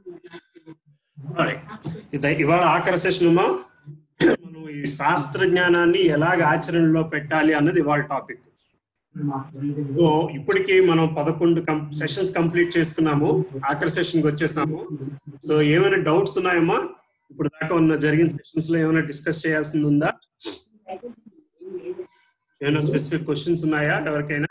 Alright. ఇది ఇవాళ ఆఖరి సెషన్ మనం ఈ శాస్త్ర జ్ఞానాన్ని ఎలాగ ఆచరణలో పెట్టాలి అన్నది ఇవాళ టాపిక్ సో ఇప్పటికి మనం పదకొండు సెషన్స్ కంప్లీట్ చేసుకున్నాము ఆఖరి సెషన్ కి వచ్చేసాము సో ఏమైనా డౌట్స్ ఉన్నాయమ్మా ఇప్పుడు దాకా ఉన్న జరిగిన సెషన్స్ లో ఏమైనా డిస్కస్ చేయాల్సింది ఉందా ఏమైనా స్పెసిఫిక్ క్వశ్చన్స్ ఉన్నాయా ఎవరికైనా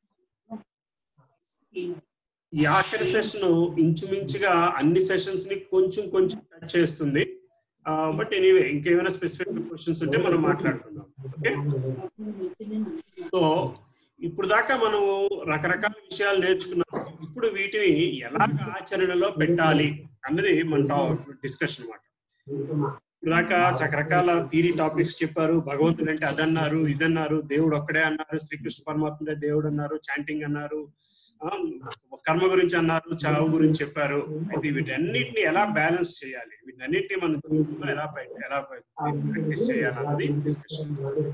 ఈ ఆఖరి సెషన్ ఇంచుమించుగా అన్ని సెషన్స్ ని కొంచెం కొంచెం టచ్ చేస్తుంది బట్ ఎనీవే ఇంకేమైనా స్పెసిఫిక్ క్వశ్చన్స్ ఉంటే మనం మాట్లాడుకుందాం ఓకే సో ఇప్పుడు దాకా మనం రకరకాల విషయాలు నేర్చుకున్నాం ఇప్పుడు వీటిని ఎలాగ ఆచరణలో పెట్టాలి అన్నది మన డిస్కషన్ అనమాట ఇప్పుడు దాకా రకరకాల థీరీ టాపిక్స్ చెప్పారు భగవంతుడు అంటే అదన్నారు ఇదన్నారు దేవుడు ఒక్కడే అన్నారు శ్రీకృష్ణ పరమాత్ముడే దేవుడు అన్నారు చాంటింగ్ అన్నారు ఆ, కర్మ గురించి అన్నారు చావు గురించి చెప్పారు అయితే వీటన్నిటిని ఎలా బ్యాలెన్స్ చేయాలి వీటన్నిటిని మన జీవితంలో ఎలా బయట- ఎలా ప్రాక్టీస్ చేయాలి అన్నది డిస్కషన్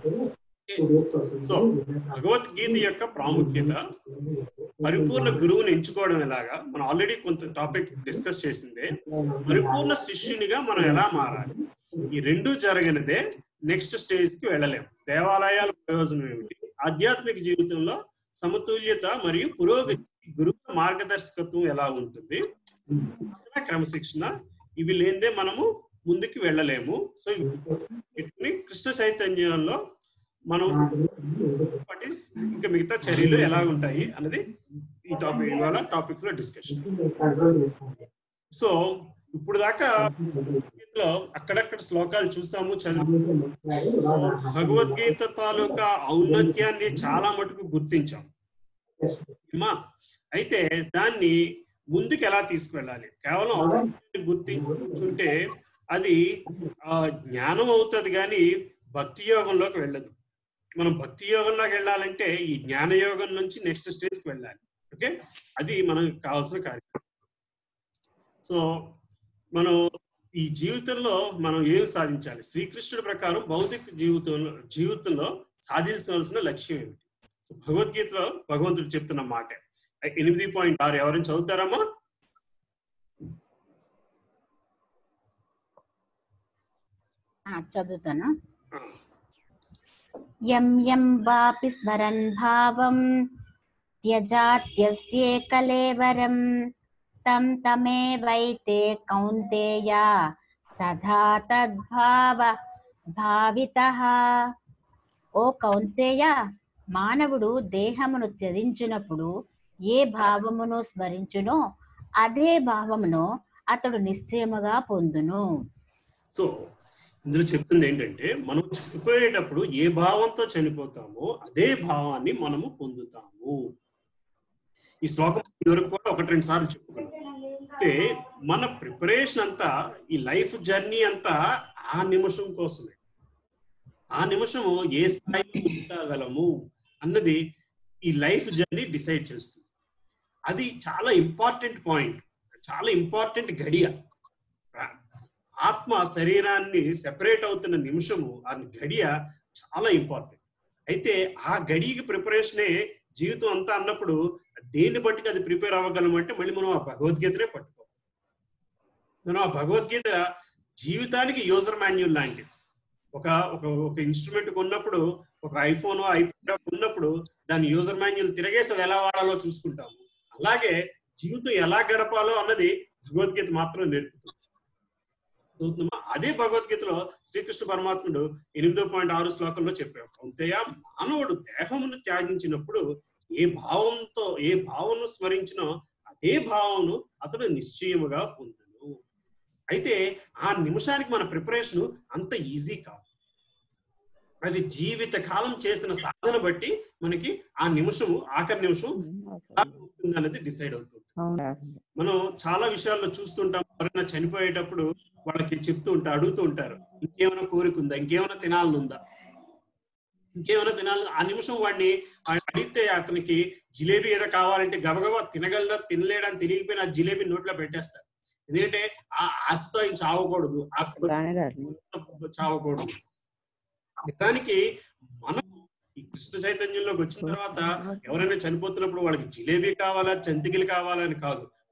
సో భగవద్గీత యొక్క ప్రాముఖ్యత పరిపూర్ణ గురువుని ఎంచుకోవడం ఎలాగా మనం ఆల్రెడీ కొంత టాపిక్ డిస్కస్ చేసిందే పరిపూర్ణ శిష్యునిగా మనం ఎలా మారాలి ఈ రెండు జరగనిదే నెక్స్ట్ స్టేజ్ కి వెళ్ళలేం దేవాలయాల ప్రయోజనం ఏమిటి ఆధ్యాత్మిక జీవితంలో సమతుల్యత మరియు పురోగతి గురువు మార్గదర్శకత్వం ఎలా ఉంటుంది సాధన, క్రమశిక్షణ ఇవి లేనిదే మనము ముందుకు వెళ్ళలేము సో వీటిని కృష్ణ చైతన్యంలో మనం వాటి ఇంకా మిగతా చర్యలు ఎలా ఉంటాయి అన్నది ఈ టాపిక్ ఇవాళ టాపిక్ లో డిస్కషన్ సో ఇప్పుడు దాకా భగవద్గీతలో అక్కడక్కడ శ్లోకాలు చూసాము చదివి భగవద్గీత తాలూకా ఔన్నత్యాన్ని చాలా మటుకు గుర్తించాం ఏమా అయితే దాన్ని ముందుకు ఎలా తీసుకువెళ్ళాలి కేవలం ఔన్నత్యాన్ని గుర్తించుంటే అది ఆ, జ్ఞానం అవుతుంది కానీ భక్తి యోగంలోకి వెళ్ళదు మనం భక్తి యోగంలోకి వెళ్ళాలంటే ఈ జ్ఞాన యోగం నుంచి నెక్స్ట్ స్టేజ్కి వెళ్ళాలి ఓకే అది మనకు కావాల్సిన కార్యక్రమం సో మనం ఈ జీవితంలో మనం ఏం సాధించాలి శ్రీకృష్ణుడి ప్రకారం భౌతిక జీవితంలో జీవితంలో సాధించవలసిన లక్ష్యం ఏమిటి సో భగవద్గీతలో భగవంతుడు చెప్తున్న మాట ఎనిమిది పాయింట్ ఆరు ఎవరైనా చదువుతారమ్మా ఆ, చదువుతాను ఆ, యం యం వాపి స్మరన్ భావం త్యజాత్యస్యే కలేవరం తం తమేవైతే కౌంతేయ సదా తద్భావ భావిత ఓ కౌంతేయ మానవుడు దేహమును త్యజించినప్పుడు ఏ భావమును స్మరించునో అదే భావమును అతడు నిశ్చయముగా పొందును సో ఇందులో చెప్తుంది ఏంటంటే మనం చనిపోయేటప్పుడు ఏ భావంతో చనిపోతామో అదే భావాన్ని మనము పొందుతాము ఈ శ్లోకం ఇదివరకు కూడా ఒకటి రెండు సార్లు చెప్పుకున్నాం అయితే మన ప్రిపరేషన్ అంతా ఈ లైఫ్ జర్నీ అంతా ఆ నిమిషం కోసమే ఆ నిమిషము ఏ స్థాయిలో ఉండగలము అన్నది ఈ లైఫ్ జర్నీ డిసైడ్ చేస్తుంది అది చాలా ఇంపార్టెంట్ పాయింట్ చాలా ఇంపార్టెంట్ గడియ ఆత్మ శరీరాన్ని సెపరేట్ అవుతున్న నిమిషము ఆ గడియ చాలా ఇంపార్టెంట్ అయితే ఆ గడియకి ప్రిపరేషనే జీవితం అంతా అన్నప్పుడు దేన్ని బట్టి అది ప్రిపేర్ అవ్వగలం అంటే మళ్ళీ మనం ఆ భగవద్గీతనే పట్టుకోవాలి మనం ఆ భగవద్గీత జీవితానికి యూజర్ మాన్యుల్ లాంటిది ఒక ఒక ఒక ఇన్స్ట్రుమెంట్ కొన్నప్పుడు ఒక ఐఫోన్ ఐప్యాడ్ ఉన్నప్పుడు దాని యూజర్ మాన్యుల్ తిరగేసి అది ఎలా వాడాలో చూసుకుంటాము అలాగే జీవితం ఎలా గడపాలో అన్నది భగవద్గీత మాత్రం నేర్పుతుంది చదువుతున్నామా? అదే భగవద్గీతలో శ్రీకృష్ణ పరమాత్ముడు ఎనిమిదో పాయింట్ ఆరు శ్లోకంలో చెప్పాడు అంతేయా మానవుడు దేహమును త్యాగించినప్పుడు ఏ భావంతో ఏ భావమును స్మరించినో అదే భావమును అతడు నిశ్చయముగా పొందును అయితే ఆ నిమిషానికి మన ప్రిపరేషన్ అంత ఈజీ కాదు అది జీవిత కాలం చేసిన సాధన బట్టి మనకి ఆ నిమిషము ఆఖరి నిమిషం ఎలా ఉంటుంది అనేది డిసైడ్ అవుతుంది మనం చాలా విషయాల్లో చూస్తుంటాం ఎవరైనా చనిపోయేటప్పుడు వాళ్ళకి చెప్తూ ఉంటారు అడుగుతూ ఉంటారు ఇంకేమైనా కోరిక ఉందా ఇంకేమైనా తినాలని ఉందా ఇంకేమైనా తినాలి ఆ నిమిషం వాడిని వాడిని అడిగితే అతనికి జిలేబీ ఏదో కావాలంటే గబగబా తినగలడా తినలేడని తెలియకపోయినా ఆ జిలేబీ నోట్లో పెట్టేస్తారు ఎందుకంటే ఆ ఆశతో ఆయన చావకూడదు ఆ కోరికతో చావకూడదు నిజానికి మనం ఈ కృష్ణ చైతన్యంలోకి వచ్చిన తర్వాత ఎవరైనా చనిపోతున్నప్పుడు వాళ్ళకి జిలేబీ కావాలా చంతికలు కావాలా అని కాదు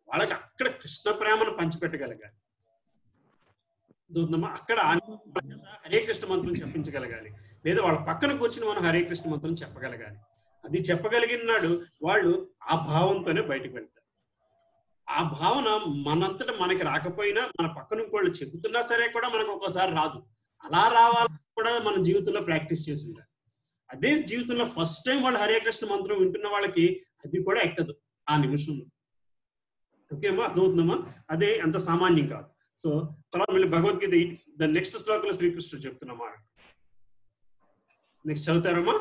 వాళ్ళకి అక్కడ కృష్ణ ప్రేమను పంచిపెట్టగలగాలి దూద్దామా అక్కడ వాళ్ళ చేత హరే కృష్ణ మంత్రం చెప్పించగలగాలి లేదా వాళ్ళ పక్కన కూర్చుని మనం హరే కృష్ణ మంత్రం చెప్పగలగాలి అది చెప్పగలిగిన నాడు వాళ్ళు ఆ భావంతోనే బయటకు వెళ్తారు ఆ భావన మనంతట మనకి రాకపోయినా మన పక్కన ఇంకోళ్ళు చెబుతున్నా సరే కూడా మనకు ఒక్కోసారి రాదు అలా రావాలని కూడా మన జీవితంలో ప్రాక్టీస్ చేసి ఉండాలి అదే జీవితంలో ఫస్ట్ టైం వాళ్ళు హరే కృష్ణ మంత్రం వింటున్న వాళ్ళకి అది కూడా ఎక్కదు ఆ నిమిషంలో ఓకేమా అర్థమవుతుందమ్మా అదే అంత సామాన్యం కాదు సో తర్వాత మళ్ళీ భగవద్గీత ద నెక్స్ట్ శ్లోకంలో శ్రీకృష్ణుడు చెప్తున్నమా నెక్స్ట్ చదువుతారమ్మా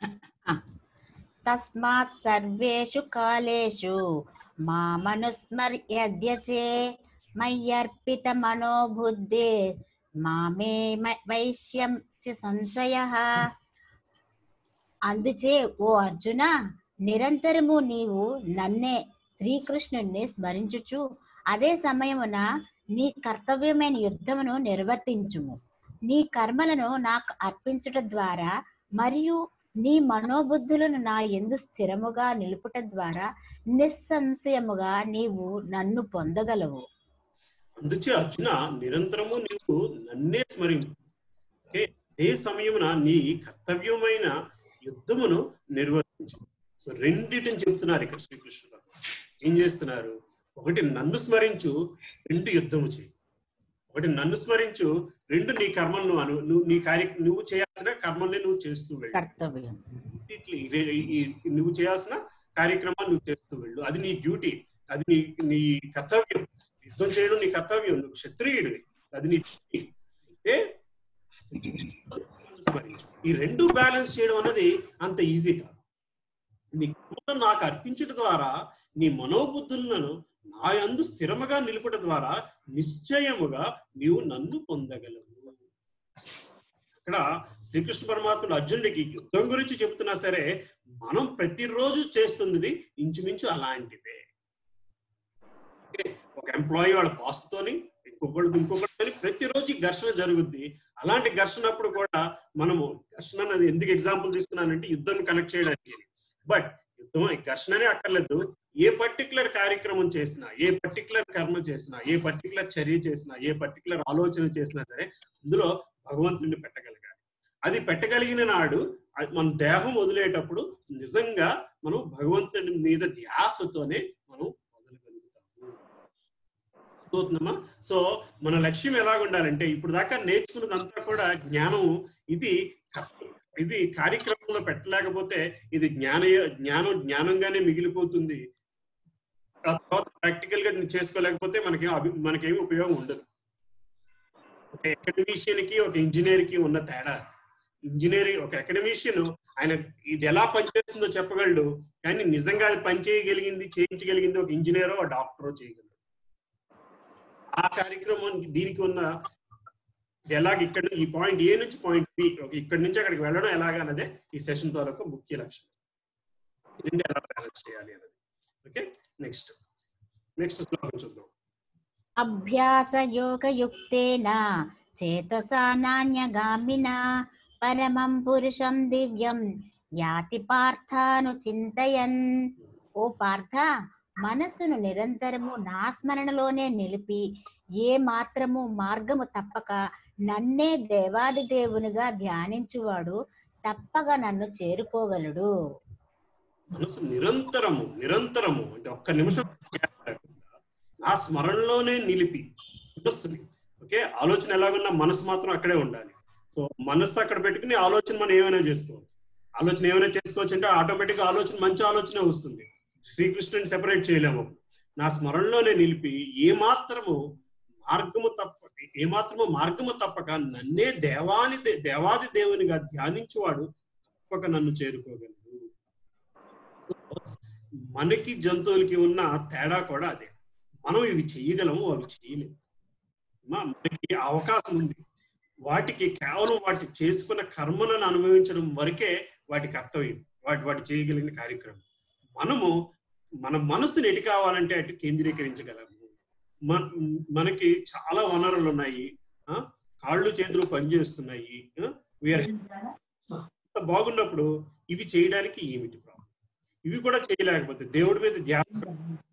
తస్మాత్ సర్వేషు కాలేషు మామనుస్మర్యద్యచే మయ్యర్పిత మనోబుద్ధి మామే మ- వైశ్యంస్య సంశయ అందుచే ఓ అర్జున నిరంతరము నీవు నన్నే శ్రీకృష్ణుణ్ణి స్మరించుచు అదే సమయమున నీ కర్తవ్యమైన యుద్ధమును నిర్వర్తించుము నీ కర్మలను నాకు అర్పించుట ద్వారా మరియు నీ మనోబుద్ధులను నా ఎందు స్థిరముగా నిలుపుట ద్వారా నిస్సంశయముగా నీవు నన్ను పొందగలవు అందుచే అర్జున నిరంతరము నీవు నన్నే స్మరించు ఓకే ఏ సమయమున నీ కర్తవ్యమైన యుద్ధమును నిర్వర్తించు సో రెండిటిని చెప్తున్నారు ఇక్కడ శ్రీకృష్ణుడు ఏం చేస్తున్నారు ఒకటి నన్ను స్మరించు రెండు యుద్ధము చేయి ఒకటి నన్ను స్మరించు రెండు నీ కర్మలను అను నువ్వు నీ కార్య నువ్వు చేయాల్సిన కర్మల్ని నువ్వు చేస్తూ వెళ్ళు కర్తవ్యం ఇట్లా ఈ రే- ఈ- ఈ నువ్వు చేయాల్సిన కార్యక్రమాలు నువ్వు చేస్తూ వెళ్ళు అది నీ డ్యూటీ అది నీ నీ కర్తవ్యం యుద్ధం చేయడం నీ కర్తవ్యం నువ్వు క్షత్రియుడివి అది నీ డ్యూటీ అయితే స్మరించు. ఈ రెండు బ్యాలెన్స్ చేయడం అన్నది అంత ఈజీ కాదు నీ కర్మలను నాకు అర్పించడం ద్వారా నీ మనోబుద్ధులను నా యందు స్థిరముగా నిలుపుట ద్వారా నిశ్చయముగా నీవు నన్ను పొందగలవు ఇక్కడ శ్రీకృష్ణ పరమాత్ముడు అర్జునుడికి యుద్ధం గురించి చెప్తున్నా సరే మనం ప్రతిరోజు చేస్తున్నది ఇంచుమించు అలాంటిదే ఓకే? ఒక ఎంప్లాయీ వాళ్ళ బాస్ తోని ఇంకొకళ్ళు ఇంకొకటి ప్రతిరోజు ఈ ఘర్షణ జరుగుద్ది అలాంటి ఘర్షణ అప్పుడు కూడా మనము ఘర్షణ అనేది ఎందుకు ఎగ్జాంపుల్ తీసుకున్నానంటే యుద్ధం కనెక్ట్ చేయడానికి బట్ యుద్ధం ఈ ఘర్షణనే అక్కర్లేదు ఏ పర్టికులర్ కార్యక్రమం చేసినా ఏ పర్టికులర్ కర్మ చేసినా ఏ పర్టికులర్ చర్య చేసినా ఏ పర్టికులర్ ఆలోచన చేసినా సరే అందులో భగవంతుడిని పెట్టగలగాలి అది పెట్టగలిగిన నాడు అది మన దేహం వదిలేటప్పుడు నిజంగా మనం భగవంతుడి మీద ధ్యాసతోనే మనం వదలగలుగుతాము అర్థమవుతుందమ్మా సో మన లక్ష్యం ఎలాగ ఉండాలంటే ఇప్పుడు దాకా నేర్చుకున్నదంతా కూడా జ్ఞానం ఇది కర్త- ఇది కార్యక్రమంలో పెట్టలేకపోతే ఇది జ్ఞాన జ్ఞానం జ్ఞానంగానే మిగిలిపోతుంది ఆ తర్వాత ప్రాక్టికల్ గా చేసుకోలేకపోతే మనకి అభి- మనకేమి ఉపయోగం ఉండదు ఒక అకాడమిషియన్ కి ఒక ఇంజనీర్ కి ఉన్న తేడా ఇంజనీరింగ్ ఒక అకాడమిషియన్ ఆయన ఇది ఎలా పనిచేస్తుందో చెప్పగలడు కానీ నిజంగా అది పని చేయగలిగింది చేయించగలిగింది ఒక ఇంజనీరో ఒక డాక్టరో చేయగలడు ఆ కార్యక్రమం దీనికి ఉన్న ఇది ఎలాగ ఇక్కడ ఈ పాయింట్ ఏ నుంచి పాయింట్ బి ఒక ఇక్కడ నుంచి అక్కడికి వెళ్ళడం ఎలాగా అన్నదే ఈ సెషన్ తాలూకు ముఖ్య లక్ష్యం ఈ రెండు ఎలా బ్యాలెన్స్ చేయాలి అన్నది ఓకే నెక్స్ట్ నెక్స్ట్ శ్లోకం చూద్దాం అభ్యాసయోగయుక్తేన చేతసా నాణ్యగామినా పరమం పురుషం దివ్యం యాతి పార్థాను చింతయన్ ఓ పార్థ మనస్సును నిరంతరము నా స్మరణలోనే నిలిపి ఏ మాత్రము మార్గము తప్పక నన్నే దేవాది దేవునిగా ధ్యానించువాడు తప్పగా నన్ను చేరుకోగలడు మనసు నిరంతరము నిరంతరము అంటే ఒక్క నిమిషం gap లేకుండా నా స్మరణలోనే నిలిపి మనస్సుని ఓకే ఆలోచన ఎలాగున్నా మనసు మాత్రం అక్కడే ఉండాలి సో మనస్సు అక్కడ పెట్టుకుని ఆలోచన మనం ఏమైనా చేసుకోవాలి ఆలోచన ఏమైనా చేసుకోవచ్చు అంటే ఆటోమేటిక్ ఆలోచన మంచి ఆలోచన వస్తుంది శ్రీకృష్ణుని సెపరేట్ చేయలేము నా స్మరణలోనే నిలిపి ఏ మాత్రము మార్గము తప్ప ఏ మాత్రము మార్గము తప్పక నన్నే దేవాని దే- దేవాది దేవునిగా ధ్యానించువాడు తప్పక నన్ను చేరుకోగలడు మనకి జంతువులకి ఉన్న తేడా కూడా అదే మనం ఇవి చేయగలము అవి చేయలేము మా- మనకి ఆ అవకాశం ఉంది వాటికి కేవలం వాటి చేసుకున్న కర్మలను అనుభవించడం వరకే వాటి కర్తవ్యం వాటి వాటి చేయగలిగిన కార్యక్రమం మనము మన మనస్సుని ఎటు కావాలంటే అటు కేంద్రీకరించగలము మన మనకి చాలా వనరులు ఉన్నాయి ఆ? కాళ్ళు చేతులు పనిచేస్తున్నాయి ఆ? వీఆర్ అంత బాగున్నప్పుడు ఇవి చేయడానికి ఏమిటి ప్రాబ్లం ఇవి కూడా చేయలేకపోతే దేవుడి మీద ధ్యాస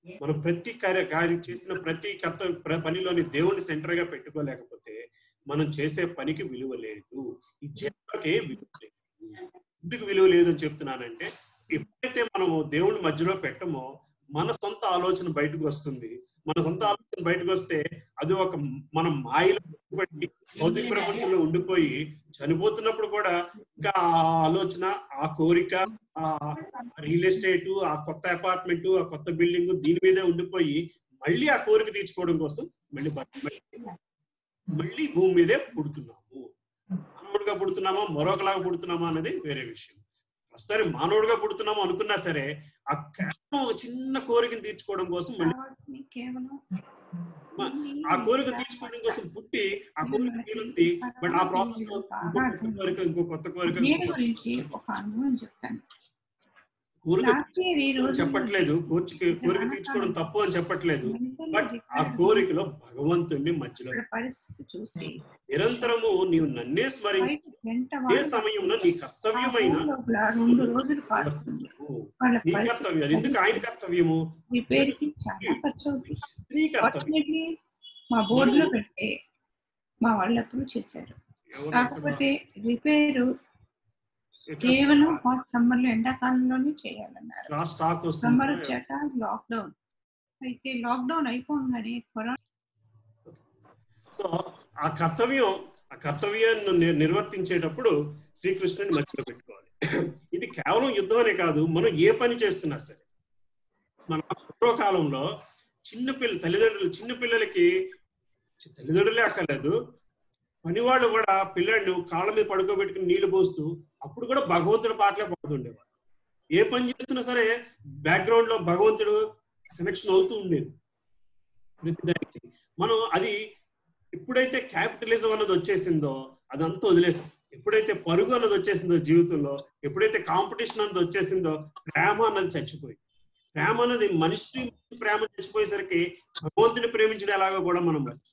మనం ప్రతి కార్య కార్యం చేసిన ప్రతి కర్త ప్ర- పనిలోని దేవుని సెంటర్ గా పెట్టుకోలేకపోతే మనం చేసే పనికి విలువ లేదు ఈ జన్మకే విలువ లేదు ఎందుకు విలువ లేదు అని చెప్తున్నానంటే ఎప్పుడైతే మనము దేవుని మధ్యలో పెట్టమో మన సొంత ఆలోచన బయటకు వస్తుంది మన సొంత ఆలోచన బయటకు వస్తే అది ఒక మనం మాయలో పడి భౌతిక ప్రపంచంలో ఉండిపోయి చనిపోతున్నప్పుడు కూడా ఇంకా ఆ ఆలోచన ఆ కోరిక ఆ రియల్ ఎస్టేట్ ఆ కొత్త అపార్ట్మెంట్ ఆ కొత్త బిల్డింగ్ దీని మీదే ఉండిపోయి మళ్ళీ ఆ కోరిక తీర్చుకోవడం కోసం మళ్ళీ బ- మళ్ళీ- మళ్ళీ భూమి మీదే పుడుతున్నాము మానవుడిగా పుడుతున్నామా మరొకలాగా పుడుతున్నామా అనేది వేరే విషయం ప్రస్తుతానికి మానవుడిగా పుడుతున్నాము అనుకున్నా సరే ఆ కేవలం ఒక చిన్న కోరికను తీర్చుకోవడం కోసం మళ్ళీ కావాల్సింది కేవలం మ- ఆ కోరిక తీర్చుకోవడం కోసం పుట్టి ఆ కోరిక తీరుంది బట్ ఆ ప్రాసెస్ లో ఇంకో కొత్త కోరిక ఇంకో కొత్త కోరిక దీని ఇంకో గురించి ఒక అనుభవం చెప్తాను కోరిక లాస్ట్ ఇయర్ ఈ రోజు చెప్పట్లేదు కోరిక కోరిక తీర్చుకోవడం తప్పు అని చెప్పట్లేదు బట్ ఆ కోరికలో భగవంతుణ్ణి మధ్యలో ఇక్కడ పరిస్థితి చూసి నిరంతరము నీవు నన్నే స్మరించి బయట వెంట ఏ వాళ్ళు సమయంలో నీ ఆ కర్తవ్యమైన ఊరు లోపల రెండు రోజులు కాస్తుంది వాళ్ళ నీ కర్తవ్యం అది ఎందుకు ఆయన కర్తవ్యము రిపేర్ కి చాలా ఖర్చు అవుతుంది స్త్రీ కర్తవ్యం ఫార్చునేట్లీ మా బోర్డులో పెడితే మా వాళ్ళు ఎప్పుడు చేశారు ఎవరు కాకపోతే రిపేరు ఎక్కడ- కేవలం హాట్ సమ్మర్ లో ఎండాకాలంలోనే చేయాలన్నారు క్లాస్ స్టాక్ సమ్మర్ వస్తుంది వచ్చాక లాక్డౌన్ అయితే లాక్డౌన్ అయిపోగానే కరోనా సో ఆ కర్తవ్యం ఆ కర్తవ్యాన్ని నిర్- నిర్వర్తించేటప్పుడు శ్రీకృష్ణుని మధ్యలో పెట్టుకోవాలి ఇది కేవలం యుద్ధం అనే కాదు మనం ఏ పని చేస్తున్నా సరే మన పూర్వకాలంలో చిన్న పిల్ల తల్లిదండ్రులు చిన్న పిల్లలకి చి- తల్లిదండ్రులే అక్కర్లేదు పనివాళ్ళు కూడా పిల్లాడిని కాళ్ళ మీద పడుకోబెట్టుకుని నీళ్లు పోస్తూ అప్పుడు కూడా భగవంతుడి పాటలే పాడుతుండేవాడు ఏ పని చేస్తున్నా సరే బ్యాక్గ్రౌండ్ లో భగవంతుడు కనెక్షన్ అవుతూ ఉండేది ప్రతిదానికి మనం అది ఎప్పుడైతే క్యాపిటలిజం అన్నది వచ్చేసిందో అదంతా వదిలేసాం ఎప్పుడైతే పరుగు అన్నది వచ్చేసిందో జీవితంలో ఎప్పుడైతే కాంపిటీషన్ అన్నది వచ్చేసిందో ప్రేమ అన్నది చచ్చిపోయింది ప్రేమ అన్నది మనిషి ప్రేమ చచ్చిపోయేసరికి భగవంతుని ప్రేమించడం ఎలాగో కూడా మనం మర్చిపోయాం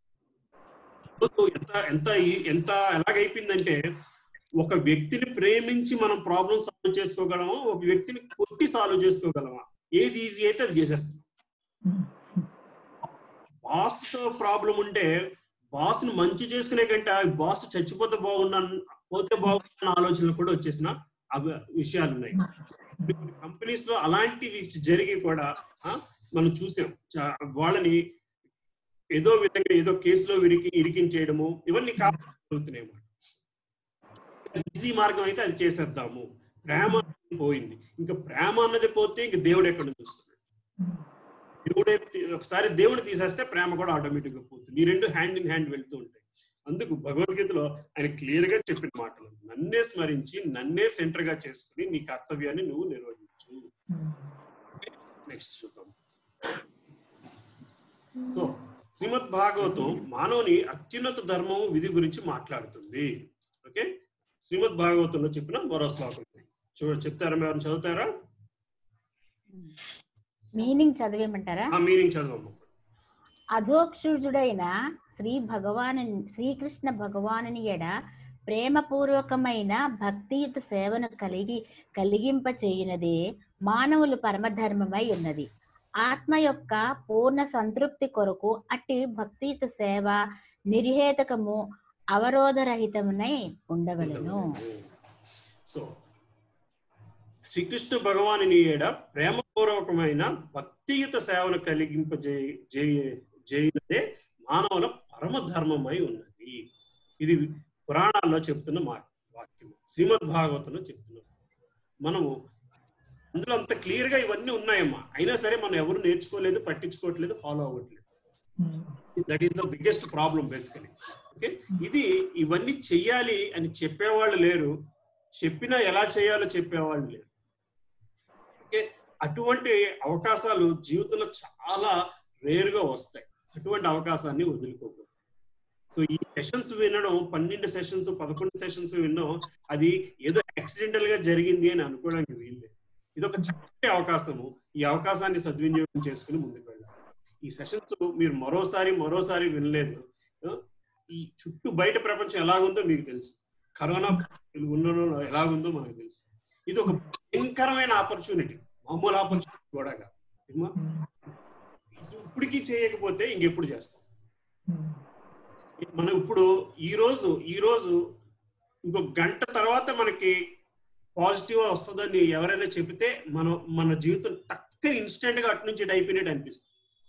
సో ఎంత ఎంత ఈ- ఎంత ఎలాగైపోయిందంటే ఒక వ్యక్తిని ప్రేమించి మనం ప్రాబ్లమ్ సాల్వ్ చేసుకోగలమా ఒక వ్యక్తిని కొట్టి సాల్వ్ చేసుకోగలమా ఏది ఈజీ అయితే అది చేసేస్తాం బాస్ తో ప్రాబ్లం ఉంటే బాస్ ని మంచి చేసుకునే కంటే ఆ బాస్ చచ్చిపోతే బాగున్నాను పోతే బాగున్న ఆలోచనలు కూడా వచ్చేసిన అవి విషయాలు ఉన్నాయి కంపెనీస్ లో అలాంటివి జరిగి కూడా ఆ, మనం చూసాం చా- వాళ్ళని ఏదో విధంగా ఏదో కేసులో విరికి ఇరికించేయడము ఇవన్నీ కావుతున్నాయి ఈజీ మార్గం అయితే అది చేసేద్దాము ప్రేమ అన్నది పోయింది ఇంకా ప్రేమ అన్నది పోతే ఇంక దేవుడు ఎక్కడ నుంచి వస్తున్నాడు దేవుడే తీ- ఒకసారి దేవుడు తీసేస్తే ప్రేమ కూడా ఆటోమేటిక్ గా పోతుంది ఈ రెండు హ్యాండ్ ఇన్ హ్యాండ్ వెళ్తూ ఉంటాయి అందుకు భగవద్గీతలో ఆయన క్లియర్ గా చెప్పిన మాటలు నన్నే స్మరించి నన్నే సెంటర్ గా చేసుకుని నీ కర్తవ్యాన్ని నువ్వు నిర్వహించు నెక్స్ట్ చూద్దాం సో శ్రీమద్ భాగవతం మానవుని అత్యున్నత ధర్మం విధి గురించి మాట్లాడుతుంది ఓకే శ్రీమద్ భాగవతంలో చెప్పిన మరో శ్లోకం చూడ చెప్తారా మీరు ఎవరైనా చదువుతారా మీనింగ్ చదివేమంటారా ఆ మీనింగ్ చదవమ్మ అధోక్షుజుడైన శ్రీ భగవాను శ్రీకృష్ణ భగవానుని ఎడ ప్రేమపూర్వకమైన భక్తియుత సేవను కలిగి కలిగింప చేయునదే మానవులు పరమధర్మమై ఉన్నది ఆత్మ యొక్క పూర్ణ సంతృప్తి కొరకు అట్టి భక్తియుత సేవ నిర్హేతకము అవరోధరహితమునై ఉండవలను సో శ్రీకృష్ణ భగవానుని ఏడ ప్రేమపూర్వకమైన భక్తియుత సేవను కలిగింపజే చేయనదే మానవుల పరమ ధర్మమై ఉన్నది ఇది పురాణాల్లో చెప్తున్న మా వాక్యం శ్రీమద్ భాగవతంలో చెప్తున్నాం మనము అందులో అంత క్లియర్ గా ఇవన్నీ ఉన్నాయమ్మా అయినా సరే మనం ఎవరు నేర్చుకోలేదు పట్టించుకోవట్లేదు ఫాలో అవ్వట్లేదు that is the biggest problem basically okay ఇది ఇవన్నీ చెయ్యాలి అని చెప్పేవాళ్ళు లేరు చెప్పినా ఎలా చేయాలో చెప్పేవాళ్ళు లేరు ఓకే అటువంటి అవకాశాలు జీవితంలో చాలా రేర్ గా వస్తాయి అటువంటి అవకాశాన్ని వదులుకోకూడదు సో ఈ సెషన్స్ వినడం పన్నెండు సెషన్స్ పదకొండు సెషన్స్ వినడం అది ఏదో యాక్సిడెంటల్ గా జరిగింది అని అనుకోవడానికి వీల్లేదు ఇది ఒక చక్కటి అవకాశము ఈ అవకాశాన్ని సద్వినియోగం చేసుకుని ముందుకు వెళ్ళాలి ఈ సెషన్స్ మీరు మరోసారి మరోసారి వినలేదు ఆ, ఈ చుట్టూ బయట ప్రపంచం ఎలాగుందో మీకు తెలుసు కరోనా ఉండడంలో ఎలాగుందో మనకు తెలుసు ఇది ఒక భయంకరమైన ఆపర్చునిటీ మామూలు ఆపర్చునిటీ కూడా కాదు ఏమ్మా? ఇప్పటికీ చేయకపోతే ఇంకెప్పుడు చేస్తాం మనం ఇప్పుడు ఈ రోజు ఈ రోజు ఇంకో గంట తర్వాత మనకి పాజిటివ్ వస్తుందని ఎవరైనా చెబితే మనం మన జీవితం టక్కని ఇన్స్టెంట్ గా అటు నుంచి అయిపోయినట్టు అనిపిస్తుంది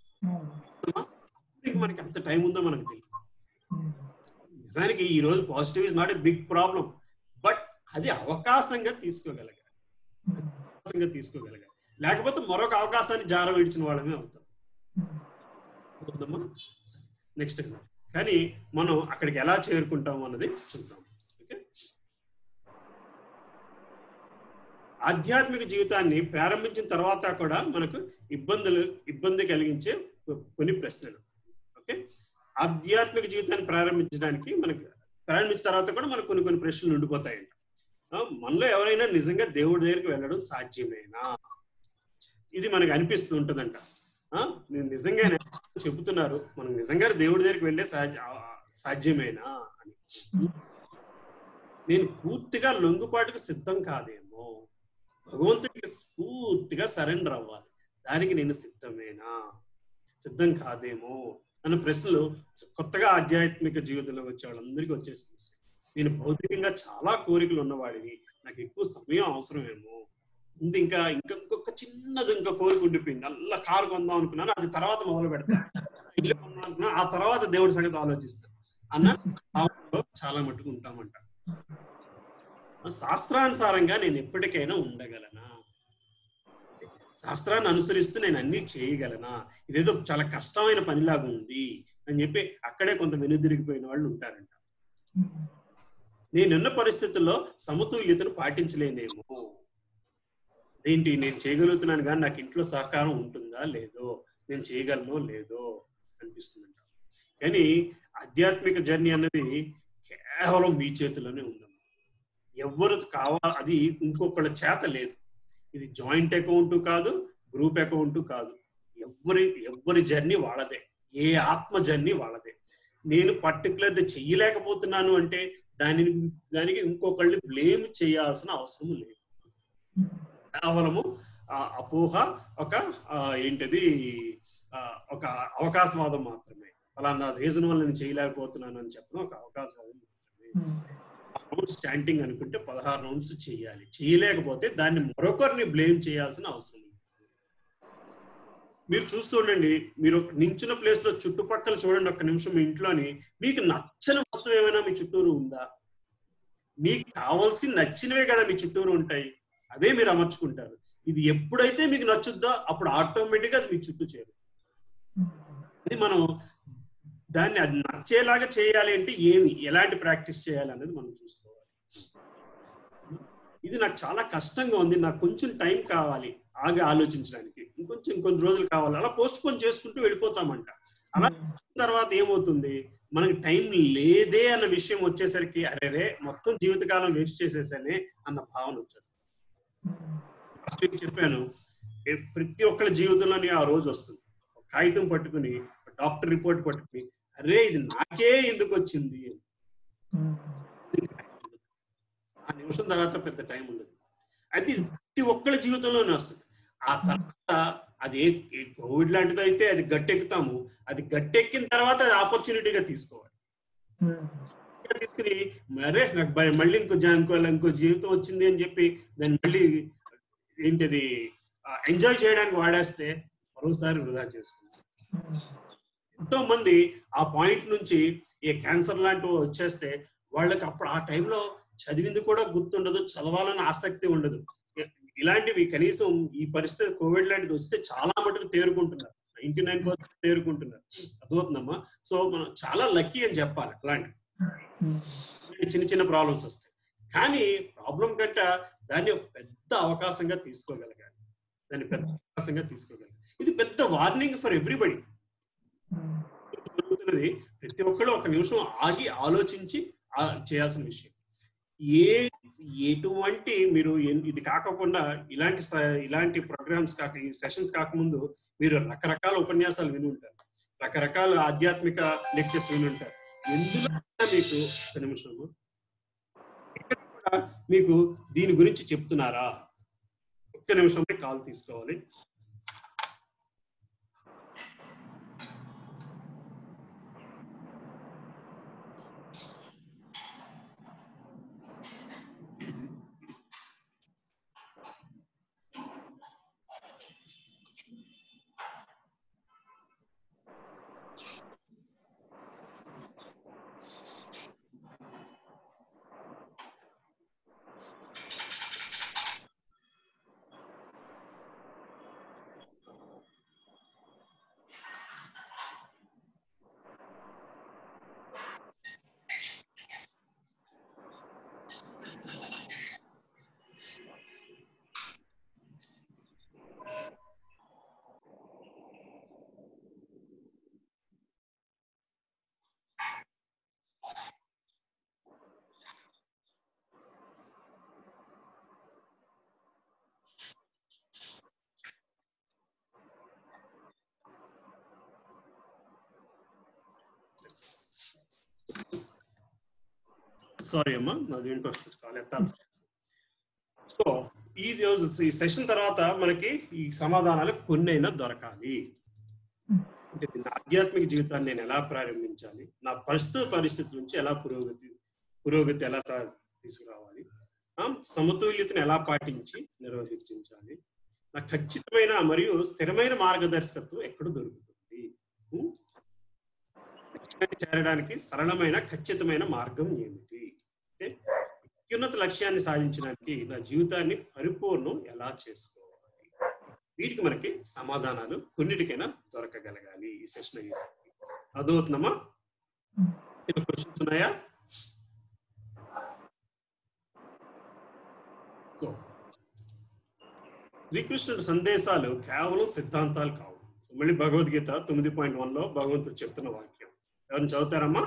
ఇంక మనకి ఎంత టైం ఉందో మనకు తెలియదు నిజానికి ఈ రోజు positive is not a big problem but అది అవకాశంగా తీసుకోగలగాలి అవకాశంగా తీసుకోగలగాలి లేకపోతే మరొక అవకాశాన్ని జార విడిచిన వాళ్ళమే అవుతాం నెక్స్ట్ కానీ మనం అక్కడికి ఎలా చేరుకుంటాం అన్నది చూద్దాం ఓకే ఆధ్యాత్మిక జీవితాన్ని ప్రారంభించిన తర్వాత కూడా మనకు ఇబ్బందులు ఇబ్బంది కలిగించే కొన్ని ప్రశ్నలు ఓకే ఆధ్యాత్మిక జీవితాన్ని ప్రారంభించడానికి మనకు ప్రారంభించిన తర్వాత కూడా మనకు కొన్ని కొన్ని ప్రశ్నలు ఉండిపోతాయంట ఆ, మనలో ఎవరైనా నిజంగా దేవుడి దగ్గరికి వెళ్ళడం సాధ్యమేనా ఇది మనకు అనిపిస్తూ ఉంటుందంట ఆ, నేను నిజంగా చెబుతున్నారు మనం నిజంగా దేవుడి దగ్గరికి వెళ్ళే సాధ్య ఆ, సాధ్యమేనా అని నేను పూర్తిగా లొంగుపాటుకు సిద్ధం కాదేమో భగవంతుడికి పూర్తిగా సరెండర్ అవ్వాలి దానికి నేను సిద్ధమేనా సిద్ధం కాదేమో అన్న ప్రశ్నలు కొత్తగా ఆధ్యాత్మిక జీవితంలో వచ్చే వాళ్ళందరికీ వచ్చే సమస్య నేను భౌతికంగా చాలా కోరికలు ఉన్నవాడిని నాకు ఎక్కువ సమయం అవసరమేమో ఉంది ఇంకా ఇంకా ఇంకొక చిన్నది ఇంకా కోరిక ఉండిపోయింది అల్ల కారు కొందాం అనుకున్నాను అది తర్వాత మొదలు పెడతాను ఇల్లు కొందాం అనుకున్నాను ఆ తర్వాత దేవుడి సంగతి ఆలోచిస్తాను అన్న భావనలో చాలా మట్టుకు ఉంటామంట శాస్త్రానుసారంగా నేను ఎప్పటికైనా ఉండగలనా శాస్త్రాన్ని అనుసరిస్తూ నేను అన్ని చేయగలనా ఇదేదో చాలా కష్టమైన పనిలాగా ఉంది అని చెప్పి అక్కడే కొంత వెనుదిరిగిపోయిన వాళ్ళు ఉంటారంట నేనున్న పరిస్థితుల్లో సమతుల్యతను పాటించలేనేమో ఏంటి నేను చేయగలుగుతున్నాను కానీ నాకు ఇంట్లో సహకారం ఉంటుందా లేదో నేను చేయగలనో లేదో అనిపిస్తుందంట కానీ ఆధ్యాత్మిక జర్నీ అన్నది కేవలం మీ చేతిలోనే ఉందన్నమాట ఎవరు కావాలి అది ఇంకొకళ్ళ చేత లేదు ఇది జాయింట్ అకౌంట్ కాదు గ్రూప్ అకౌంట్ కాదు ఎవరి ఎవరి జర్నీ వాళ్ళదే ఏ ఆత్మ జర్నీ వాళ్ళదే నేను పర్టికులర్ చెయ్యలేకపోతున్నాను అంటే దానిని దానికి ఇంకొకళ్ళని బ్లేమ్ చేయాల్సిన అవసరం లేదు కేవలము ఆ అపోహ ఒక ఆ, ఏంటది ఆ, ఒక అవకాశవాదం మాత్రమే ఫలానా రీజన్ వల్ల నేను చేయలేకపోతున్నాను అని చెప్పడం ఒక అవకాశవాదం మాత్రమే రౌండ్స్ చాంటింగ్ అనుకుంటే పదహారు రౌండ్స్ చేయాలి చేయలేకపోతే దాన్ని మరొకరిని బ్లేమ్ చేయాల్సిన అవసరం లేదు మీరు చూస్తుండండి మీరు ఒక నించున్న ప్లేస్ లో చుట్టుపక్కల చూడండి ఒక్క నిమిషం మీ ఇంట్లోని మీకు నచ్చని వస్తువు ఏమైనా మీ చుట్టూరు ఉందా మీకు కావాల్సి నచ్చినవే కదా మీ చుట్టూరు ఉంటాయి అవే మీరు అమర్చుకుంటారు ఇది ఎప్పుడైతే మీకు నచ్చుద్దో అప్పుడు ఆటోమేటిక్ గా అది మీ చుట్టూ చేరు అది మనం దాన్ని అది నచ్చేలాగా చేయాలి అంటే ఏమి ఎలాంటి ప్రాక్టీస్ చేయాలి అనేది మనం చూసుకోవాలి ఇది నాకు చాలా కష్టంగా ఉంది నాకు కొంచెం టైం కావాలి ఆగి ఆలోచించడానికి ఇంకొంచెం ఇంకొన్ని రోజులు కావాలి అలా పోస్ట్ పోన్ చేసుకుంటూ వెళ్ళిపోతామంట అలా తర్వాత ఏమవుతుంది మనకి టైం లేదే అన్న విషయం వచ్చేసరికి అరేరే మొత్తం జీవితకాలం వేస్ట్ చేసేసానే అన్న భావన వచ్చేస్తుంది ఫస్ట్ వీక్ చెప్పాను ఏ- ప్రతి ఒక్కరి జీవితంలోని ఆ రోజు వస్తుంది ఒక కాగితం పట్టుకుని డాక్టర్ రిపోర్ట్ పట్టుకుని అరే ఇది నాకే ఎందుకు వచ్చింది అని. ఆ నిమిషం తర్వాత పెద్ద టైం ఉండదు అయితే ఇది ప్రతి ఒక్కరి జీవితంలోనే వస్తుంది ఆ తర్వాత అది ఏ ఏ కోవిడ్ లాంటిది అయితే అది గట్టెక్కుతాము అది గట్టెక్కిన తర్వాత అది ఆపర్చునిటీగా తీసుకోవాలి తీసుకుని మరే నాకు భయ- మళ్ళీ ఇంకో జా- ఇంకో ఇంకో జీవితం వచ్చింది అని చెప్పి దాన్ని మళ్ళీ ఏంటిది ఎంజాయ్ చేయడానికి వాడేస్తే మరోసారి వృధా చేసుకుంటాం ఎంతో మంది ఆ పాయింట్ నుంచి ఏ క్యాన్సర్ లాంటివి వచ్చేస్తే వాళ్ళకి అప్పుడు ఆ టైంలో చదివింది కూడా గుర్తుండదు చదవాలని ఆసక్తి ఉండదు ఇ- ఇలాంటివి కనీసం ఈ పరిస్థితి కోవిడ్ లాంటిది వస్తే చాలా మటుకు తేరుకుంటున్నారు నైన్టీ నైన్ పర్సెంట్ తేరుకుంటున్నారు అర్థమవుతుందమ్మా సో మనం చాలా లక్కీ అని చెప్పాలి అలాంటి చిన్న చిన్న ప్రాబ్లమ్స్ వస్తాయి కానీ ప్రాబ్లం కంటే దాన్ని ఒక పెద్ద అవకాశంగా తీసుకోగలగాలి దాన్ని పెద్ద అవకాశంగా తీసుకోగలగాలి ఇది పెద్ద వార్నింగ్ ఫర్ ఎవ్రీబడి జరుగుతున్నది ప్రతి ఒక్కరు ఒక నిమిషం ఆగి ఆలోచించి ఆ చేయాల్సిన విషయం ఏ ఎటువంటి మీరు ఎన్- ఇది కాకుండా ఇలాంటి స- ఇలాంటి ప్రోగ్రామ్స్ కాక ఈ సెషన్స్ కాకముందు మీరు రకరకాల ఉపన్యాసాలు విని ఉంటారు రకరకాల ఆధ్యాత్మిక లెక్చర్స్ విని ఉంటారు ఎందులో అయినా మీకు ఒక నిమిషము ఎక్కడ కూడా మీకు దీని గురించి చెప్తున్నారా ఒక్క నిమిషం కాల్ తీసుకోవాలి సారీ అమ్మా నాదేంటో కాల్ ఎత్తాల్సి సో ఈ రోజు ఈ సెషన్ తర్వాత మనకి ఈ సమాధానాలు కొన్నైనా దొరకాలి అంటే నా ఆధ్యాత్మిక జీవితాన్ని నేను ఎలా ప్రారంభించాలి నా ప్రస్తుత పరిస్థితి నుంచి ఎలా పురోగతి పురోగతి ఎలా సా- తీసుకురావాలి ఆ, సమతుల్యతను ఎలా పాటించి నిర్వహించాలి నాకు ఖచ్చితమైన మరియు స్థిరమైన మార్గదర్శకత్వం ఎక్కడ దొరుకుతుంది ఉం? లక్ష్యాన్ని చేరడానికి సరళమైన ఖచ్చితమైన మార్గం ఏమిటి ఓకే? అత్యున్నత లక్ష్యాన్ని సాధించడానికి నా జీవితాన్ని పరిపూర్ణం ఎలా చేసుకోవాలి వీటికి మనకి సమాధానాలు కొన్నిటికైనా దొరకగలగాలి ఈ సెషన్ అయ్యేసరికి అర్థమవుతుందమ్మా క్వశ్చన్స్ ఉన్నాయా సో శ్రీకృష్ణుడి సందేశాలు కేవలం సిద్ధాంతాలు కావు సో మళ్ళీ భగవద్గీత తొమ్మిది పాయింట్ వన్ లో భగవంతుడు చెప్తున్న వాక్యం ఎవరిని చదువుతారమ్మా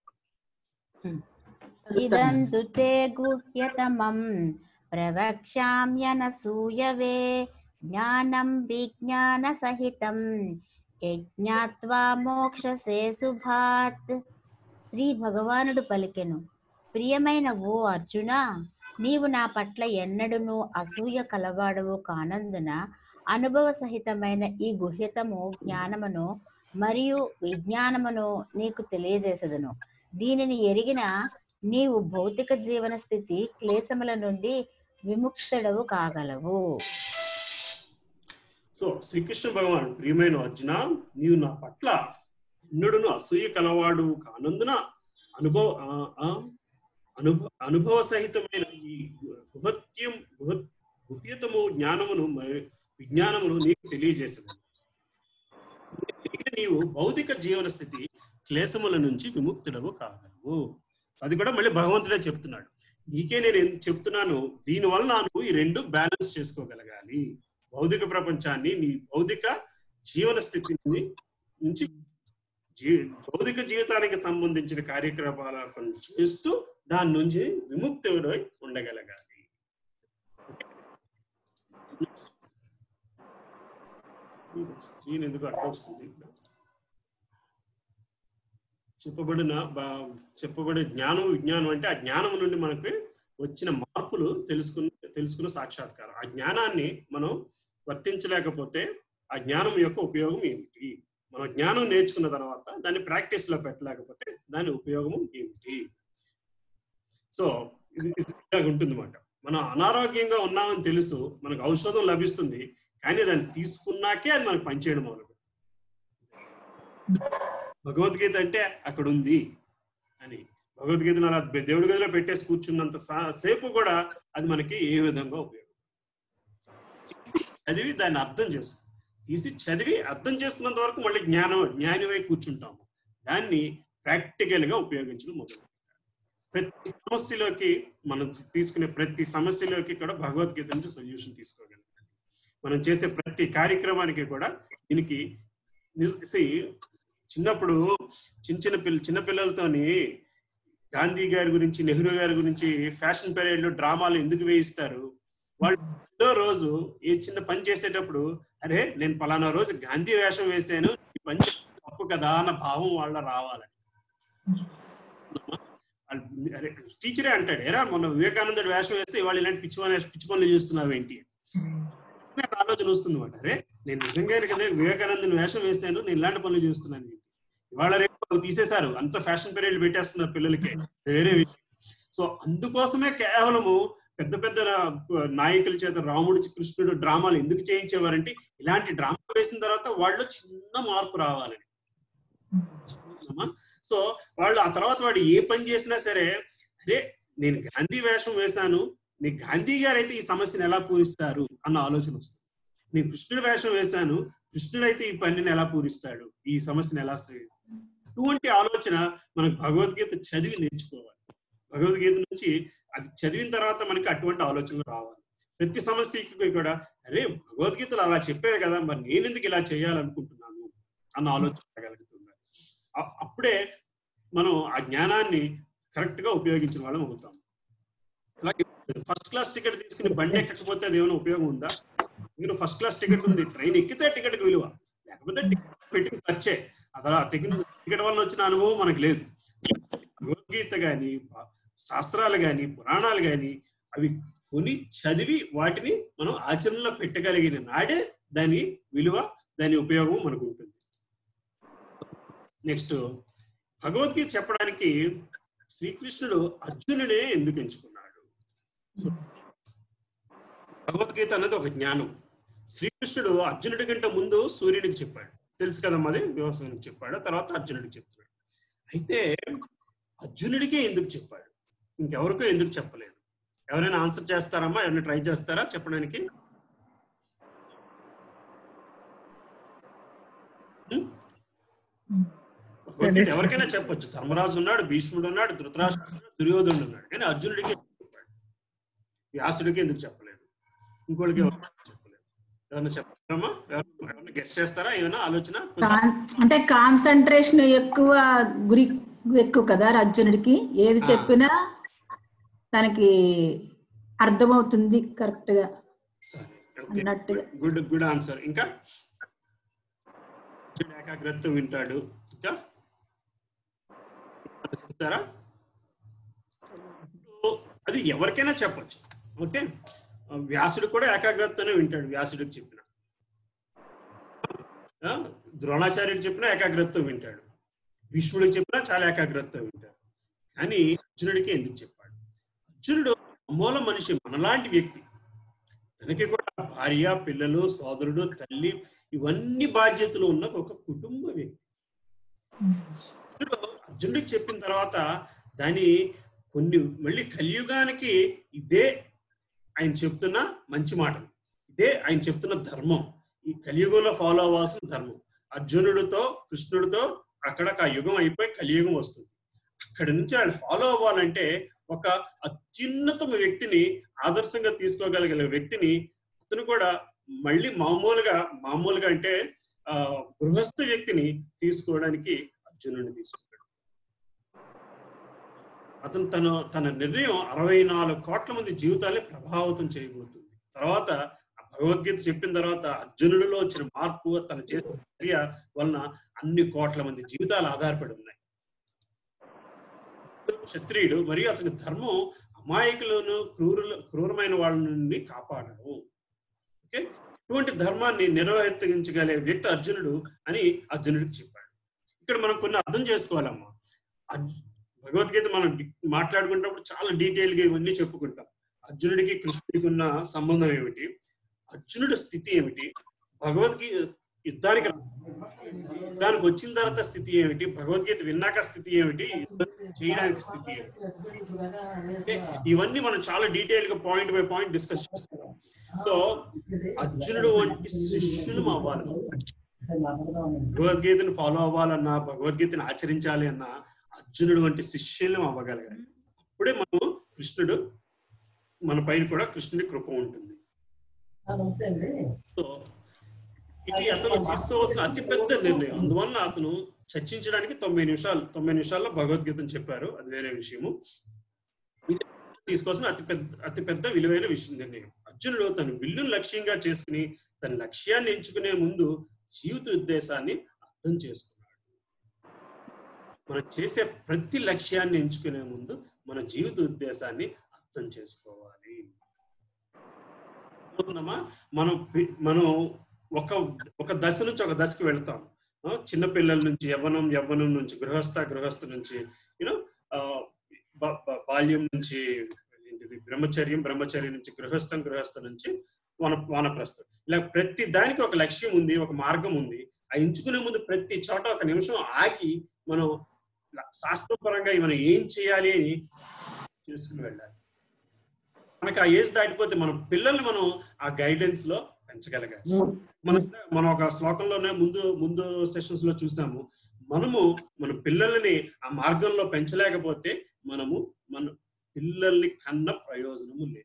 ఇదంతు తే గుహ్యతమం ప్రవక్ష్యామ్యనసూయవే జ్ఞానం విజ్ఞాన సహితం యజ్ఞాత్వా మోక్షసే శుభాత్ శ్రీ భగవానుడు పలికెను ప్రియమైన ఓ అర్జున నీవు నా పట్ల ఎన్నడును అసూయ కలవాడవు కానందున అనుభవ సహితమైన ఈ గుహ్యతము జ్ఞానమును మరియు విజ్ఞానమును నీకు తెలియజేసెదను దీనిని ఎరిగిన నీవు భౌతిక జీవన స్థితి క్లేశముల నుండి విముక్తుడవు కాగలవు సో శ్రీకృష్ణ భగవాన్ ప్రియమైన అర్జున నీవు నా పట్ల ఎన్నడును అసూయ కలవాడు కానందున అనుభవ ఆ, ఆ, అనుభవ అనుభవ సహితమైన ఈ గుహత్యం గుహ- గుహ్యతము జ్ఞానమును మరియు విజ్ఞానమును నీకు తెలియజేసింది నీవు భౌతిక జీవన స్థితి క్లేశముల నుంచి విముక్తుడవు కాగలవు అది కూడా మళ్ళీ భగవంతుడే చెప్తున్నాడు నీకే నేను ఏం చెప్తున్నాను దీని వలన నువ్వు ఈ రెండు బ్యాలెన్స్ చేసుకోగలగాలి భౌతిక ప్రపంచాన్ని నీ భౌతిక జీవన స్థితిని నుంచి జీ భౌతిక జీవితానికి సంబంధించిన కార్యకలాపాలను చేస్తూ దాని నుంచి విముక్తుడై ఉండగలగాలి స్క్రీన్ ఎందుకు అడ్డు వస్తుంది ఇప్పుడు చెప్పబడిన బా- చెప్పబడిన జ్ఞానం విజ్ఞానం అంటే ఆ జ్ఞానం నుండి మనకి వచ్చిన మార్పులు తెలుసుకున్న తెలుసుకున్న సాక్షాత్కారం ఆ జ్ఞానాన్ని మనం వర్తించలేకపోతే ఆ జ్ఞానం యొక్క ఉపయోగం ఏమిటి మనం జ్ఞానం నేర్చుకున్న తర్వాత దాన్ని ప్రాక్టీస్ లో పెట్టలేకపోతే దాని ఉపయోగం ఏమిటి సో ఇది ఇది ఉంటుంది అనమాట మనం అనారోగ్యంగా ఉన్నామని తెలుసు మనకు ఔషధం లభిస్తుంది కానీ దాన్ని తీసుకున్నాకే అది మనకు పనిచేయడం మొదలు భగవద్గీత అంటే అక్కడ ఉంది అని భగవద్గీతను అలా దేవుడి గదిలో పెట్టేసి కూర్చున్నంత సా- సేపు కూడా అది మనకి ఏ విధంగా ఉపయోగం తీసి చదివి దాన్ని అర్థం చేసుకో తీసి చదివి అర్థం చేసుకున్నంత వరకు మళ్ళీ జ్ఞానం జ్ఞానివై కూర్చుంటాము దాన్ని ప్రాక్టికల్ గా ఉపయోగించడం మొదలు ప్రతి సమస్యలోకి మనం తీసుకునే ప్రతి సమస్యలోకి కూడా భగవద్గీత నుంచి సొల్యూషన్ తీసుకోగలం మనం చేసే ప్రతి కార్యక్రమానికి కూడా దీనికి నిజ- see, చిన్నప్పుడు చిన్న చిన్న పిల్ల చిన్న పిల్లలతోని గాంధీ గారి గురించి నెహ్రూ గారి గురించి ఫ్యాషన్ పీరియడ్ లో డ్రామాలు ఎందుకు వేయిస్తారు వాళ్ళు ఏదో రోజు ఏ చిన్న పని చేసేటప్పుడు అరే నేను పలానా రోజు గాంధీ వేషం వేసాను ఈ పని చేస్తే తప్పు కదా అన్న భావం వాళ్ళ రావాలని వాళ్ళు- అరే టీచరే అంటాడు ఎరా మొన్న వివేకానందుడు వేషం వేస్తే వాళ్ళు ఇలాంటి పిచ్చి పనులు పిచ్చి పనులు చేస్తున్నావు ఏంటి నాకు ఆలోచన వస్తుంది అనమాట అరే నేను నిజంగానే కదా వివేకానందుని వేషం వేసాను నేను ఇలాంటి పనులు చేస్తున్నాను ఏంటి ఇవాళ రేపు అవి తీసేశారు అంత ఫ్యాషన్ పీరియడ్ పెట్టేస్తున్నారు పిల్లలకి వేరే విషయం సో అందుకోసమే కేవలము పెద్ద పెద్ద రా- నాయకుల చేత రాముడు కృష్ణుడు డ్రామాలు ఎందుకు చేయించేవారంటే ఇలాంటి డ్రామా వేసిన తర్వాత వాళ్ళు చిన్న మార్పు రావాలని అమ్మా? సో వాళ్ళు ఆ తర్వాత వాడు ఏ పని చేసినా సరే అరే నేను గాంధీ వేషం వేశాను నేను గాంధీ గారు అయితే ఈ సమస్యను ఎలా పూరిస్తారు అన్న ఆలోచన వస్తుంది నేను కృష్ణుడి వేషం వేశాను కృష్ణుడైతే ఈ పనిని ఎలా పూరిస్తాడు ఈ సమస్యను ఎలా సే- అటువంటి ఆలోచన మనకు భగవద్గీత చదివి నేర్చుకోవాలి భగవద్గీత నుంచి అది చదివిన తర్వాత మనకి అటువంటి ఆలోచనలు రావాలి ప్రతి సమస్యకి కూడా అరే భగవద్గీతలు అలా చెప్పారు కదా మరి నేను ఎందుకు ఇలా చేయాలనుకుంటున్నాను అన్న ఆలోచన రాగలుగుతుంది అ- అప్పుడే మనం ఆ జ్ఞానాన్ని కరెక్ట్ గా ఉపయోగించిన వాళ్ళం అవుతాం అలాగే ఫస్ట్ క్లాస్ టికెట్ తీసుకుని బండి ఎక్కకపోతే అది ఏమైనా ఉపయోగం ఉందా మీరు ఫస్ట్ క్లాస్ టికెట్ ఉంది ట్రైన్ ఎక్కితే టికెట్ విలువ లేకపోతే టికెట్ పెట్టిన ఖర్చే అసలు ఆ టికెట్ టికెట్ వల్ల వచ్చిన అనుభవం మనకు లేదు భగవద్గీత కానీ శాస్త్రాలు కానీ పురాణాలు కానీ అవి కొని చదివి వాటిని మనం ఆచరణలో పెట్టగలిగిన నాడే దాని విలువ దాని ఉపయోగం మనకు ఉంటుంది నెక్స్ట్ భగవద్గీత చెప్పడానికి శ్రీకృష్ణుడు అర్జునుడే ఎందుకు ఎంచుకున్నాడు సో, భగవద్గీత అనేది ఒక జ్ఞానం శ్రీకృష్ణుడు అర్జునుడి కంటే ముందు సూర్యుడికి చెప్పాడు తెలుసు కదమ్మా అది వ్యవసాయానికి చెప్పాడు తర్వాత అర్జునుడికి చెప్తున్నాడు అయితే అర్జునుడికే ఎందుకు చెప్పాడు ఇంకెవరికో ఎందుకు చెప్పలేదు ఎవరైనా ఆన్సర్ చేస్తారమ్మా ఎవరైనా ట్రై చేస్తారా చెప్పడానికి హ్మ్? భగవద్గీత ఎవరికైనా చెప్పొచ్చు ధర్మరాజు ఉన్నాడు భీష్ముడు ఉన్నాడు ధృతరాష్ట్రుడు ఉన్నాడు దుర్యోధనుడు ఉన్నాడు కానీ అర్జునుడికి ఎందుకు చెప్పాడు వ్యాసుడికి ఎందుకు చెప్పలేదు ఇంకోటికి ఎవరికి చెప్పలేదు ఎవరైనా చెప్పారమ్మా ఎవరైనా గెస్ట్ చేస్తారా ఏమైనా ఆలోచన కొంచెం కాన్- అంటే కాన్సన్ట్రేషన్ ఎక్కువ గురి ఎక్కువ కదా అర్జునుడికి ఏది ఆ. చెప్పినా తనకి అర్థమవుతుంది కరెక్ట్ గా సరే అన్నట్టుగా. గుడ్ గుడ్ ఆన్సర్ ఇంకా అర్జునుడు ఏకాగ్రత వింటాడు ఇంకా చెప్తారా సో, అది ఎవరికైనా చెప్పొచ్చు ఓకే వ్యాసుడు కూడా ఏకాగ్రతతోనే వింటాడు వ్యాసుడికి చెప్పిన ఆ, ద్రోణాచార్యుడికి చెప్పినా ఏకాగ్రతతో వింటాడు భీష్ముడికి చెప్పినా చాలా ఏకాగ్రతతో వింటాడు కానీ అర్జునుడికి ఎందుకు చెప్పాడు అర్జునుడు అమూల మనిషి మనలాంటి వ్యక్తి తనకి కూడా భార్య పిల్లలు సోదరుడు తల్లి ఇవన్నీ బాధ్యతలు ఉన్న ఒక కుటుంబ వ్యక్తి అర్జునుడు అర్జునుడికి చెప్పిన తర్వాత దాని కొన్ని మళ్ళీ కలియుగానికి ఇదే ఆయన చెప్తున్న మంచి మాటలు ఇదే ఆయన చెప్తున్న ధర్మం ఈ కలియుగంలో ఫాలో అవ్వాల్సిన ధర్మం అర్జునుడితో కృష్ణుడితో అక్కడ ఆ యుగం అయిపోయి కలియుగం వస్తుంది అక్కడి నుంచి వాళ్ళు ఫాలో అవ్వాలంటే ఒక అత్యున్నతమ వ్యక్తిని ఆదర్శంగా తీసుకోగలిగిన వ్యక్తిని అతను కూడా మళ్ళీ మామూలుగా మామూలుగా అంటే ఆ గృహస్థ వ్యక్తిని తీసుకోవడానికి అర్జునుడిని తీసుకున్నాడు అతను తన తన నిర్ణయం అరవై నాలుగు కోట్ల మంది జీవితాన్ని ప్రభావితం చేయబోతుంది తర్వాత ఆ భగవద్గీత చెప్పిన తర్వాత అర్జునుడిలో వచ్చిన మార్పు తను చేసిన చర్య వలన అన్ని కోట్ల మంది జీవితాలు ఆధారపడి ఉన్నాయి క్షత్రియుడు మరియు అతని ధర్మం అమాయకులను క్రూరుల క్రూరమైన వాళ్ళ నుండి కాపాడడం ఓకే ఇటువంటి ధర్మాన్ని నిర్వర్తించగలిగే వ్యక్తి అర్జునుడు అని అర్జునుడికి చెప్పాడు ఇక్కడ మనం కొన్ని అర్థం చేసుకోవాలమ్మా అర్జు- భగవద్గీత మనం డి- మాట్లాడుకున్నప్పుడు చాలా డీటెయిల్ గా ఇవన్నీ చెప్పుకుంటాం అర్జునుడికి కృష్ణుడికి ఉన్న సంబంధం ఏమిటి అర్జునుడి స్థితి ఏమిటి భగవద్గీత యుద్ధానికి యుద్ధానికి వచ్చిన తర్వాత స్థితి ఏమిటి భగవద్గీత విన్నాక స్థితి ఏమిటి యుద్ధం చేయడానికి స్థితి ఏమిటి అంటే ఇవన్నీ మనం చాలా డీటెయిల్ గా పాయింట్ బై పాయింట్ డిస్కస్ చేస్తున్నాం సో అర్జునుడు వంటి శిష్యులు అవ్వాలి భగవద్గీతను ఫాలో అవ్వాలన్నా భగవద్గీతను ఆచరించాలి అన్నా అర్జునుడు వంటి శిష్యులు అవ్వగలగాలి అప్పుడే మనం కృష్ణుడు మన పైన కూడా కృష్ణుడి కృప ఉంటుంది సో ఇది అతను తీసుకోవాల్సిన అతిపెద్ద నిర్ణయం అందువల్ల అతను చర్చించడానికి తొంభై నిమిషాలు తొంభై నిమిషాల్లో భగవద్గీతను చెప్పారు అది వేరే విషయము ఇది తీసుకోవాల్సిన అతిపెద్ద అతిపెద్ద విలువైన విషయం నిర్ణయం అర్జునుడు తన విల్లును లక్ష్యంగా చేసుకుని తన లక్ష్యాన్ని ఎంచుకునే ముందు జీవిత ఉద్దేశాన్ని అర్థం చేసుకున్నాడు మనం చేసే ప్రతి లక్ష్యాన్ని ఎంచుకునే ముందు మన జీవిత ఉద్దేశాన్ని అర్థం చేసుకోవాలి అవుతుందమ్మా మనం పి- మనం ఒక ఒక దశ నుంచి ఒక దశకి వెళ్తాం ఆ, చిన్న పిల్లల నుంచి యవ్వనం యవ్వనం నుంచి గృహస్థ గృహస్థ నుంచి యూనో బాల్యం నుంచి ఏంటిది బ్రహ్మచర్యం బ్రహ్మచర్యం నుంచి గృహస్థం గృహస్థ నుంచి వన వానప్రస్థం ఇలా ప్రతి దానికి ఒక లక్ష్యం ఉంది ఒక మార్గం ఉంది ఆ ఎంచుకునే ముందు ప్రతి చోట ఒక నిమిషం ఆకి మనం శాస్త్రపరంగా మనం ఏం చేయాలి అని చేసుకుని వెళ్ళాలి మనకి ఆ ఏజ్ దాటిపోతే మన పిల్లల్ని మనం ఆ గైడెన్స్ లో పెంచగలగాలి మనం మనం ఒక శ్లోకంలోనే ముందు ముందు సెషన్స్ లో చూసాము మనము మన పిల్లల్ని ఆ మార్గంలో పెంచలేకపోతే మనము మన పిల్లల్ని కన్న ప్రయోజనము లేదు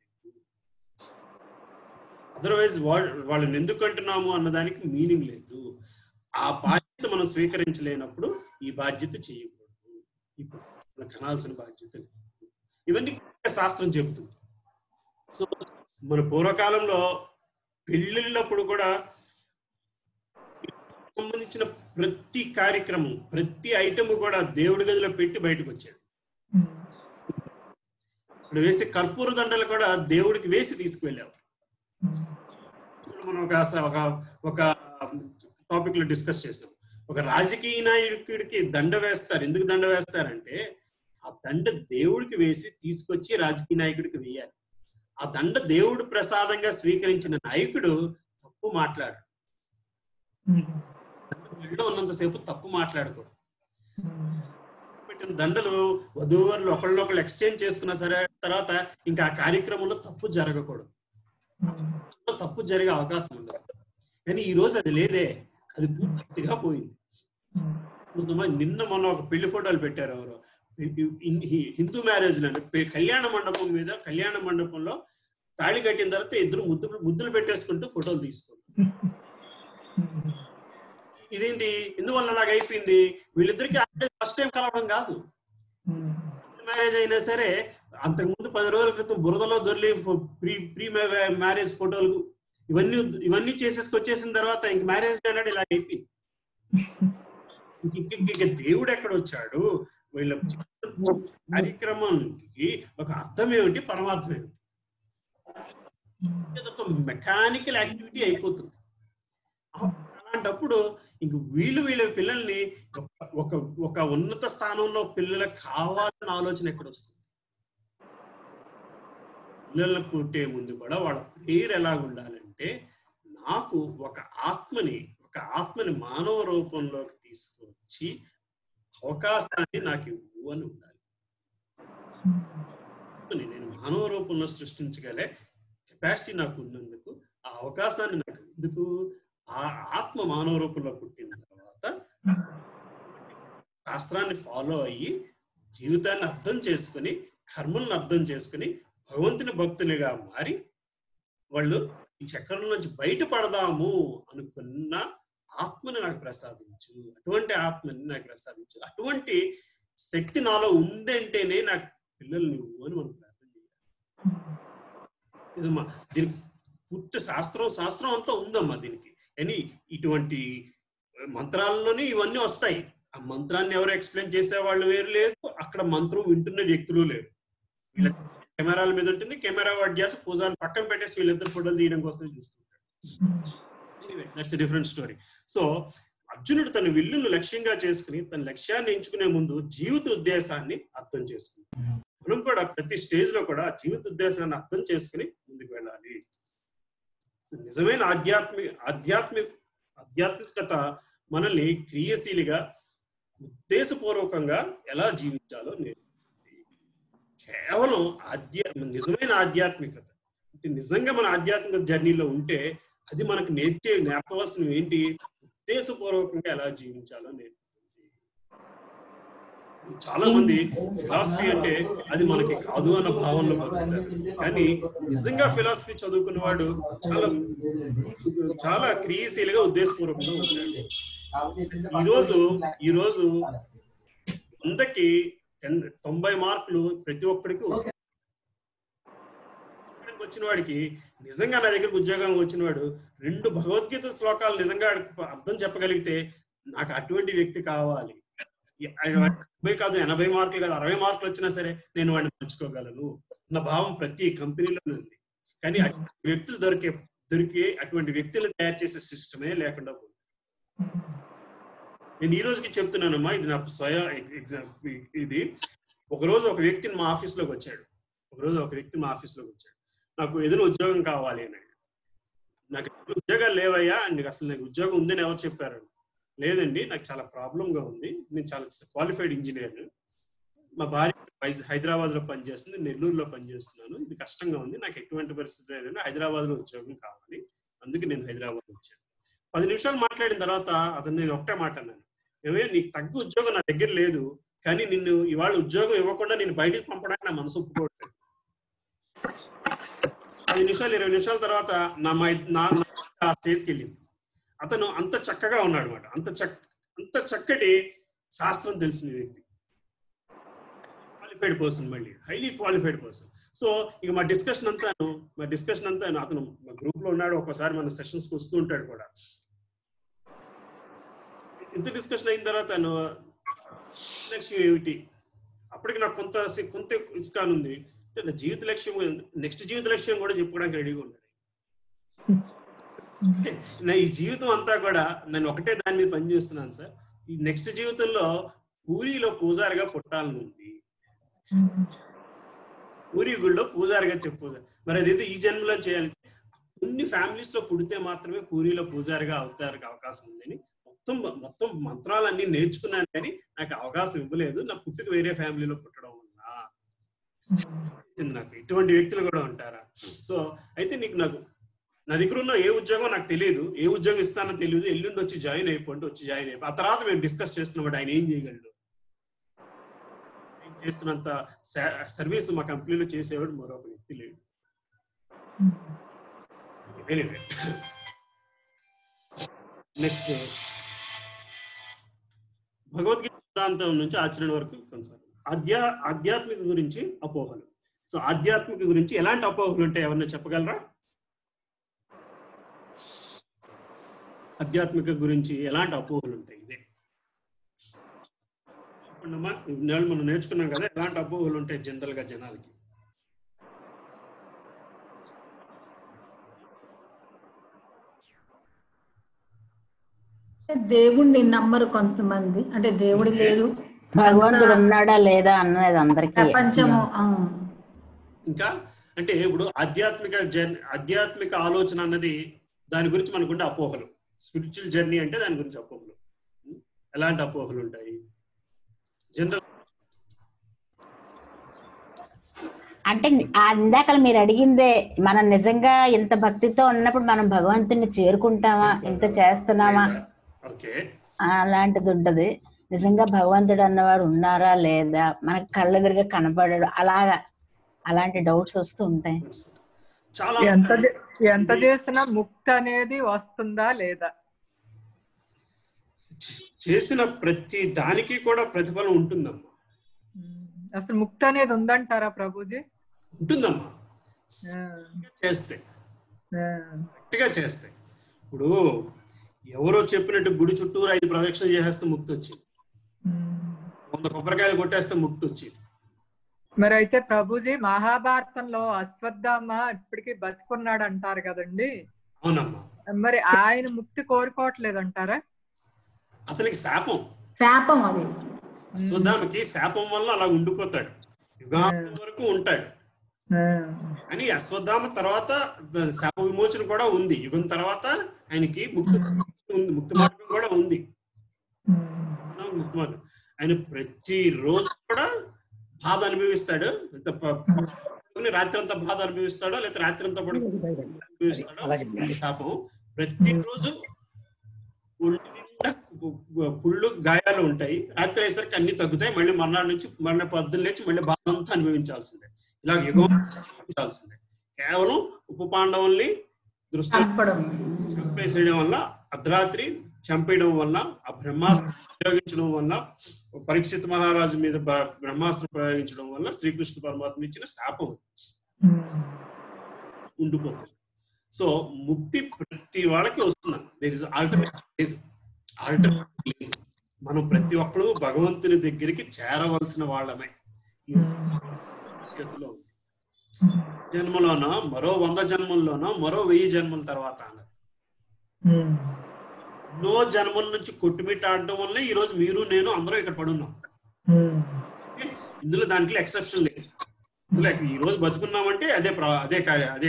అదర్వైజ్ వాళ్ళని ఎందుకు అంటున్నాము అన్నదానికి మీనింగ్ లేదు ఆ బాధ్యత మనం స్వీకరించలేనప్పుడు ఈ బాధ్యత చేయకూడదు ఇప్పుడు మనం కనాల్సిన బాధ్యత లేదు ఇవన్నీ శాస్త్రం చెబుతుంది సో మన పూర్వకాలంలో పెళ్ళిళ్ళప్పుడు కూడా సంబంధించిన ప్రతి కార్యక్రమం ప్రతి ఐటమ్ కూడా దేవుడి గదిలో పెట్టి బయటకు వచ్చేది అక్కడ వేసే కర్పూర దండలు కూడా దేవుడికి వేసి తీసుకువెళ్ళేవారు ఇప్పుడు మనం ఒక ఒక ఒక టాపిక్ లో డిస్కస్ చేసాం ఒక రాజకీయ నాయకుడికి దండ వేస్తారు ఎందుకు దండ వేస్తారంటే ఆ దండ దేవుడికి వేసి తీసుకొచ్చి రాజకీయ నాయకుడికి వేయాలి ఆ దండ దేవుడు ప్రసాదంగా స్వీకరించిన నాయకుడు తప్పు మాట్లాడు దండలో ఉన్నంతసేపు తప్పు మాట్లాడకూడదు పెట్టిన దండలు వధూవరులు ఒకళ్ళొకళ్ళు ఎక్స్చేంజ్ చేసుకున్న సరే తర్వాత ఇంకా ఆ కార్యక్రమంలో తప్పు జరగకూడదు తప్పు జరిగే అవకాశం ఉండదు కానీ ఈ రోజు అది లేదే అది పూర్తిగా పోయింది కొంతమంది నిన్న మొన్న ఒక పెళ్లి ఫోటోలు పెట్టారు ఎవరు హిందూ మ్యారేజ్ కళ్యాణ మండపం మీద కళ్యాణ మండపంలో తాళి కట్టిన తర్వాత ఇద్దరు ముద్దులు ముద్దులు పెట్టేసుకుంటూ ఫోటోలు తీసుకుంటారు ఇదేంటి ఎందువల్ల నాకు అయిపోయింది వీళ్ళిద్దరికి ఫస్ట్ టైం కలవడం కాదు మ్యారేజ్ అయినా సరే అంతకుముందు పది రోజుల క్రితం బురదలో దొరికి ప్రీ ప్రీ మ్యారేజ్ ఫోటోలు ఇవన్నీ ఇవన్నీ చేసేసుకొచ్చేసిన తర్వాత ఇంక మ్యారేజ్ అన్నాడు ఇలా అయిపోయింది ఇంక- ఇంక ఇంక దేవుడు ఎక్కడ వచ్చాడు వీళ్ళ కార్యక్రమానికి ఒక అర్థం ఏమిటి పరమార్థం ఏమిటి ఇది ఒక మెకానికల్ యాక్టివిటీ అయిపోతుంది అ- అలాంటప్పుడు ఇంక వీళ్ళు వీళ్ళ పిల్లల్ని ఒక- ఒక ఒక ఉన్నత స్థానంలో పిల్లలకు కావాలన్న ఆలోచన ఎక్కడ వస్తుంది పిల్లలు పుట్టే ముందు కూడా వాళ్ళ ప్రేయర్ ఎలా ఉండాలంటే నాకు ఒక ఆత్మని ఒక ఆత్మని మానవ రూపంలోకి తీసుకొచ్చి అవకాశాన్ని నాకు ఇవ్వు అని ఉండాలి ఆత్మని నేను మానవ రూపంలో సృష్టించగలే కెపాసిటీ నాకు ఉన్నందుకు ఆ అవకాశాన్ని నాకు ఎందుకు ఆ ఆత్మ మానవ రూపంలో పుట్టిన తర్వాత శాస్త్రాన్ని ఫాలో అయ్యి జీవితాన్ని అర్థం చేసుకుని కర్మలను అర్థం చేసుకుని భగవంతుని భక్తులుగా మారి వాళ్ళు ఈ చక్రం నుంచి బయటపడదాము అనుకున్న ఆత్మని నాకు ప్రసాదించు అటువంటి ఆత్మని నాకు ప్రసాదించు అటువంటి శక్తి నాలో ఉందంటేనే నాకు పిల్లలు నువ్వు అని మనం ప్రార్థన చేయాలి ఇదమ్మా దీనికి పూర్తి శాస్త్రం శాస్త్రం అంతా ఉందమ్మా దీనికి కానీ ఇటువంటి మంత్రాల్లోనే ఇవన్నీ వస్తాయి ఆ మంత్రాన్ని ఎవరు ఎక్స్ప్లెయిన్ చేసేవాళ్ళు వేరు లేదు అక్కడ మంత్రం వింటున్న వ్యక్తులు లేరు వీళ్ళ కెమెరాల మీద ఉంటుంది కెమెరా వాడి చేసి పూజాన్ని పక్కన పెట్టేసి వీళ్ళిద్దరు ఫోటోలు తీయడం కోసం చూస్తుంటారు దట్స్ డిఫరెంట్ స్టోరీ సో అర్జునుడు తన విల్లును లక్ష్యంగా చేసుకుని తన లక్ష్యాన్ని ఎంచుకునే ముందు జీవిత ఉద్దేశాన్ని అర్థం చేసుకుంటాం మనం కూడా ప్రతి స్టేజ్ లో కూడా ఆ జీవిత ఉద్దేశాన్ని అర్థం చేసుకుని ముందుకు వెళ్ళాలి సో నిజమైన ఆధ్యాత్మిక ఆధ్యాత్మిక ఆధ్యాత్మికత మనల్ని క్రియాశీలిగా ఉద్దేశపూర్వకంగా ఎలా జీవించాలో నేర్పుతుంది కేవలం ఆధ్యా నిజమైన ఆధ్యాత్మికత అంటే నిజంగా మన ఆధ్యాత్మిక జర్నీలో ఉంటే అది మనకు నేర్చే నేర్పవలసినవి ఏంటి ఉద్దేశపూర్వకంగా ఎలా జీవించాలో నేర్పుతుంది చాలా మంది ఫిలాసఫీ అంటే అది మనకి కాదు అన్న భావనలో బతుకుతారు కానీ నిజంగా ఫిలాసఫీ చదువుకున్నవాడు చాలా చాలా క్రియాశీలిగా ఉద్దేశపూర్వకంగా ఉంటాడు ఈ రోజు ఈ రోజు వందకి టెన్- తొంభై మార్కులు ప్రతి ఒక్కడికి వస్తాయి ఉద్యోగానికి వచ్చిన వాడికి నిజంగా నా దగ్గరకు ఉద్యోగం వచ్చిన వాడు రెండు భగవద్గీత శ్లోకాలు నిజంగా వాడికి అర్థం చెప్పగలిగితే నాకు అటువంటి వ్యక్తి కావాలి ఈ- ఆయన డెబ్బై కాదు ఎనభై మార్కులు కాదు అరవై మార్కులు వచ్చినా సరే నేను వాడిని మలుచుకోగలను నా భావం ప్రతి కంపెనీలో ఉంది కానీ అటువంటి వ్యక్తులు దొరికే దొరికే అటువంటి వ్యక్తులు తయారు చేసే సిస్టమే లేకుండా పోయింది నేను ఈ రోజుకి చెప్తున్నానమ్మా ఇది నా స్వయ ఎగ్జామ్ ఇది ఒక రోజు ఒక వ్యక్తిని మా ఆఫీస్ లోకి వచ్చాడు ఒక రోజు ఒక వ్యక్తి మా ఆఫీస్ లోకి వచ్చాడు నాకు ఏదైనా ఉద్యోగం కావాలి అని నాకు ఎప్పుడు ఉద్యోగాలు లేవయ్యా నీకు అసలు నాకు ఉద్యోగం ఉందని ఎవరు చెప్పారు లేదండి నాకు చాలా ప్రాబ్లం గా ఉంది నేను చాలా క్వాలిఫైడ్ ఇంజనీర్ మా భార్య వైజ్- హైదరాబాద్ లో పనిచేస్తుంది నెల్లూరులో పనిచేస్తున్నాను ఇది కష్టంగా ఉంది నాకు ఎటువంటి పరిస్థితి లేదండి హైదరాబాద్ లో ఉద్యోగం కావాలి అందుకే నేను హైదరాబాద్ వచ్చాను పది నిమిషాలు మాట్లాడిన తర్వాత అతను నేను ఒకటే మాట అన్నాను ఏమే నీకు తగ్గు ఉద్యోగం నా దగ్గర లేదు కానీ నిన్ను ఇవాళ ఉద్యోగం ఇవ్వకుండా నేను బయటికి పంపడానికి నా మనసు ఒప్పుకోవట్లేదు పది నిమిషాలు ఇరవై నిమిషాల తర్వాత నా మై- నా నా ఆ స్టేజ్కి వెళ్ళింది అతను అంత చక్కగా ఉన్నాడు అనమాట అంత చక్ అంత చక్కటి శాస్త్రం తెలిసిన వ్యక్తి క్వాలిఫైడ్ పర్సన్ మళ్ళీ హైలీ క్వాలిఫైడ్ పర్సన్ సో ఇక మా డిస్కషన్ అంతా మా డిస్కషన్ అంతా అతను మా గ్రూప్ లో ఉన్నాడు ఒకసారి మన సెషన్స్ కి వస్తూ ఉంటాడు కూడా ఇంత డిస్కషన్ అయిన తర్వాత తను లక్ష్యం ఏమిటి అప్పటికి నాకు కొంత కొంత ఇస్కాన్ ఉంది అంటే నా జీవిత లక్ష్యం నెక్స్ట్ జీవిత లక్ష్యం కూడా చెప్పుకోవడానికి రెడీగా ఉన్నాడు నా ఈ జీవితం అంతా కూడా నేను ఒకటే దాని మీద పనిచేస్తున్నాను సార్ ఈ నెక్స్ట్ జీవితంలో పూరిలో పూజారిగా పుట్టాలని ఉంది పూరి గుళ్ళో పూజారిగా చెప్పు మరి అదైతే ఈ జన్మలో చేయాలి కొన్ని ఫ్యామిలీస్ లో పుడితే మాత్రమే పూరిలో పూజారిగా అవుతారు అవకాశం ఉందని మొత్తం మొత్తం మంత్రాలన్నీ నేర్చుకున్నాను కానీ నాకు అవకాశం ఇవ్వలేదు నా పుట్టుక వేరే ఫ్యామిలీలో పుట్టడం వల్ల వచ్చింది నాకు ఇటువంటి వ్యక్తులు కూడా ఉంటారా సో అయితే నీకు నాకు నా దగ్గర ఉన్న ఏ ఉద్యోగం నాకు తెలియదు ఏ ఉద్యోగం ఇస్తానో తెలియదు ఎల్లుండి వచ్చి జాయిన్ అయిపోండి వచ్చి జాయిన్ అయిపో ఆ తర్వాత మేము డిస్కస్ చేస్తున్నప్పుడు ఆయన ఏం చేయగలడు ఆయన చేస్తున్నంత సర్వీస్ మా కంపెనీలో చేసేవాడు మరొక వ్యక్తి లేడు ఎనీవే నెక్స్ట్ భగవద్గీత సిద్ధాంతం నుంచి ఆచరణ వరకు కొనసాగు ఆధ్యా ఆధ్యాత్మిక గురించి అపోహలు సో ఆధ్యాత్మిక గురించి ఎలాంటి అపోహలు ఉంటాయి ఎవరన్నా చెప్పగలరా ఆధ్యాత్మిక గురించి ఎలాంటి అపోహలు ఉంటాయి ఇదే చెప్పండమ్మా ఇన్నాళ్ళు మనం నేర్చుకున్నాం కదా ఎలాంటి అపోహలు ఉంటాయి జనరల్ గా జనాలకి దేవుణ్ణి నమ్మరు కొంతమంది అంటే దేవుడు లేదు భగవంతుడు ఉన్నాడా లేదా అన్నది అందరికీ ప్రపంచము ఆ, ఇంకా అంటే ఇప్పుడు ఆధ్యాత్మిక జర్నీ ఆధ్యాత్మిక ఆలోచన అన్నది దాని గురించి మనకుండే అపోహలు స్పిరిచువల్ జర్నీ అంటే దాని గురించి అపోహలు ఉం? ఎలాంటి అపోహలు ఉంటాయి జనరల్ అంటే ఆ ఇందాక మీరు అడిగిందే మనం నిజంగా ఇంత భక్తితో ఉన్నప్పుడు మనం భగవంతుని చేరుకుంటామా ఇంత చేస్తున్నామా ఓకే అలాంటిది ఉంటది నిజంగా భగవంతుడు అన్నవాడు ఉన్నారా లేదా మనకు కళ్ళెదురుగా కనపడాడు అలాగా అలాంటి డౌట్స్ వస్తూ ఉంటాయి చాలా ఎంత చే- ఎంత చేసినా ముక్తి అనేది వస్తుందా లేదా చేసిన ప్రతి దానికి కూడా ప్రతిఫలం ఉంటుందమ్మా అసలు ముక్తి అనేది ఉందంటారా ప్రభుజీ ఉంటుందమ్మా ఆ, చేస్తే ఆ, గట్టిగా చేస్తే ఇప్పుడు ఎవరో చెప్పినట్టు గుడి చుట్టూరు ఐదు ప్రదక్షిణ చేసేస్తే ముక్తి వచ్చింది ఉమ్. వంద కొబ్బరికాయలు కొట్టేస్తే ముక్తి వచ్చింది మరి అయితే ప్రభుజీ మహాభారతంలో అశ్వత్థామ ఇప్పటికీ బతికున్నాడు అంటారు కదండి అవునమ్మా మరి ఆయన ముక్తి కోరుకోవట్లేదు అంటారా అతనికి శాపం శాపం అది సుధామకి శాపం వల్ల అలా ఉండిపోతాడు యుగాంతం వరకు ఉంటాడు కానీ అశ్వత్థామ తర్వాత దాని శాప విమోచన కూడా ఉంది యుగం తర్వాత ఆయనకి ముక్తి ఉంది ముక్తి మార్గం కూడా ఉంది ముక్తి మార్గం ఆయన ప్రతి రోజు కూడా బాధ అనుభవిస్తాడు ఎంత ప- పడుకుని రాత్రి అంతా బాధ అనుభవిస్తాడో లేదా రాత్రి అంతా పడుకుని అనుభవిస్తాడో ఈ శాపం ప్రతి రోజు ఒళ్ళు నిండా పు- పు- పుళ్ళు గాయాలు ఉంటాయి రాత్రి అయ్యేసరికి అన్ని తగ్గుతాయి మళ్ళీ మర్నాడు నుంచి మళ్ళీ పొద్దున్న లేచి మళ్ళీ బాధ అంతా అనుభవించాల్సిందే ఇలా యుగం అనుభవించాల్సిందే కేవలం ఉప పాండవుల్ని దృష్టి చంపడం చంపేసేయడం వల్ల అర్ధరాత్రి చంపేయడం వల్ల ఆ బ్రహ్మాస్త్రం ప్రయోగించడం వల్ల పరీక్షిత్ మహారాజు మీద బ- బ్రహ్మాస్త్రం ప్రయోగించడం వల్ల శ్రీకృష్ణ పరమాత్మ ఇచ్చిన శాపం ఉండిపోతుంది సో ముక్తి ప్రతి వాళ్ళకి వస్తున్నాం దేర్ ఇస్ ఆల్టర్నేటివ్ లేదు ఆల్టర్నేటివ్ లేదు మనం ప్రతి ఒక్కరు భగవంతుని దగ్గరికి చేరవలసిన వాళ్ళమే ఈ చేతిలో ఉంది జన్మలోనో మరో వంద జన్మల్లోనో మరో వెయ్యి జన్మల తర్వాత అన్నది ఎన్నో జన్మల నుంచి కొట్టుమిట్టాడడం వల్ల ఈ రోజు మీరు నేను అందరూ ఇక్కడ పడున్నాం ఓకే? ఇందులో దాంట్లో ఎక్సెప్షన్ లేదు ఇందులో ఈ రోజు బతుకున్నామంటే అదే ప్ర- అదే కార్య అదే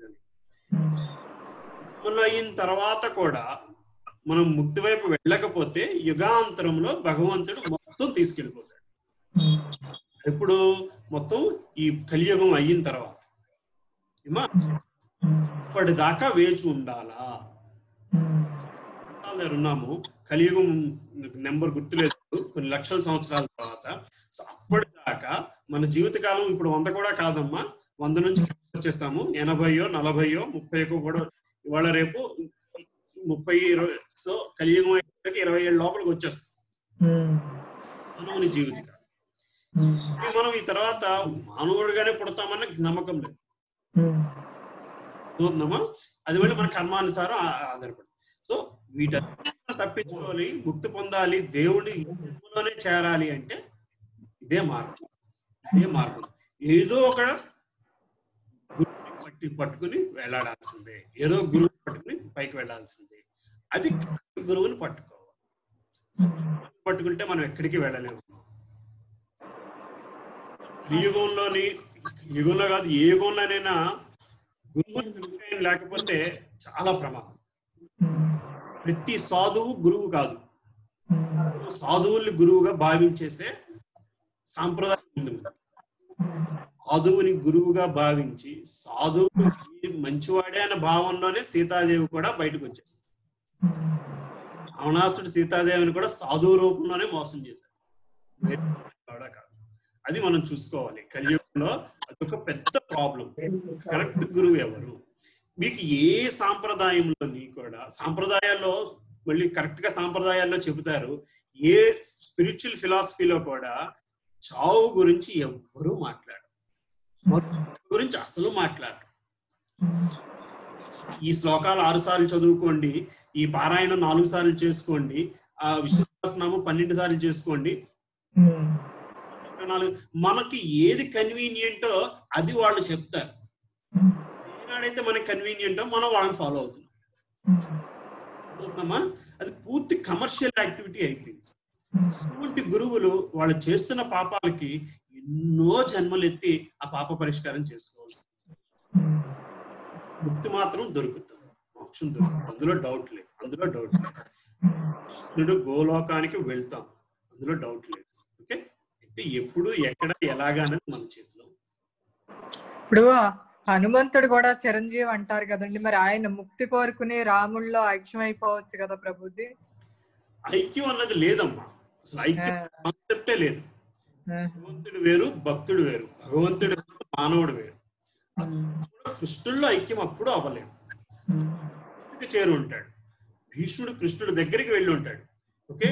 జన్మలో అయిన తర్వాత కూడా మనం ముక్తి వైపు వెళ్ళకపోతే యుగాంతరంలో భగవంతుడు మొత్తం తీసుకెళ్ళిపోతాడు ఎప్పుడు మొత్తం ఈ కలియుగం అయిన తర్వాత ఏమా ఇప్పటిదాకా వేచి ఉండాలా సంవత్సరాల దగ్గర ఉన్నాము కలియుగం నెంబర్ గుర్తులేదు కొన్ని లక్షల సంవత్సరాల తర్వాత సో అప్పటిదాకా మన జీవితకాలం ఇప్పుడు వంద కూడా కాదమ్మా వంద నుంచి వచ్చేస్తాము ఎనభైయో నలభైయో ముప్పైకో కూడా ఇవాళ రేపు ముప్పై ఇరవై సో కలియుగం అయ్యేసరికి ఇరవై ఏళ్ళ లోపలికి వచ్చేస్తాం మానవుని జీవితకాలం కానీ మనం ఈ తర్వాత మానవుడిగానే పుడతామన్న నమ్మకం లేదు చూద్దామా అది మళ్ళీ మన కర్మానుసారం ఆ- ఆధారపడి సో వీటన్నిటిని తప్పించుకోవాలి ముక్తి పొందాలి దేవుడి జన్మలోనే చేరాలి అంటే ఇదే మార్గం ఇదే మార్గం ఏదో ఒక పట్టి పట్టుకుని వెళ్ళాడాల్సిందే ఏదో గురువు పట్టుకుని పైకి వెళ్ళాల్సిందే అది గురువుని పట్టుకోవాలి పట్టుకుంటే మనం ఎక్కడికి వెళ్ళలేము ఈ యుగంలోని యుగంలో కాదు ఏ యుగంలోనైనా గురువు లేకపోతే చాలా ప్రమాదం ప్రతి సాధువు గురువు కాదు సాధువుల్ని గురువుగా భావించేసే సాంప్రదాయం ఉంది మనకి. సాధువుని గురువుగా భావించి సాధువు మంచివాడే అనే భావంలోనే సీతాదేవి కూడా బయటకు వచ్చేసింది రావణాసుడు సీతాదేవిని కూడా సాధువు రూపంలోనే మోసం చేశారు వేరే కూడా కాదు అది మనం చూసుకోవాలి కలియుగంలో అదొక పెద్ద ప్రాబ్లం కరెక్ట్ గురువు ఎవరు మీకు ఏ సాంప్రదాయంలోని కూడా సాంప్రదాయాల్లో మళ్ళీ కరెక్ట్ గా సాంప్రదాయాల్లో చెబుతారు ఏ స్పిరిచువల్ ఫిలాసఫీలో కూడా చావు గురించి ఎవ్వరూ మాట్లాడరు మరణం గురించి అసలు మాట్లాడరు ఈ శ్లోకాలు ఆరు సార్లు చదువుకోండి ఈ పారాయణం నాలుగు సార్లు చేసుకోండి ఆ విశ్వాసనామం పన్నెండు సార్లు చేసుకోండి నాలుగు మనకి ఏది కన్వీనియంటో అది వాళ్ళు చెప్తారు ఏనాడైతే మనకి కన్వీనియంటో మనం వాళ్ళని ఫాలో అవుతున్నాం అవుతున్నామా అది పూర్తి కమర్షియల్ యాక్టివిటీ అయిపోయింది ఇటువంటి గురువులు వాళ్ళు చేస్తున్న పాపాలకి ఎన్నో జన్మలు ఎత్తి ఆ పాప పరిష్కారం చేసుకోవాల్సి ముక్తి మాత్రం దొరుకుతుంది మోక్షం దొరుకుతుంది అందులో డౌట్ లేదు అందులో డౌట్ లేదు కృష్ణుడు గోలోకానికి వెళ్తాం అందులో డౌట్ లేదు ఓకే అయితే ఎప్పుడు ఎక్కడ ఎలాగా అనేది మన చేతిలో ఇప్పుడు హనుమంతుడు కూడా చిరంజీవి అంటారు కదండి మరి ఆయన ముక్తి కోరుకుని రాముల్లో ఐక్యం అయిపోవచ్చు కదా ప్రభుజీ ఐక్యం అన్నది లేదమ్మా అసలు ఐక్యం కాన్సెప్టే లేదు ఆ, భగవంతుడు వేరు భక్తుడు వేరు భగవంతుడు వేరు, మానవుడు వేరు కూడా కృష్ణుల్లో ఐక్యం అప్పుడు అవ్వలేదు కృష్ణుడికి చేరు ఉంటాడు భీష్ముడు కృష్ణుడి దగ్గరికి వెళ్ళి ఉంటాడు ఓకే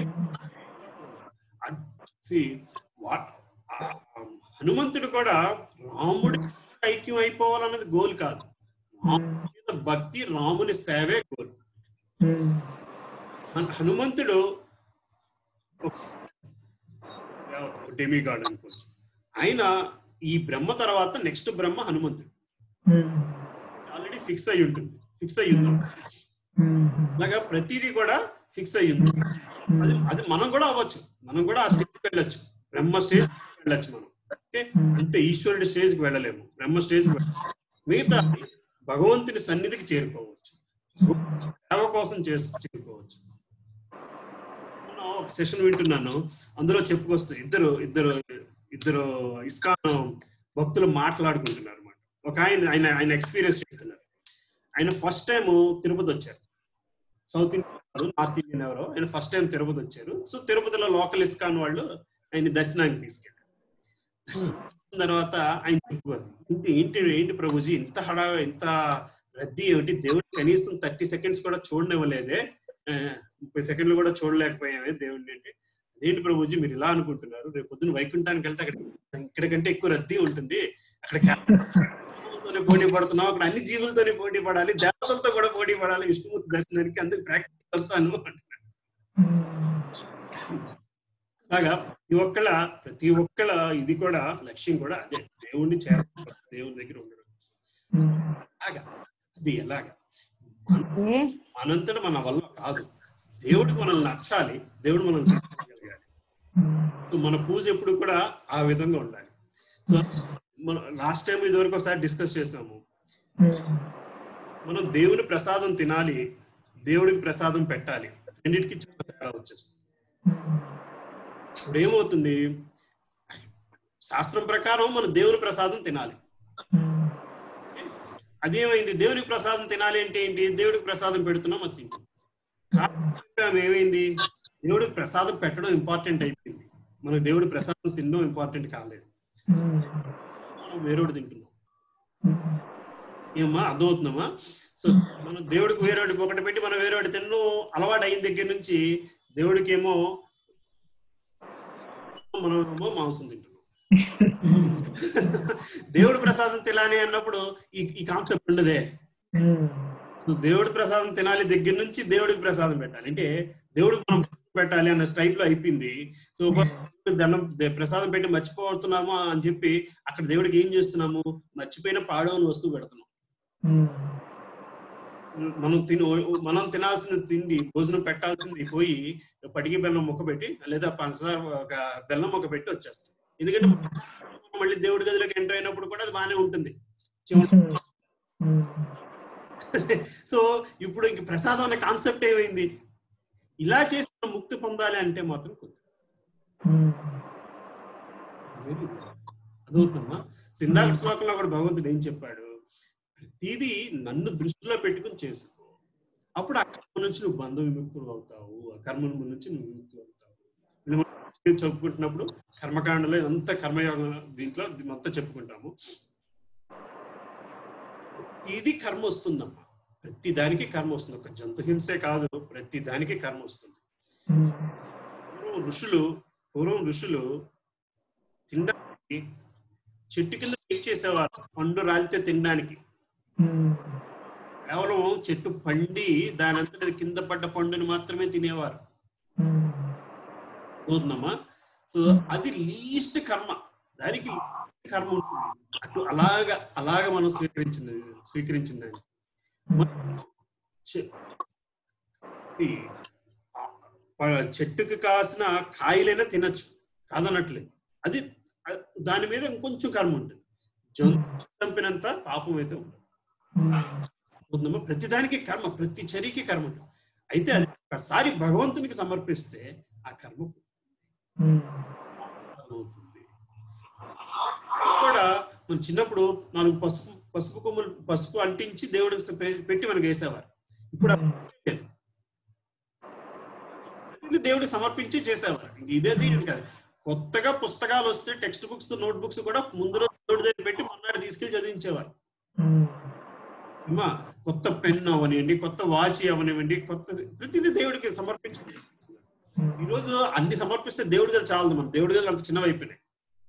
See, what- ఆ, హనుమంతుడు కూడా రాముడి ఐక్యం అయిపోవాలన్నది గోల్ కాదు రాముడి మీద భక్తి రాముని సేవే గోల్ హను- హనుమంతుడు డెమి గాడ్ అనుకోవచ్చు ఆయన ఈ బ్రహ్మ తర్వాత నెక్స్ట్ బ్రహ్మ హనుమంతుడు ఆల్రెడీ ఫిక్స్ అయి ఉంటుంది ఫిక్స్ అయి ఉంది అలాగా ప్రతిదీ కూడా ఫిక్స్ అయి ఉంది అది అది మనం కూడా అవ్వచ్చు మనం కూడా ఆ స్టేజ్కి వెళ్ళొచ్చు బ్రహ్మ స్టేజ్ వెళ్ళొచ్చు మనం ఓకే అంతే ఈశ్వరుడి స్టేజ్కి వెళ్ళలేము బ్రహ్మ స్టేజ్ మిగతా భగవంతుని సన్నిధికి చేరుకోవచ్చు సేవ కోసం చేసు చేరుకోవచ్చు మొన్న ఒక సెషన్ వింటున్నాను అందులో చెప్పుకొస్తూ ఇద్దరు ఇద్దరు ఇద్దరు ఇస్కాన్ భక్తులు మాట్లాడుకుంటున్నారు అనమాట ఒక ఆయన ఆయన ఆయన ఎక్స్పీరియన్స్ చెప్తున్నారు ఆయన ఫస్ట్ టైం తిరుపతి వచ్చారు సౌత్ ఇండియన్ నార్త్ ఇండియన్ ఎవరో ఆయన ఫస్ట్ టైం తిరుపతి వచ్చారు సో తిరుపతిలో లోకల్ ఇస్కాన్ వాళ్ళు ఆయన దర్శనానికి తీసుకెళ్ళారు దర్శనం తర్వాత ఆయన చెప్పుకోరు ఏంటి ఏంటి ఏంటి ప్రభుజీ ఇంత హడా ఇంత రద్దీ ఏమిటి దేవుడు కనీసం థర్టీ సెకండ్స్ కూడా చూడనివ్వలేదే ఆ, ముప్పై సెకండ్లు కూడా చూడలేకపోయామే దేవుడిని అంటే అదేంటి ప్రభుజీ మీరు ఇలా అనుకుంటున్నారు రేపు పొద్దున వైకుంఠానికి వెళ్తే అక్కడ ఇక్కడ కంటే ఎక్కువ రద్దీ ఉంటుంది అక్కడ కేవలం పోటీ పడుతున్నాం అక్కడ అన్ని జీవులతోనే పోటీ పడాలి దేవతలతో కూడా పోటీ పడాలి విష్ణుమూర్తి దర్శనానికి అందుకు ప్రాక్టీస్ అంతాను అంటున్నాడు అలాగా ప్రతి ఒక్కళ్ళ ప్రతి ఒక్కళ్ళ ఇది కూడా లక్ష్యం కూడా అదే దేవుణ్ణి చేర దేవుని దగ్గర ఉండడం కోసం. అలాగా అది ఎలాగా మన- మనంతట మన వల్ల కాదు దేవుడికి మనల్ని నచ్చాలి దేవుడు మనం తీసుకోగలగాలి సో మన పూజ ఎప్పుడు కూడా ఆ విధంగా ఉండాలి సో మనం లాస్ట్ టైం ఇది వరకు ఒకసారి డిస్కస్ చేసాము మనం దేవుని ప్రసాదం తినాలి దేవుడికి ప్రసాదం పెట్టాలి రెండింటికి చాలా తేడా వచ్చేస్తుంది ఇప్పుడు ఏమవుతుంది శాస్త్రం ప్రకారం మనం దేవుని ప్రసాదం తినాలి అదేమైంది దేవునికి ప్రసాదం తినాలి అంటే ఏంటి దేవుడికి ప్రసాదం పెడుతున్నాం అది తింటాం కానీ ఏమైంది దేవుడికి ప్రసాదం పెట్టడం ఇంపార్టెంట్ అయిపోయింది మనకు దేవుడి ప్రసాదం తినడం ఇంపార్టెంట్ కాలేదు మనం వేరేవాడు తింటున్నాం ఏమమ్మా అర్థమవుతుందమ్మా సో మనం దేవుడికి వేరేవాడికి ఒకటి పెట్టి మనం వేరేవాడి తినడం అలవాటు అయిన దగ్గర నుంచి దేవుడికి ఏమో మనం ఏమో మాంసం తింటున్నాం దేవుడి ప్రసాదం తినాలి అన్నప్పుడు ఈ ఈ కాన్సెప్ట్ ఉండదే సో దేవుడి ప్రసాదం తినాలి దగ్గర నుంచి దేవుడికి ప్రసాదం పెట్టాలి అంటే దేవుడికి మనం పెట్టాలి అన్న స్టైల్ లో అయిపోయింది సో దండం దే- ప్రసాదం పెట్టి మర్చిపోతున్నామా అని చెప్పి అక్కడ దేవుడికి ఏం చేస్తున్నాము మర్చిపోయిన పాడవని వస్తువు పెడుతున్నాం మనం తిన మనం తినాల్సిన తిండి భోజనం పెట్టాల్సింది పోయి పడిగి బెల్లం మొక్క పెట్టి లేదా పంచదార ఒక బెల్లం మొక్క పెట్టి వచ్చేస్తాం ఎందుకంటే మళ్ళీ దేవుడి గదిలోకి ఎంటర్ అయినప్పుడు కూడా అది బాగానే ఉంటుంది చివరి- సో ఇప్పుడు ఇంక ప్రసాదం అనే కాన్సెప్ట్ ఏమైంది ఇలా చేసి మనం ముక్తి పొందాలి అంటే మాత్రం కుదరదు. అదవుతుందమ్మా సిందాక శ్లోకంలో కూడా భగవంతుడు ఏం చెప్పాడు ప్రతిదీ నన్ను దృష్టిలో పెట్టుకుని చేసుకో అప్పుడు ఆ కర్మ నుంచి నువ్వు బంధ విముక్తుడు అవుతావు ఆ కర్మ నుంచి నువ్వు విముక్తుడు అవుతావు ఇలా మనం చెప్పుకుంటున్నప్పుడు కర్మకాండలో ఇదంతా కర్మయోగం దీంట్లో ఇది మొత్తం చెప్పుకుంటాము ప్రతిదీ కర్మ వస్తుందమ్మా ప్రతి దానికి కర్మ వస్తుంది ఒక జంతు హింసే కాదు ప్రతి దానికి కర్మ వస్తుంది పూర్వం ఋషులు పూర్వం ఋషులు తినడానికి చెట్టు కింద వెయిట్ చేసేవారు పండు రాలితే తినడానికి కేవలం చెట్టు పండి దాని అంతటా కింద పడ్డ పండుని మాత్రమే తినేవారు అవుతుందమ్మా సో అది లీస్ట్ కర్మ దానికి least కర్మ ఉంటుంది అటు అలాగా అలాగా మనం స్వీకరించింది స్వీకరించిందని చె- ఈ ప- చెట్టుకి కాసిన కాయలైనా తినచ్చు కాదనట్లేదు అది అ- దాని మీద ఇంకొంచెం కర్మ ఉంటుంది జంతు చంపినంత పాపం అయితే ఉండదు ఉందమ్మా ప్రతి దానికి కర్మ ప్రతి చర్యకి కర్మ ఉంటుంది అయితే అది ఒకసారి భగవంతునికి సమర్పిస్తే ఆ కర్మ అవుతుంది కూడా మనం చిన్నప్పుడు నాలుగు పసుపు పసుపు కొమ్ములు పసుపు అంటించి దేవుడికి స- పె- పెట్టి మనకు వేసేవారు ఇప్పుడు అది లేదు. ఇది దేవుడికి సమర్పించి చేసేవారు ఇంక ఇదే దీని కాదు కొత్తగా పుస్తకాలు వస్తే టెక్స్ట్ బుక్స్ నోట్ బుక్స్ కూడా ముందు రోజు దేవుడి దగ్గర పెట్టి మొన్నటి తీసుకెళ్లి చదివించేవారు అమ్మా కొత్త పెన్ అవనివ్వండి కొత్త వాచ్ అవనివ్వండి కొత్త ప్రతిదీ దేవుడికి సమర్పించింది ఈ రోజు అన్ని సమర్పిస్తే దేవుడి గది చాలదు మన దేవుడి గది అంత చిన్నవైపోయినాయి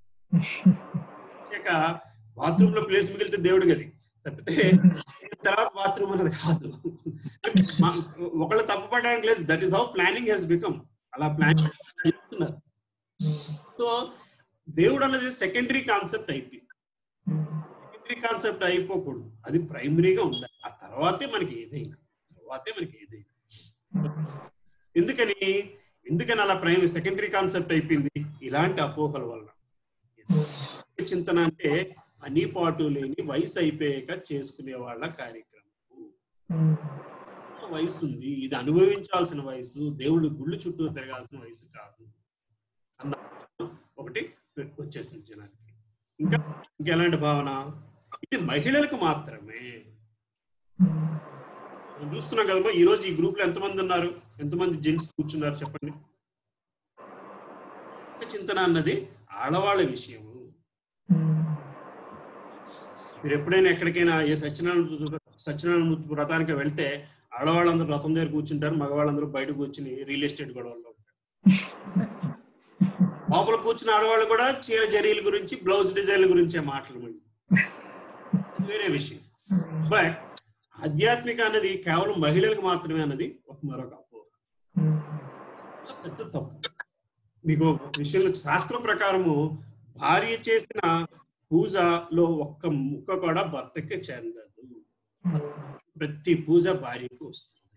ఇక బాత్రూమ్ లో ప్లేస్ మిగిలితే దేవుడి గది తప్పితే తర్వాత బాత్రూమ్ అన్నది కాదు మా- ఒకళ్ళు తప్పపడడానికి లేదు that is how planning has become అలా ప్లానింగ్ చేస్తున్నారు సో దేవుడు అన్నది సెకండరీ కాన్సెప్ట్ అయిపోయింది సెకండరీ కాన్సెప్ట్ అయిపోకూడదు అది ప్రైమరీగా ఉండాలి ఆ తర్వాతే మనకి ఏదైనా తర్వాతే మనకి ఏదైనా ఎందుకని ఎందుకని అలా ప్రైమరీ సెకండరీ కాన్సెప్ట్ అయిపోయింది ఇలాంటి అపోహల వలన చింతన అంటే పని పాటు లేని వయసు అయిపోయాక చేసుకునే వాళ్ళ కార్యక్రమం వయసు ఉంది ఇది అనుభవించాల్సిన వయసు దేవుడు గుళ్ళు చుట్టూ తిరగాల్సిన వయసు కాదు అన్న ఒకటి వచ్చేసింది జనానికి ఇంకా ఇంకెలాంటి భావన ఇది మహిళలకు మాత్రమే మనం చూస్తున్నాం కదమ్మా ఈ రోజు ఈ గ్రూప్ లో ఎంతమంది ఉన్నారు ఎంతమంది జెంట్స్ కూర్చున్నారు చెప్పండి చింతన అన్నది ఆడవాళ్ళ విషయము మీరు ఎప్పుడైనా ఎక్కడికైనా ఏ సత్యనారాయణ సత్యనారాయణ వ్రతానికి వెళ్తే ఆడవాళ్ళందరూ రథం దగ్గర కూర్చుంటారు మగవాళ్ళందరూ బయట కూర్చుని రియల్ ఎస్టేట్ గొడవల్లో ఉంటారు లోపల కూర్చున్న ఆడవాళ్ళు కూడా చీర జరీల గురించి బ్లౌజ్ డిజైన్ల గురించే మాట్లాడమండి అది వేరే విషయం బట్ ఆధ్యాత్మిక అనేది కేవలం మహిళలకు మాత్రమే అన్నది ఒక మరొక అపోహ చాలా పెద్ద తప్పు మీకు ఒక విషయంలో శాస్త్రం ప్రకారము భార్య చేసిన పూజలో ఒక్క ముక్క కూడా భర్తకి చెందదు ప్రతి పూజ భార్యకు వస్తుంది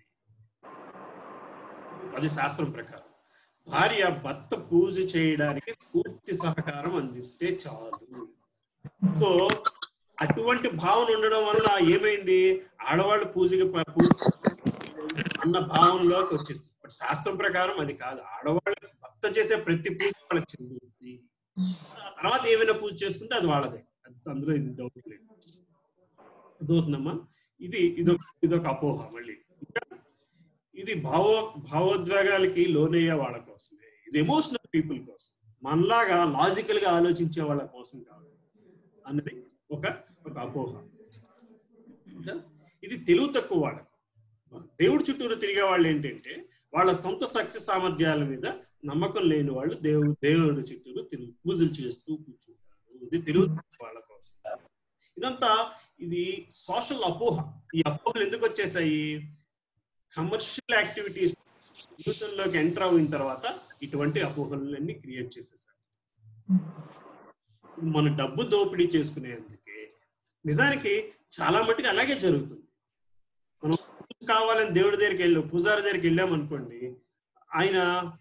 అది శాస్త్రం ప్రకారం భార్య భర్త పూజ చేయడానికి పూర్తి సహకారం అందిస్తే చాలు సో అటువంటి భావన ఉండడం వల్ల ఏమైంది ఆడవాళ్ళు పూజకి ప- పూజ అన్న భావనలోకి వచ్చేసింది బట్ శాస్త్రం ప్రకారం అది కాదు ఆడవాళ్ళకి భర్త చేసే ప్రతి పూజ వాళ్ళకి చెందుతుంది ఆ తర్వాత ఏమైనా పూజ చేసుకుంటే అది వాళ్ళదే అది అందులో ఇది డౌట్ లేదు అర్థమవుతుందమ్మా ఇది ఇదొక ఇదొక అపోహ మళ్ళీ ఇంకా ఇది భావ భావోద్వేగాలకి లోనయ్యే వాళ్ళ కోసమే ఇది ఎమోషనల్ పీపుల్ కోసం మనలాగా లాజికల్ గా ఆలోచించే వాళ్ళ కోసం కాదు అన్నది ఒక ఒక అపోహ ఇంకా ఇది తెలుగు తక్కువ వాళ్ళకు దేవుడి చుట్టూరు తిరిగే వాళ్ళు ఏంటంటే వాళ్ళ సొంత శక్తి సామర్థ్యాల మీద నమ్మకం లేని వాళ్ళు దేవుడు దేవుడి చుట్టూరు తిరుగు పూజలు చేస్తూ కూర్చుంటారు ఇది తెలుగు తక్కువ వాళ్ళ కోసం ఇదంతా ఇది సోషల్ అపోహ ఈ అపోహలు ఎందుకు వచ్చేసాయి కమర్షియల్ యాక్టివిటీస్ జీవితంలోకి ఎంటర్ అయిన తర్వాత ఇటువంటి అపోహలన్నీ క్రియేట్ చేసేసారు మన డబ్బు దోపిడీ చేసుకునేందుకే నిజానికి చాలా మట్టుకు అలాగే జరుగుతుంది మనం కావాలని దేవుడి దగ్గరికి వెళ్ళి పూజారి దగ్గరికి వెళ్ళాం అనుకోండి ఆయన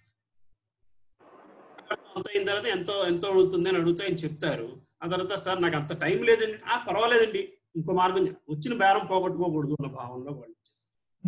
అంత అయిన తర్వాత ఎంతో ఎంతో అడుగుతుంది అని అడిగితే ఆయన చెప్తారు ఆ తర్వాత సార్ నాకు అంత టైం లేదండి ఆ పర్వాలేదండి ఇంకో మార్గం చెప్- వచ్చిన బేరం పోగొట్టుకోకూడదు అన్న భావనలో వాళ్ళు వచ్చేస్తారు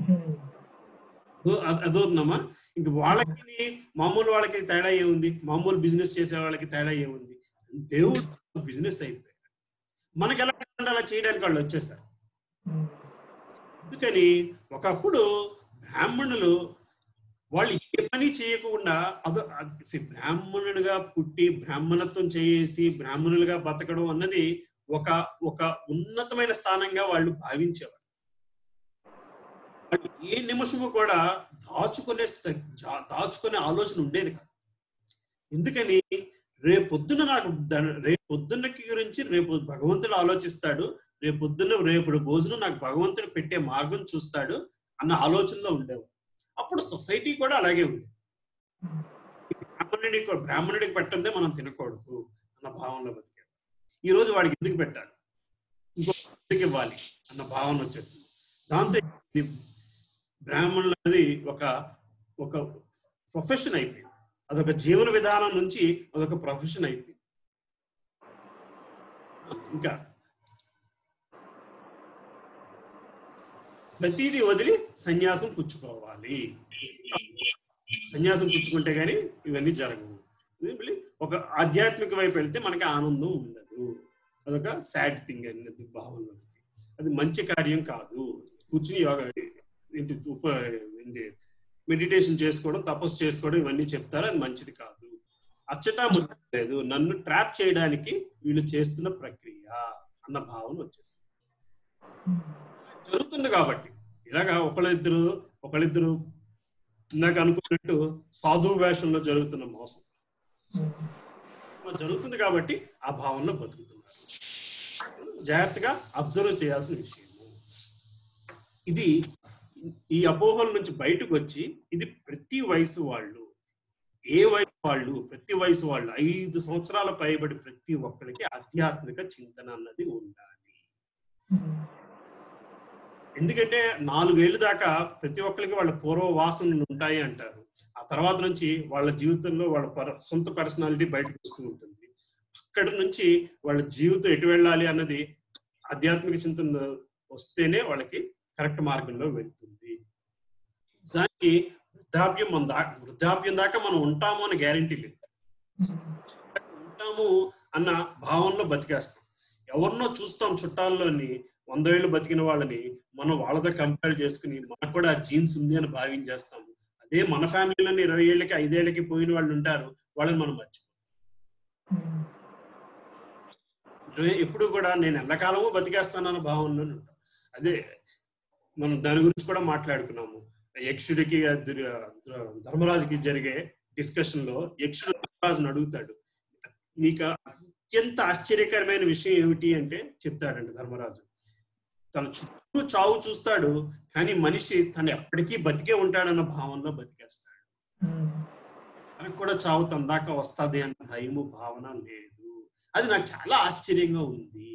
అదవుతుందమ్మా ఇంక వాళ్ళకి మామూలు వాళ్ళకి తేడా ఏముంది మామూలు బిజినెస్ చేసే వాళ్ళకి తేడా ఏముంది దేవుడు బిజినెస్ అయిపోయాడు మనకి ఎలా కావాలంటే అలా చేయడానికి వాళ్ళు వచ్చేసారు అందుకని ఒకప్పుడు బ్రాహ్మణులు వాళ్ళు ఏ పని చేయకుండా అదో అది బ్రాహ్మణుడిగా పుట్టి బ్రాహ్మణత్వం చేసి బ్రాహ్మణులుగా బతకడం అన్నది ఒక ఒక ఉన్నతమైన స్థానంగా వాళ్ళు భావించేవారు వాళ్ళు ఏ నిమిషము కూడా దాచుకునే స్థ- జా- దాచుకునే ఆలోచన ఉండేది కాదు ఎందుకని రేపొద్దున నాకు ద- రేపొద్దున్నకి గురించి రేపు భగవంతుడు ఆలోచిస్తాడు రేపొద్దున రేపుడు భోజనం నాకు భగవంతుడు పెట్టే మార్గం చూస్తాడు అన్న ఆలోచనలో ఉండేవారు అప్పుడు సొసైటీ కూడా అలాగే ఉంది బ్రాహ్మణుడికి బ్రాహ్మణుడికి పెట్టందే మనం తినకూడదు అన్న భావనలో బతికారు ఈ రోజు వాడికి ఎందుకు పెట్టాలి ఇంకో ఎందుకు ఇవ్వాలి అన్న భావన వచ్చేసింది దాంతో ఇది బ్రాహ్మణులు అనేది ఒక ఒక ప్రొఫెషన్ అయిపోయింది అదొక జీవన విధానం నుంచి అదొక ప్రొఫెషన్ అయిపోయింది ఇంకా ప్రతిదీ వదిలి సన్యాసం పుచ్చుకోవాలి సన్యాసం పుచ్చుకుంటే గానీ ఇవన్నీ జరగవు ఇది మళ్ళీ ఒక ఆధ్యాత్మిక వైపు వెళ్తే మనకి ఆనందం ఉండదు అదొక సాడ్ థింగ్ అనేది భావనలో అది మంచి కార్యం కాదు కూర్చుని యోగా ఏంటి ఉప ఏంటి మెడిటేషన్ చేసుకోవడం తపస్సు చేసుకోవడం ఇవన్నీ చెప్తారు అది మంచిది కాదు అచ్చటా ముచ్చట లేదు నన్ను ట్రాప్ చేయడానికి వీళ్ళు చేస్తున్న ప్రక్రియ అన్న భావన వచ్చేస్తుంది జరుగుతుంది కాబట్టి ఇలాగా ఒకళ్ళిద్దరు ఒకళ్ళిద్దరు ఇందాక అనుకున్నట్టు సాధువు వేషంలో జరుగుతున్న మోసం అలా జరుగుతుంది కాబట్టి ఆ భావనలో బతుకుతున్నారు జాగ్రత్తగా అబ్జర్వ్ చేయాల్సిన విషయం ఇది ఈ అపోహల నుంచి బయటకు వచ్చి ఇది ప్రతి వయసు వాళ్ళు ఏ వయసు వాళ్ళు ప్రతి వయసు వాళ్ళు ఐదు సంవత్సరాల పైబడి ప్రతి ఒక్కరికి ఆధ్యాత్మిక చింతన అన్నది ఉండాలి ఎందుకంటే నాలుగేళ్ల దాకా ప్రతి ఒక్కరికి వాళ్ళ పూర్వ వాసనలు ఉంటాయి అంటారు ఆ తర్వాత నుంచి వాళ్ళ జీవితంలో వాళ్ళ పర- సొంత పర్సనాలిటీ బయటకు వస్తూ ఉంటుంది అక్కడి నుంచి వాళ్ళ జీవితం ఎటు వెళ్ళాలి అన్నది ఆధ్యాత్మిక చింతన వస్తేనే వాళ్ళకి కరెక్ట్ మార్గంలో వెళ్తుంది నిజానికి వృద్ధాప్యం మన దా వృద్ధాప్యం దాకా మనం ఉంటాము అని గ్యారంటీ లేదు ఉంటాము అన్న భావనలో బతికేస్తాం ఎవరినో చూస్తాం చుట్టాల్లోని వంద ఏళ్ళు బతికిన వాళ్ళని మనం వాళ్ళతో కంపేర్ చేసుకుని మనకు కూడా ఆ జీన్స్ ఉంది అని భావించేస్తాము అదే మన ఫ్యామిలీలోని ఇరవై ఏళ్ళకి ఐదేళ్లకి పోయిన వాళ్ళు ఉంటారు వాళ్ళని మనం మర్చిపోతాం రే- ఎప్పుడు కూడా నేను ఎల్లకాలము బతికేస్తానన్న భావనలో ఉంటాం అదే మనం దాని గురించి కూడా మాట్లాడుకున్నాము యక్షుడికి ఆ దుర్- దుర్- ధర్మరాజుకి జరిగే డిస్కషన్ లో యక్షుడు ధర్మరాజుని అడుగుతాడు నీకు అత్యంత ఆశ్చర్యకరమైన విషయం ఏమిటి అంటే చెప్తాడండి ధర్మరాజు తన చుట్టూ చావు చూస్తాడు కానీ మనిషి తను ఎప్పటికీ బతికే ఉంటాడన్న భావనలో బతికేస్తాడు తనకు కూడా చావు తన దాకా వస్తుంది అన్న భయము భావన లేదు అది నాకు చాలా ఆశ్చర్యంగా ఉంది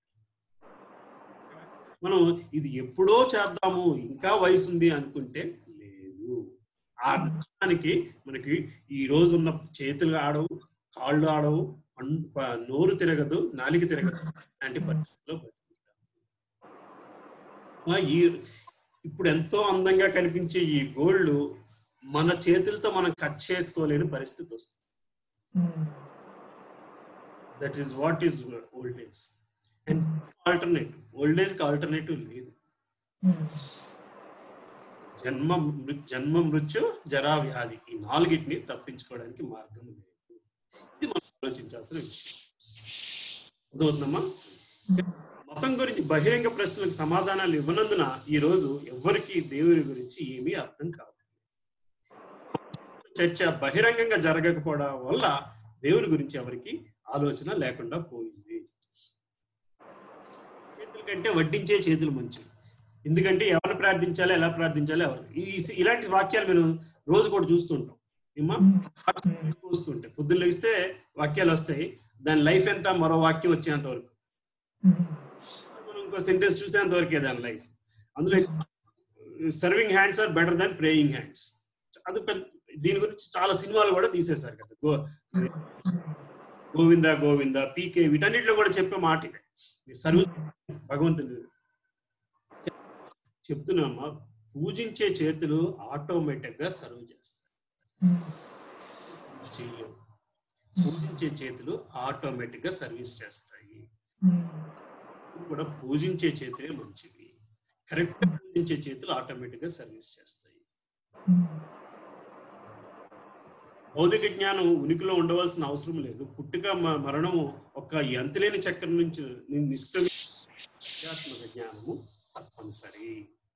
మనం ఇది ఎప్పుడో చేద్దాము ఇంకా వయసు ఉంది అనుకుంటే లేదు ఆ దానికి మనకి ఈ రోజు ఉన్న చేతులు ఆడవు కాళ్ళు ఆడవు పం- ప- నోరు తిరగదు నాలిక తిరగదు అలాంటి పరిస్థితిలో బతుకుతాం. ఆ ఈ ఇప్పుడు ఎంతో అందంగా కనిపించే ఈ గోల్డ్ మన చేతులతో మనం కట్ చేసుకోలేని పరిస్థితి వస్తుంది that is what is old age and alternative old age కి ఆల్టర్నేటివ్ లేదు జన్మ మృ- జన్మ మృత్యు జరా వ్యాధి ఈ నాలుగిటిని తప్పించుకోవడానికి మార్గం లేదు ఇది మనం ఆలోచించాల్సిన విషయం అర్థమవుతుందమ్మా మతం గురించి బహిరంగ ప్రశ్నలకు సమాధానాలు ఇవ్వనందున ఈ రోజు ఎవ్వరికి దేవుని గురించి ఏమీ అర్థం కాదు చర్చ బహిరంగంగా జరగకపోవడం వల్ల దేవుని గురించి ఎవరికి ఆలోచన లేకుండా పోయింది చేతుల కంటే వడ్డించే చేతులు మంచివి ఎందుకంటే ఎవరు ప్రార్థించాలి ఎలా ప్రార్థించాలి ఎవరు ఈ- ఇలాంటి వాక్యాలు మేము రోజు కూడా చూస్తుంటాం ఏమ్మా చూస్తుంటే పొద్దున్న లేస్తే వాక్యాలు వస్తాయి దాని లైఫ్ ఎంత మరో వాక్యం వచ్చేంత వరకు ఇంకో సెంటెన్స్ చూసేంత వరకే దాని లైఫ్ అందులో serving hands are better than praying hands అది పెద్ద దీని గురించి చాలా సినిమాలు కూడా తీసేశారు కదా గో గోవింద గోవింద పీకే వీటన్నిటిలో కూడా చెప్పే మాట ఇదే సర్వ్ భగవంతుని చెప్తున్నామా పూజించే చేతులు ఆటోమేటిక్ గా సర్వ్ చేస్తాయి చెయ్యవు పూజించే చేతులు ఆటోమేటిక్ గా సర్వీస్ చేస్తాయి కూడా పూజించే చేతులే మంచివి కరెక్ట్ పూజించే చేతులు ఆటోమేటిక్ గా సర్వీస్ చేస్తాయి భౌతిక జ్ఞానం ఉనికిలో ఉండవలసిన అవసరం లేదు పుట్టుక మ- మరణము ఒక ఎంతలేని చక్రం నుంచి ని- నిష్క్రమించాత్మక జ్ఞానము తప్పనిసరి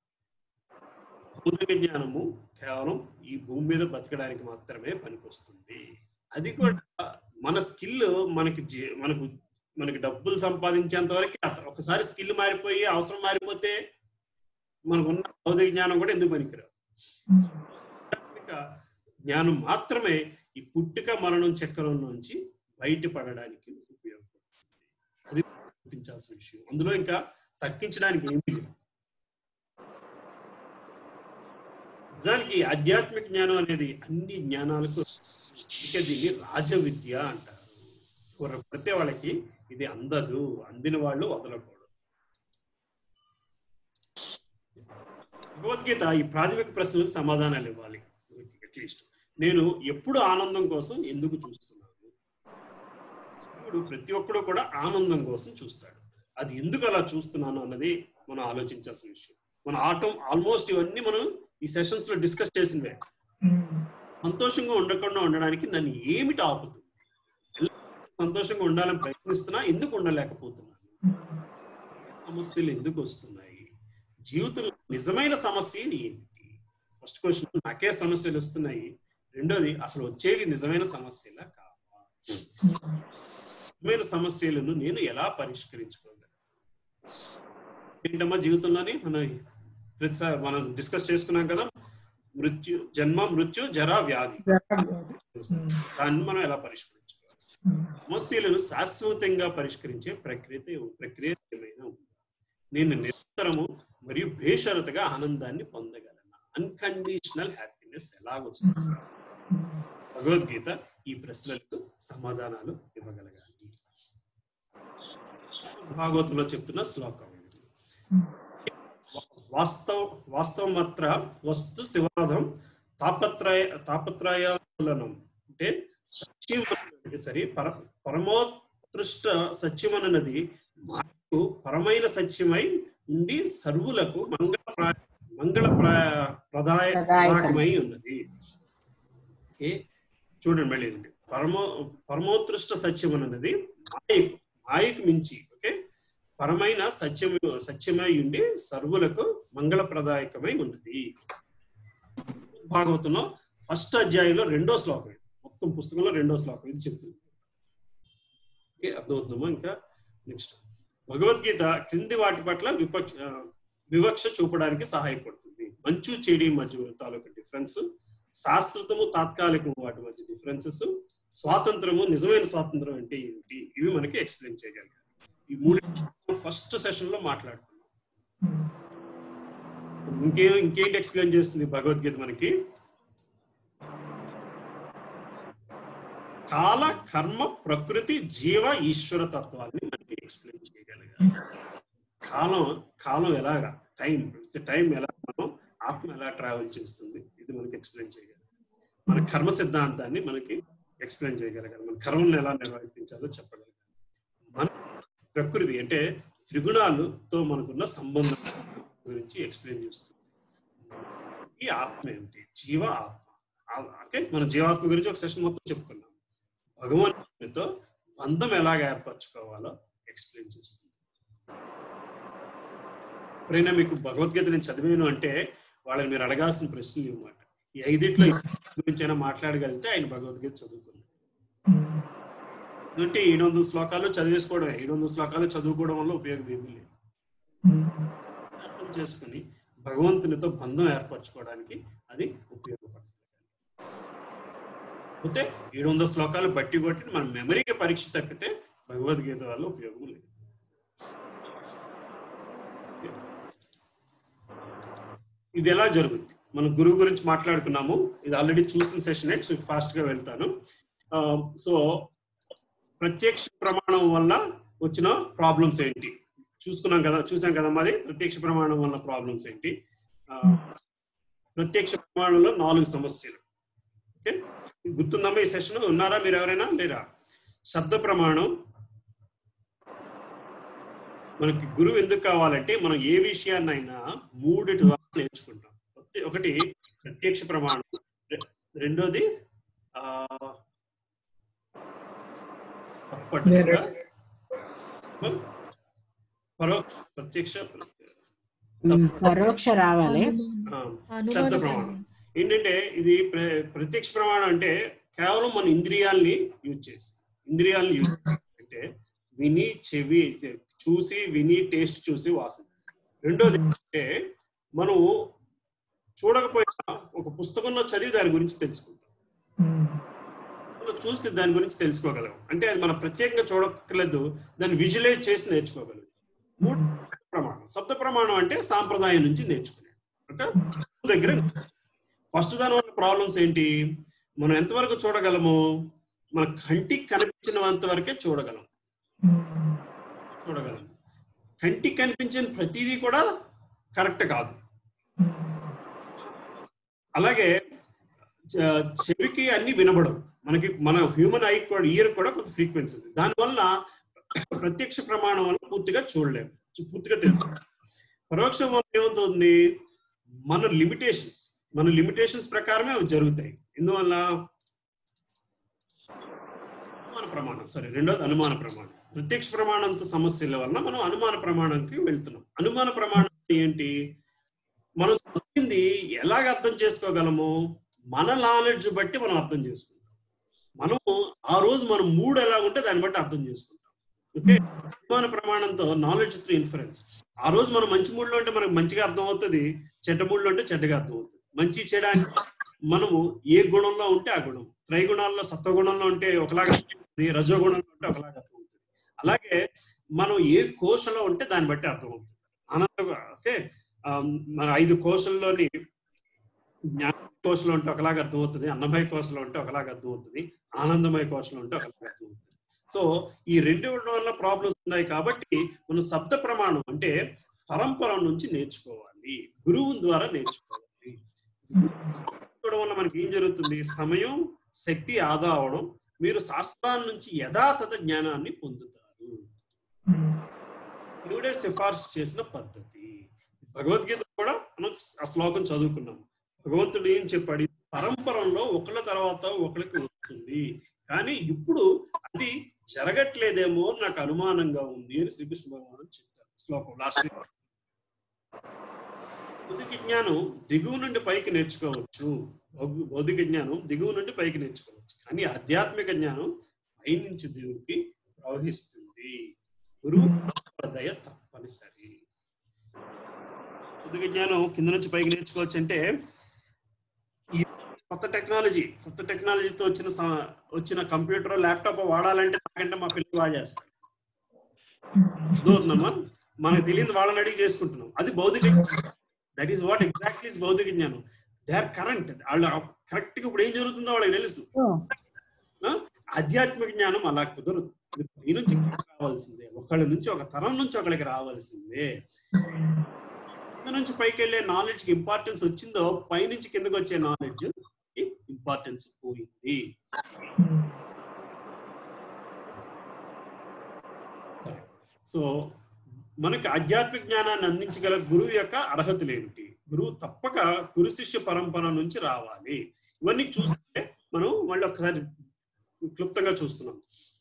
భౌతిక జ్ఞానము కేవలం ఈ భూమి మీద బతకడానికి మాత్రమే పనికొస్తుంది అది కూడా మన స్కిల్ మనకి జీ- మనకు మనకి డబ్బులు సంపాదించేంత వరకు అత- ఒకసారి స్కిల్ మారిపోయి అవసరం మారిపోతే మనకున్న భౌతిక జ్ఞానం కూడా ఎందుకు పనికిరాదు ఆధ్యాత్మిక జ్ఞానం మాత్రమే ఈ పుట్టుక మరణం చక్రం నుంచి బయటపడడానికి ఉపయోగపడుతుంది అది గుర్తించాల్సిన విషయం అందులో ఇంకా తక్కించడానికి ఏమీ లేదు నిజానికి ఆధ్యాత్మిక జ్ఞానం అనేది అన్ని జ్ఞానాలకు అందుకే దీన్ని రాజ విద్య అంటారు ఎవరు పడితే వాళ్ళకి ఇది అందదు అందిన వాళ్ళు వదలకూడదు భగవద్గీత ఈ ప్రాథమిక ప్రశ్నలకు సమాధానాలు ఇవ్వాలి అట్లీస్ట్ నేను ఎప్పుడు ఆనందం కోసం ఎందుకు చూస్తున్నాను ఇప్పుడు ప్రతి ఒక్కడు కూడా ఆనందం కోసం చూస్తాడు అది ఎందుకు అలా చూస్తున్నాను అన్నది మనం ఆలోచించాల్సిన విషయం మన ఆటం ఆల్మోస్ట్ ఇవన్నీ మనం ఈ సెషన్స్ లో డిస్కస్ చేసినవే సంతోషంగా ఉండకుండా ఉండడానికి నన్ను ఏమిటి ఆపుతుంది సంతోషంగా ఉండాలని ప్రయత్నిస్తున్నా ఎందుకు ఉండలేకపోతున్నాను సమస్యలు ఎందుకు వస్తున్నాయి జీవితంలో నిజమైన సమస్య ఏంటి ఫస్ట్ క్వశ్చన్ నాకే సమస్యలు వస్తున్నాయి రెండోది అసలు వచ్చేవి నిజమైన సమస్యలా కావా నిజమైన సమస్యలను నేను ఎలా పరిష్కరించుకోగలను ఏంటమ్మా జీవితంలోని మన ప్రతిసారి మనం డిస్కస్ చేసుకున్నాం కదా మృత్యు జన్మ మృత్యు జరా వ్యాధి దాన్ని మనం ఎలా పరిష్కరించుకోవాలి సమస్యలను శాశ్వతంగా పరిష్కరించే ప్రక్రియ ప్రక్రియ ఏమైనా ఉందా నేను నిరంతరము మరియు బేషరతగా ఆనందాన్ని పొందగలను అన్కండిషనల్ హ్యాపీనెస్ ఎలాగొస్తుంది భగవద్గీత ఈ ప్రశ్నలకు సమాధానాలు ఇవ్వగలగాలి భాగవతంలో చెప్తున్న శ్లోకం ఇది. వాస్తవ వాస్తవం మాత్ర వస్తు శివాదం తాపత్రయ తాపత్రయాలను అంటే సత్యం అంటే సరే పర పరమోత్కృష్ట సత్యం అన్నది మాకు పరమైన సత్యమై ఉండి సర్వులకు మంగళ మంగళ ప్రదాయ ప్రదాయకమై ఉన్నది ఓకే చూడండి మళ్ళీ ఇది. పరమో పరమోత్కృష్ట సత్యం అన్నది మాయకు మాయకు మించి ఓకే పరమైన సత్యము సత్యమై ఉండి సర్వులకు మంగళప్రదాయకమై ఉన్నది భాగవతంలో ఫస్ట్ అధ్యాయంలో రెండో శ్లోకం ఇది. మొత్తం పుస్తకంలో రెండో శ్లోకం ఇది చెప్తుంది ఓకే అర్థమవుతుందమ్మా ఇంకా నెక్స్ట్ భగవద్గీత క్రింది వాటి పట్ల విపక్ష ఆ, వివక్ష చూపడానికి సహాయపడుతుంది మంచు చెడి మధ్య తాలూకు డిఫరెన్స్ శాశ్వతము తాత్కాలికము వాటి మధ్య డిఫరెన్సెస్ స్వాతంత్రము నిజమైన స్వాతంత్రం అంటే ఏంటి ఇవి మనకి ఎక్స్ప్లెయిన్ చేయగలిగారు ఈ మూడు ఫస్ట్ సెషన్ లో మాట్లాడుకున్నాం ఇంకేం ఇంకేంటి ఎక్స్ప్లెయిన్ చేస్తుంది భగవద్గీత మనకి కాల కర్మ ప్రకృతి జీవ ఈశ్వర తత్వాన్ని మనకి ఎక్స్ప్లెయిన్ చేయగలిగారు కాలం కాలం ఎలాగా టైం టైం ఎలా మనం ఆత్మ ఎలా ట్రావెల్ చేస్తుంది ఇది మనకి ఎక్స్ప్లెయిన్ చేయగలరు మన కర్మ సిద్ధాంతాన్ని మనకి ఎక్స్ప్లెయిన్ చేయగలగాలి మన కర్మలను ఎలా నిర్వర్తించాలో చెప్పగలగాలి మన ప్రకృతి అంటే త్రిగుణాలతో మనకున్న సంబంధం గురించి ఎక్స్ప్లెయిన్ చేస్తుంది ఈ ఆత్మ ఏమిటి జీవ ఆత్మ ఆ- ఓకే మన జీవాత్మ గురించి ఒక సెషన్ మొత్తం చెప్పుకున్నాం భగవంతునితో బంధం ఎలాగ ఏర్పరచుకోవాలో ఎక్స్ప్లెయిన్ చేస్తుంది ఎప్పుడైనా మీకు భగవద్గీత నేను చదివాను అంటే వాళ్ళని మీరు అడగాల్సిన ప్రశ్నలు ఇవ్వమాట ఈ ఐదిట్లో గురించి అయినా మాట్లాడగలిగితే ఆయన భగవద్గీత చదువుకున్నారు అంటే ఏడు వందల శ్లోకాలు చదివేసుకోవడం ఏడు వందల శ్లోకాలు చదువుకోవడం వల్ల ఉపయోగం ఏమీ లేదు అర్థం చేసుకుని భగవంతునితో బంధం ఏర్పరచుకోవడానికి అది ఉపయోగపడుతుంది అయితే ఏడు వందల శ్లోకాలు బట్టి కొట్టి మన మెమరీకి పరీక్ష తప్పితే భగవద్గీత వల్ల ఉపయోగం లేదు ఇది ఎలా జరుగుద్ది మనం గురువు గురించి మాట్లాడుకున్నాము ఇది ఆల్రెడీ చూసిన సెషన్ ఫాస్ట్ గా వెళ్తాను సో ప్రత్యక్ష ప్రమాణం వల్ల వచ్చిన ప్రాబ్లమ్స్ ఏంటి చూసుకున్నాం కదా చూసాం కదా మాది ప్రత్యక్ష ప్రమాణం వల్ల ప్రాబ్లమ్స్ ఏంటి ఆ, ప్రత్యక్ష ప్రమాణంలో నాలుగు సమస్యలు ఓకే గుర్తుందమ్మా ఈ సెషన్ ఉన్నారా మీరు ఎవరైనా లేరా శబ్ద ప్రమాణం మనకి గురువు ఎందుకు కావాలంటే మనం ఏ విషయాన్నైనా మూడిటి ద్వారా నేర్చుకుంటాం ఒకటి- ఒకటి ప్రత్యక్ష ప్రమాణం రె- రెండోది ఆ పట్టుదల, పరోక్ష ప్రత్యక్ష పరోక్ష రావాలి ఆ, శబ్ద ప్రమాణం ఏంటంటే ఇది ప్ర- ప్రత్యక్ష ప్రమాణం అంటే కేవలం మన ఇంద్రియాల్ని యూజ్ చేసి ఇంద్రియాలను యూజ్ అంటే విని చెవి చె- చూసి విని టేస్ట్ చూసి వాసన చేసి రెండోది అంటే మనం చూడకపోయినా ఒక పుస్తకంలో చదివి దాని గురించి తెలుసుకుంటాం మనం చూసి దాని గురించి తెలుసుకోగలం అంటే అది మనం ప్రత్యేకంగా చూడక్కర్లేదు దాన్ని విజువలైజ్ చేసి నేర్చుకోగలం మూడు ప్రమాణం శబ్ద ప్రమాణం అంటే సాంప్రదాయం నుంచి నేర్చుకునే ఓకే దగ్గర ఫస్ట్ దాని వల్ల ప్రాబ్లమ్స్ ఏంటి మనం ఎంతవరకు చూడగలము మన కంటికి కనిపించినంత వరకే చూడగలం చూడగలం కంటికి కనిపించిన ప్రతిదీ కూడా కరెక్ట్ కాదు అలాగే చ- చెవికి అన్ని వినబడవు మనకి మన హ్యూమన్ ఐ కూడా ఇయర్ కూడా కొంత ఫ్రీక్వెన్సీ ఉంది దానివల్ల ప్రత్యక్ష ప్రమాణం వల్ల పూర్తిగా చూడలేము చూ- పూర్తిగా తెలుసు పరోక్షం వల్ల ఏమవుతుంది మన లిమిటేషన్స్ మన లిమిటేషన్స్ ప్రకారమే అవి జరుగుతాయి ఎందువల్ల అనుమాన ప్రమాణం సరే రెండోది అనుమాన ప్రమాణం ప్రత్యక్ష ప్రమాణంతో సమస్యల వల్ల మనం అనుమాన ప్రమాణంకి వెళ్తున్నాం అనుమాన ప్రమాణం ఏంటి మనం చదివింది ఎలాగ అర్థం చేసుకోగలము మన నాలెడ్జ్ బట్టి మనం అర్థం చేసుకుంటాం మనం ఆ రోజు మన మూడ్ ఎలా ఉంటే దాన్ని బట్టి అర్థం చేసుకుంటాం ఓకే అనుమాన ప్రమాణంతో నాలెడ్జ్ త్రూ ఇన్ఫరెన్స్ ఆ రోజు మనం మంచి మూడ్లో ఉంటే మనకు మంచిగా అర్థం అవుతుంది చెడ్డ మూడ్లో ఉంటే చెడ్డగా అర్థం అవుతుంది మంచి చేయడానికి మనము ఏ గుణంలో ఉంటే ఆ గుణం త్రైగుణాల్లో సత్వగుణంలో ఉంటే ఒకలాగా ఉంటుంది రజోగుణంలో ఉంటే ఒకలాగా అర్థం అవుతుంది అలాగే మనం ఏ కోశలో ఉంటే దాన్ని బట్టి అర్థం అవుతుంది ఆనంద ఓకే ఆ, మన ఐదు కోశల్లోని జ్ఞాన కోశలో ఉంటే ఒకలాగా అర్థమవుతుంది అన్నమయ కోశలో ఉంటే ఒకలాగా అర్థమవుతుంది ఆనందమయ కోశలో ఉంటే ఒకలాగా అర్థమవుతుంది సో ఈ రెండు ఉండడం వల్ల ప్రాబ్లమ్స్ ఉన్నాయి కాబట్టి మనం శబ్ద ప్రమాణం అంటే పరంపర నుంచి నేర్చుకోవాలి గురువు ద్వారా నేర్చుకోవాలి నేర్చుకోవడం వల్ల మనకి ఏం జరుగుతుంది సమయం శక్తి ఆదా అవడం మీరు శాస్త్రాల నుంచి యథాతథ జ్ఞానాన్ని పొందుతారు ఇవిడే సిఫార్సు చేసిన పద్ధతి భగవద్గీత కూడా మనం ఆ శ్లోకం చదువుకున్నాం భగవంతుడు ఏం చెప్పాడు ఇది పరంపరంలో ఒకళ్ళ తర్వాత ఒకరికి వస్తుంది కానీ ఇప్పుడు అది జరగట్లేదేమో అని నాకు అనుమానంగా ఉంది అని శ్రీకృష్ణ భగవాను చెప్తారు శ్లోకం లాస్ట్ భౌతిక జ్ఞానం దిగువ నుండి పైకి నేర్చుకోవచ్చు భౌ- భౌతిక జ్ఞానం దిగువ నుండి పైకి నేర్చుకోవచ్చు కానీ ఆధ్యాత్మిక జ్ఞానం పై నుంచి దిగువకి ప్రవహిస్తుంది గురువు దయ తప్పనిసరి భౌతిక జ్ఞానం కింద నుంచి పైకి నేర్చుకోవచ్చు అంటే ఈ కొత్త టెక్నాలజీ కొత్త టెక్నాలజీతో వచ్చిన స- వచ్చిన కంప్యూటర్ ల్యాప్టాప్ వాడాలంటే నాకంటే మా పిల్లలు బాగా చేస్తారు దూరమ్మా మనకు తెలియదు వాళ్ళని అడిగి చేసుకుంటున్నాం అది భౌతిక that is what exactly is భౌతిక జ్ఞానం దే ఆర్ కరెంట్ వాళ్ళు కరెక్ట్ గా ఇప్పుడు ఏం జరుగుతుందో వాళ్ళకి తెలుసు ఆ? ఆధ్యాత్మిక జ్ఞానం అలా కుదరదు ఇది పై నుంచి కిందకి రావాల్సిందే ఒకళ్ళ నుంచి ఒక తరం నుంచి ఒకళ్ళకి రావాల్సిందే కింద నుంచి పైకి వెళ్ళే నాలెడ్జ్ కి ఇంపార్టెన్స్ వచ్చిందో పై నుంచి కిందకి వచ్చే నాలెడ్జ్ కి ఇంపార్టెన్స్ పోయింది సో మనకి ఆధ్యాత్మిక జ్ఞానాన్ని అందించగల గురువు యొక్క అర్హతలు ఏమిటి గురువు తప్పక గురు శిష్య పరంపర నుంచి రావాలి ఇవన్నీ చూస్తే మనం మళ్ళీ ఒకసారి క్లుప్తంగా చూస్తున్నాం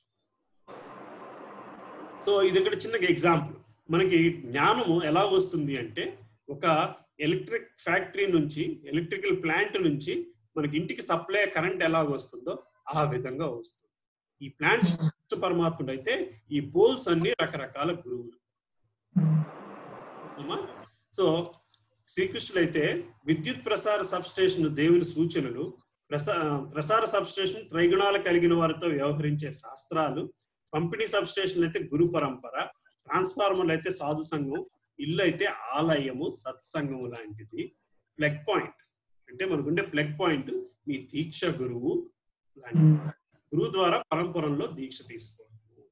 సో ఇది ఇక్కడ చిన్న ఎగ్జాంపుల్ మనకి జ్ఞానము ఎలా వస్తుంది అంటే ఒక ఎలక్ట్రిక్ ఫ్యాక్టరీ నుంచి ఎలక్ట్రికల్ ప్లాంట్ నుంచి మనకి ఇంటికి సప్లై కరెంట్ ఎలా వస్తుందో ఆ విధంగా వస్తుంది ఈ ప్లాంట్ పరమాత్ముడు అయితే ఈ పోల్స్ అన్ని రకరకాల గురువులు అమ్మా? సో శ్రీకృష్ణుడు అయితే విద్యుత్ ప్రసార సబ్స్టేషన్ దేవుని సూచనలు ప్రసా ప్రసార సబ్స్టేషన్ త్రైగుణాలు కలిగిన వారితో వ్యవహరించే శాస్త్రాలు పంపిణీ సబ్స్టేషన్ అయితే గురు పరంపర ట్రాన్స్ఫార్మర్లు అయితే సాధు సంఘం ఇల్లు అయితే ఆలయము సత్సంగము లాంటిది ప్లగ్ పాయింట్ అంటే మనకుండే ప్లగ్ పాయింట్ మీ దీక్ష గురువు లాంటి గురువు ద్వారా పరంపరంలో దీక్ష తీసుకోవాలి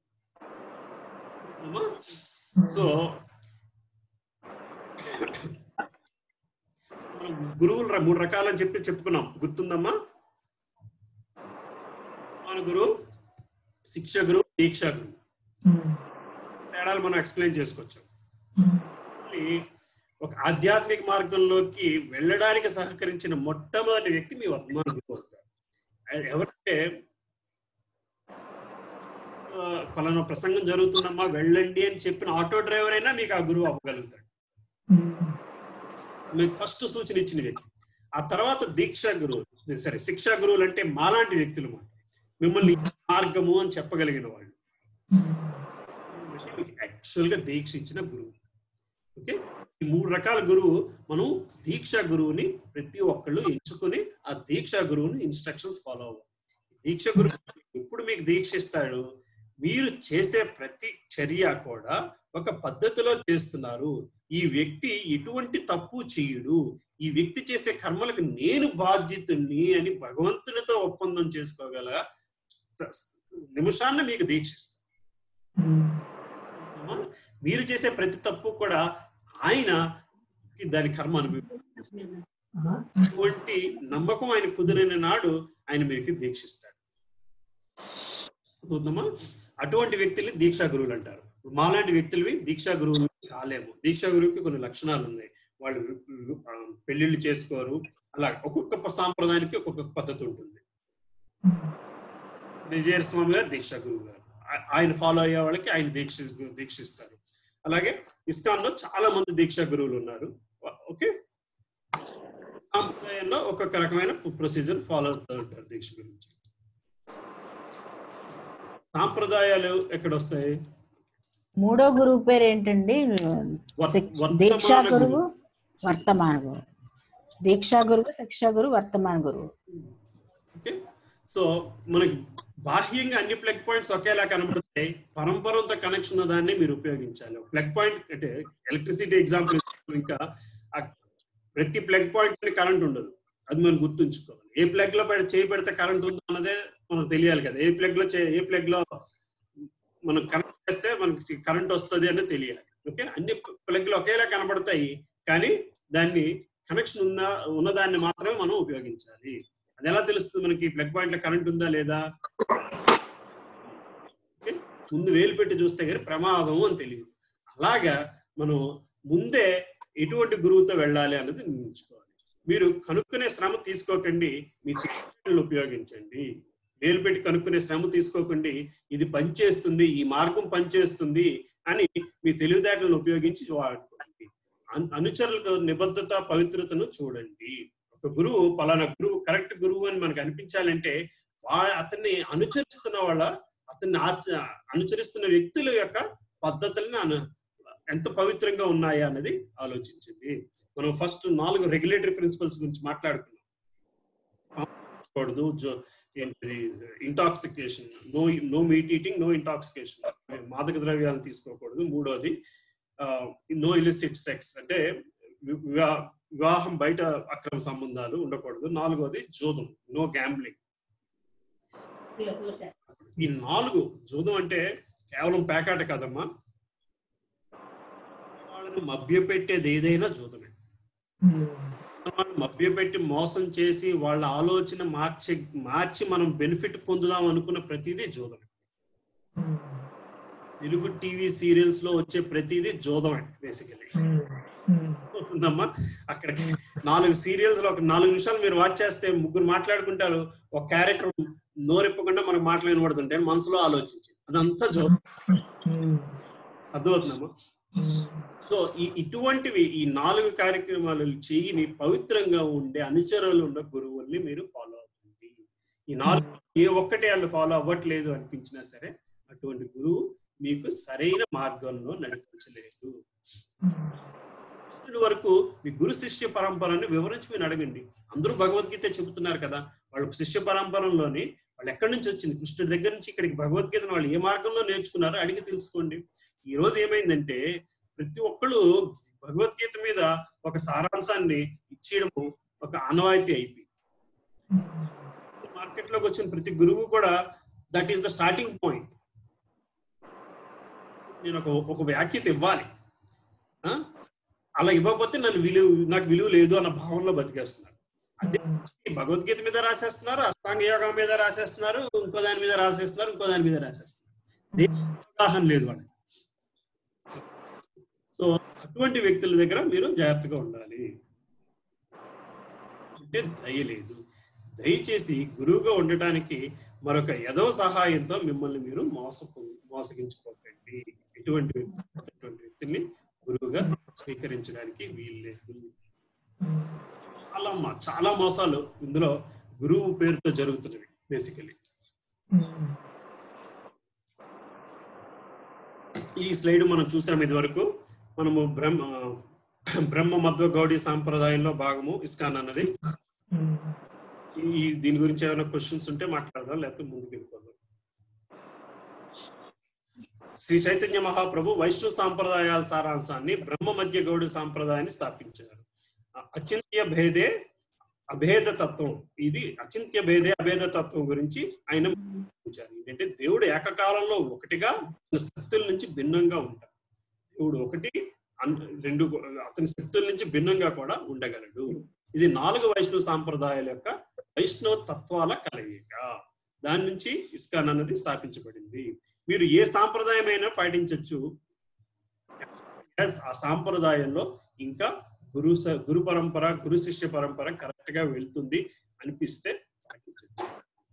అమ్మా? సో మనం గురువులు ర- మూడు రకాలని చెప్పి చెప్పుకున్నాం గుర్తుందమ్మా మన గురువు శిక్ష గురువు దీక్ష గురువు తేడాలు మనం ఎక్స్ప్లెయిన్ చేసుకోవచ్చు మళ్ళీ ఒక ఆధ్యాత్మిక మార్గంలోకి వెళ్ళడానికి సహకరించిన మొట్టమొదటి వ్యక్తి మీ వర్తమాన గురువు అవుతారు ఆయన ఎవరంటే ఆ, పలానా ప్రసంగం జరుగుతుందమ్మా వెళ్ళండి అని చెప్పిన ఆటో డ్రైవర్ అయినా మీకు ఆ గురువు అవ్వగలుగుతాడు మీకు ఫస్ట్ సూచన ఇచ్చిన వ్యక్తి ఆ తర్వాత దీక్ష గురువు సరే శిక్షా గురువులు అంటే మాలాంటి వ్యక్తులు మాట మిమ్మల్ని ఈ మార్గము అని చెప్పగలిగిన వాళ్ళు అంటే మీకు యాక్చువల్ గా దీక్ష ఇచ్చిన గురువు ఓకే ఈ మూడు రకాల గురువు మనం దీక్షా గురువుని ప్రతి ఒక్కళ్ళు ఎంచుకొని ఆ దీక్షా గురువుని ఇన్స్ట్రక్షన్స్ ఫాలో అవ్వాలి దీక్ష గురువు ఎప్పుడు మీకు దీక్ష ఇస్తాడు మీరు చేసే ప్రతి చర్య కూడా ఒక పద్ధతిలో చేస్తున్నారు ఈ వ్యక్తి ఎటువంటి తప్పు చేయడు ఈ వ్యక్తి చేసే కర్మలకు నేను బాధ్యతుణ్ణి అని భగవంతునితో ఒప్పందం చేసుకోగల స్థ- నిమిషాన్ని మీకు దీక్షిస్తారు అమ్మా? మీరు చేసే ప్రతి తప్పు కూడా ఆయన దాని కర్మ అనుభవిస్తారు అటువంటి నమ్మకం ఆయన కుదిరిన నాడు ఆయన మీకు దీక్షిస్తాడు చూద్దామా అటువంటి వ్యక్తుల్ని దీక్షా గురువులు అంటారు మాలాంటి వ్యక్తులవి దీక్షా గురువులు కాలేము దీక్షా గురువుకి కొన్ని లక్షణాలు ఉన్నాయి వాళ్ళు ఆ, పెళ్లిళ్ళు చేసుకోరు అలా ఒక్కొక్క సాంప్రదాయానికి ఒక్కొక్క పద్ధతి ఉంటుంది విజయ స్వామి గారు దీక్షా గురువు గారు ఆ- ఆయన ఫాలో అయ్యే వాళ్ళకి ఆయన దీక్ష దీక్షిస్తారు అలాగే ఇస్కాన్ లో చాలా మంది దీక్షా గురువులు ఉన్నారు ఓకే సాంప్రదాయంలో ఒక్కొక్క రకమైన ప్రొసీజర్ ఫాలో అవుతూ ఉంటారు దీక్ష గురించి సాంప్రదాయాలు ఎక్కడ వస్తాయి మూడో గురువు పేరు ఏంటండి వర్- శిక్ష- వర్తమాన దీక్షా గురువు గురువు. వర్తమాన గురువు దీక్షా గురువు శిక్షా గురువు వర్తమాన గురువు ఓకే సో మనకి బాహ్యంగా అన్ని ప్లగ్ పాయింట్స్ ఒకేలా కనబడతాయి పరంపరంతో కనెక్షన్ ఉన్న దాన్ని మీరు ఉపయోగించాలి ప్లగ్ పాయింట్ అంటే ఎలక్ట్రిసిటీ ఎగ్జాంపుల్ ఇంకా ఆ ప్రతి ప్లగ్ పాయింట్ కరెంట్ ఉండదు అది మనం గుర్తుంచుకోవాలి ఏ ప్లగ్ లో పెడితే చేయి పెడితే కరెంట్ ఉందో అన్నదే మనకు తెలియాలి కదా ఏ ప్లగ్ లో చే- ఏ ప్లగ్ లో మనం కనెక్ట్ చేస్తే మనకి కరెంట్ వస్తుంది అని తెలియాలి ఓకే అన్ని ప్లగ్లు ఒకేలా కనబడతాయి కానీ దాన్ని కనెక్షన్ ఉందా ఉన్నదాన్ని మాత్రమే మనం ఉపయోగించాలి అది ఎలా తెలుస్తుంది మనకి ప్లగ్ పాయింట్ లో కరెంట్ ఉందా లేదా ఓకే? ముందు వేలు పెట్టి చూస్తే కానీ ప్రమాదం అని తెలియదు అలాగా మనం ముందే ఎటువంటి గురువుతో వెళ్ళాలి అన్నది నిర్ణయించుకోవాలి మీరు కనుక్కునే శ్రమ తీసుకోకండి మీ తెలివితేటలు ఉపయోగించండి వేలు పెట్టి కనుక్కునే శ్రమ తీసుకోకండి ఇది పనిచేస్తుంది ఈ మార్గం పనిచేస్తుంది అని మీ తెలివితేటలను ఉపయోగించి వాడుకోండి అను- అనుచరులకు నిబద్ధత పవిత్రతను చూడండి ఒక గురువు పలానా గురువు కరెక్ట్ గురువు అని మనకు అనిపించాలంటే వా- అతన్ని అనుచరిస్తున్న వాళ్ళ అతన్ని ఆచ- అనుచరిస్తున్న వ్యక్తుల యొక్క పద్ధతులను అను ఎంత పవిత్రంగా ఉన్నాయా అనేది ఆలోచించింది మనం ఫస్ట్ నాలుగు రెగ్యులేటరీ ప్రిన్సిపల్స్ గురించి మాట్లాడుకున్నాం కూడదు జో ఏంటిది intoxication no no meat eating no intoxication మాదక ద్రవ్యాలను తీసుకోకూడదు మూడోది నో ఇలిసిట్ సెక్స్ అంటే వి- వివా- వివాహం బయట అక్రమ సంబంధాలు ఉండకూడదు నాలుగోది జోదం నో గ్యాంబ్లింగ్ ఈ నాలుగు జూదం అంటే కేవలం పేకాట కాదమ్మా వాళ్ళని మభ్యపెట్టేది ఏదైనా జూదమే వాళ్ళని మభ్యపెట్టి మోసం చేసి వాళ్ళ ఆలోచన మార్చి మార్చి మనం బెనిఫిట్ పొందుదాం అనుకున్న ప్రతిదీ జూదమే తెలుగు టీవీ సీరియల్స్ లో వచ్చే ప్రతిదీ జూదమే బేసికలీ అవుతుందమ్మా అక్కడ నాలుగు సీరియల్స్ లో ఒక నాలుగు నిమిషాలు మీరు వాచ్ చేస్తే ముగ్గురు మాట్లాడుకుంటారు ఒక క్యారెక్టర్ నోరెప్పకుండా మనకు మాటలు వినబడుతుంటే మనసులో ఆలోచించి అదంతా జోదం అర్థమవుతుందమ్మా సో ఈ ఇటువంటివి ఈ నాలుగు కార్యక్రమాలు చేయని పవిత్రంగా ఉండే అనుచరులు ఉన్న గురువుల్ని మీరు ఫాలో అవుతుంది ఈ నాలుగు ఏ ఒక్కటి వాళ్ళు ఫాలో అవ్వట్లేదు అనిపించినా సరే అటువంటి గురువు మీకు సరైన మార్గంలో నడిపించలేదు ఇప్పటి వరకు మీ గురు శిష్య పరంపరని వివరించి మీరు అడగండి అందరూ భగవద్గీత చెబుతున్నారు కదా వాళ్ళ శిష్య పరంపరలోని వాళ్ళు ఎక్కడి నుంచి వచ్చింది కృష్ణుడి దగ్గర నుంచి ఇక్కడికి భగవద్గీతను వాళ్ళు ఏ మార్గంలో నేర్చుకున్నారో అడిగి తెలుసుకోండి ఈ రోజు ఏమైందంటే ప్రతి ఒక్కళ్ళు భగవద్గీత మీద ఒక సారాంశాన్ని ఇచ్చేయడము ఒక ఆనవాయితీ అయిపోయింది మార్కెట్ లోకి వచ్చిన ప్రతి గురువు కూడా that is the starting point నేను ఒక ఒక వ్యాఖ్యత ఇవ్వాలి ఆ? అలా ఇవ్వకపోతే నన్ను విలువ నాకు విలువ లేదు అన్న భావనలో బతికేస్తున్నారు అదే భగవద్గీత మీద రాసేస్తున్నారు అష్టాంగ యోగం మీద రాసేస్తున్నారు ఇంకో దాని మీద రాసేస్తున్నారు ఇంకో దాని మీద రాసేస్తున్నారు దేని అవగాహన లేదు వాళ్ళకి సో అటువంటి వ్యక్తుల దగ్గర మీరు జాగ్రత్తగా ఉండాలి అంటే దయ లేదు దయచేసి గురువుగా ఉండటానికి మరొక ఎదవ సహాయంతో మిమ్మల్ని మీరు మోసపు మోసగించుకోకండి ఎటువంటి వ్యక్తి- అటువంటి వ్యక్తుల్ని గురువుగా స్వీకరించడానికి వీల్లేదు చాలా మా- చాలా మోసాలు ఇందులో గురువు పేరుతో జరుగుతున్నవి బేసికలీ ఈ స్లైడ్ మనం చూసాం ఇది వరకు మనము బ్రహ్మ బ్రహ్మ మధ్వ గౌడి సాంప్రదాయంలో భాగము ఇస్కాన్ అన్నది ఈ దీని గురించి ఏమైనా క్వశ్చన్స్ ఉంటే మాట్లాడదాం లేకపోతే ముందుకు వెళ్ళిపోదాం శ్రీ చైతన్య మహాప్రభు వైష్ణవ సాంప్రదాయాల సారాంశాన్ని బ్రహ్మ మధ్య గౌడి సాంప్రదాయాన్ని స్థాపించారు అ- అచింత్య భేదే అభేద తత్వం ఇది అచింత్య భేదే అభేద తత్వం గురించి ఆయన వివరించారు. ఏంటంటే దేవుడు ఏకకాలంలో ఒకటిగా తన శక్తుల నుంచి భిన్నంగా ఉంటాడు దేవుడు ఒకటి అన్- రెండు అతని శక్తుల నుంచి భిన్నంగా కూడా ఉండగలడు ఇది నాలుగు వైష్ణవ సాంప్రదాయాల యొక్క వైష్ణవ తత్వాల కలయిక దాని నుంచి ఇస్కాన్ అన్నది స్థాపించబడింది మీరు ఏ సాంప్రదాయమైనా పాటించవచ్చు Yes, ఆ సాంప్రదాయంలో ఇంకా గురు స- గురు పరంపర గురు శిష్య పరంపర కరెక్ట్ గా వెళ్తుంది అనిపిస్తే పాటించవచ్చు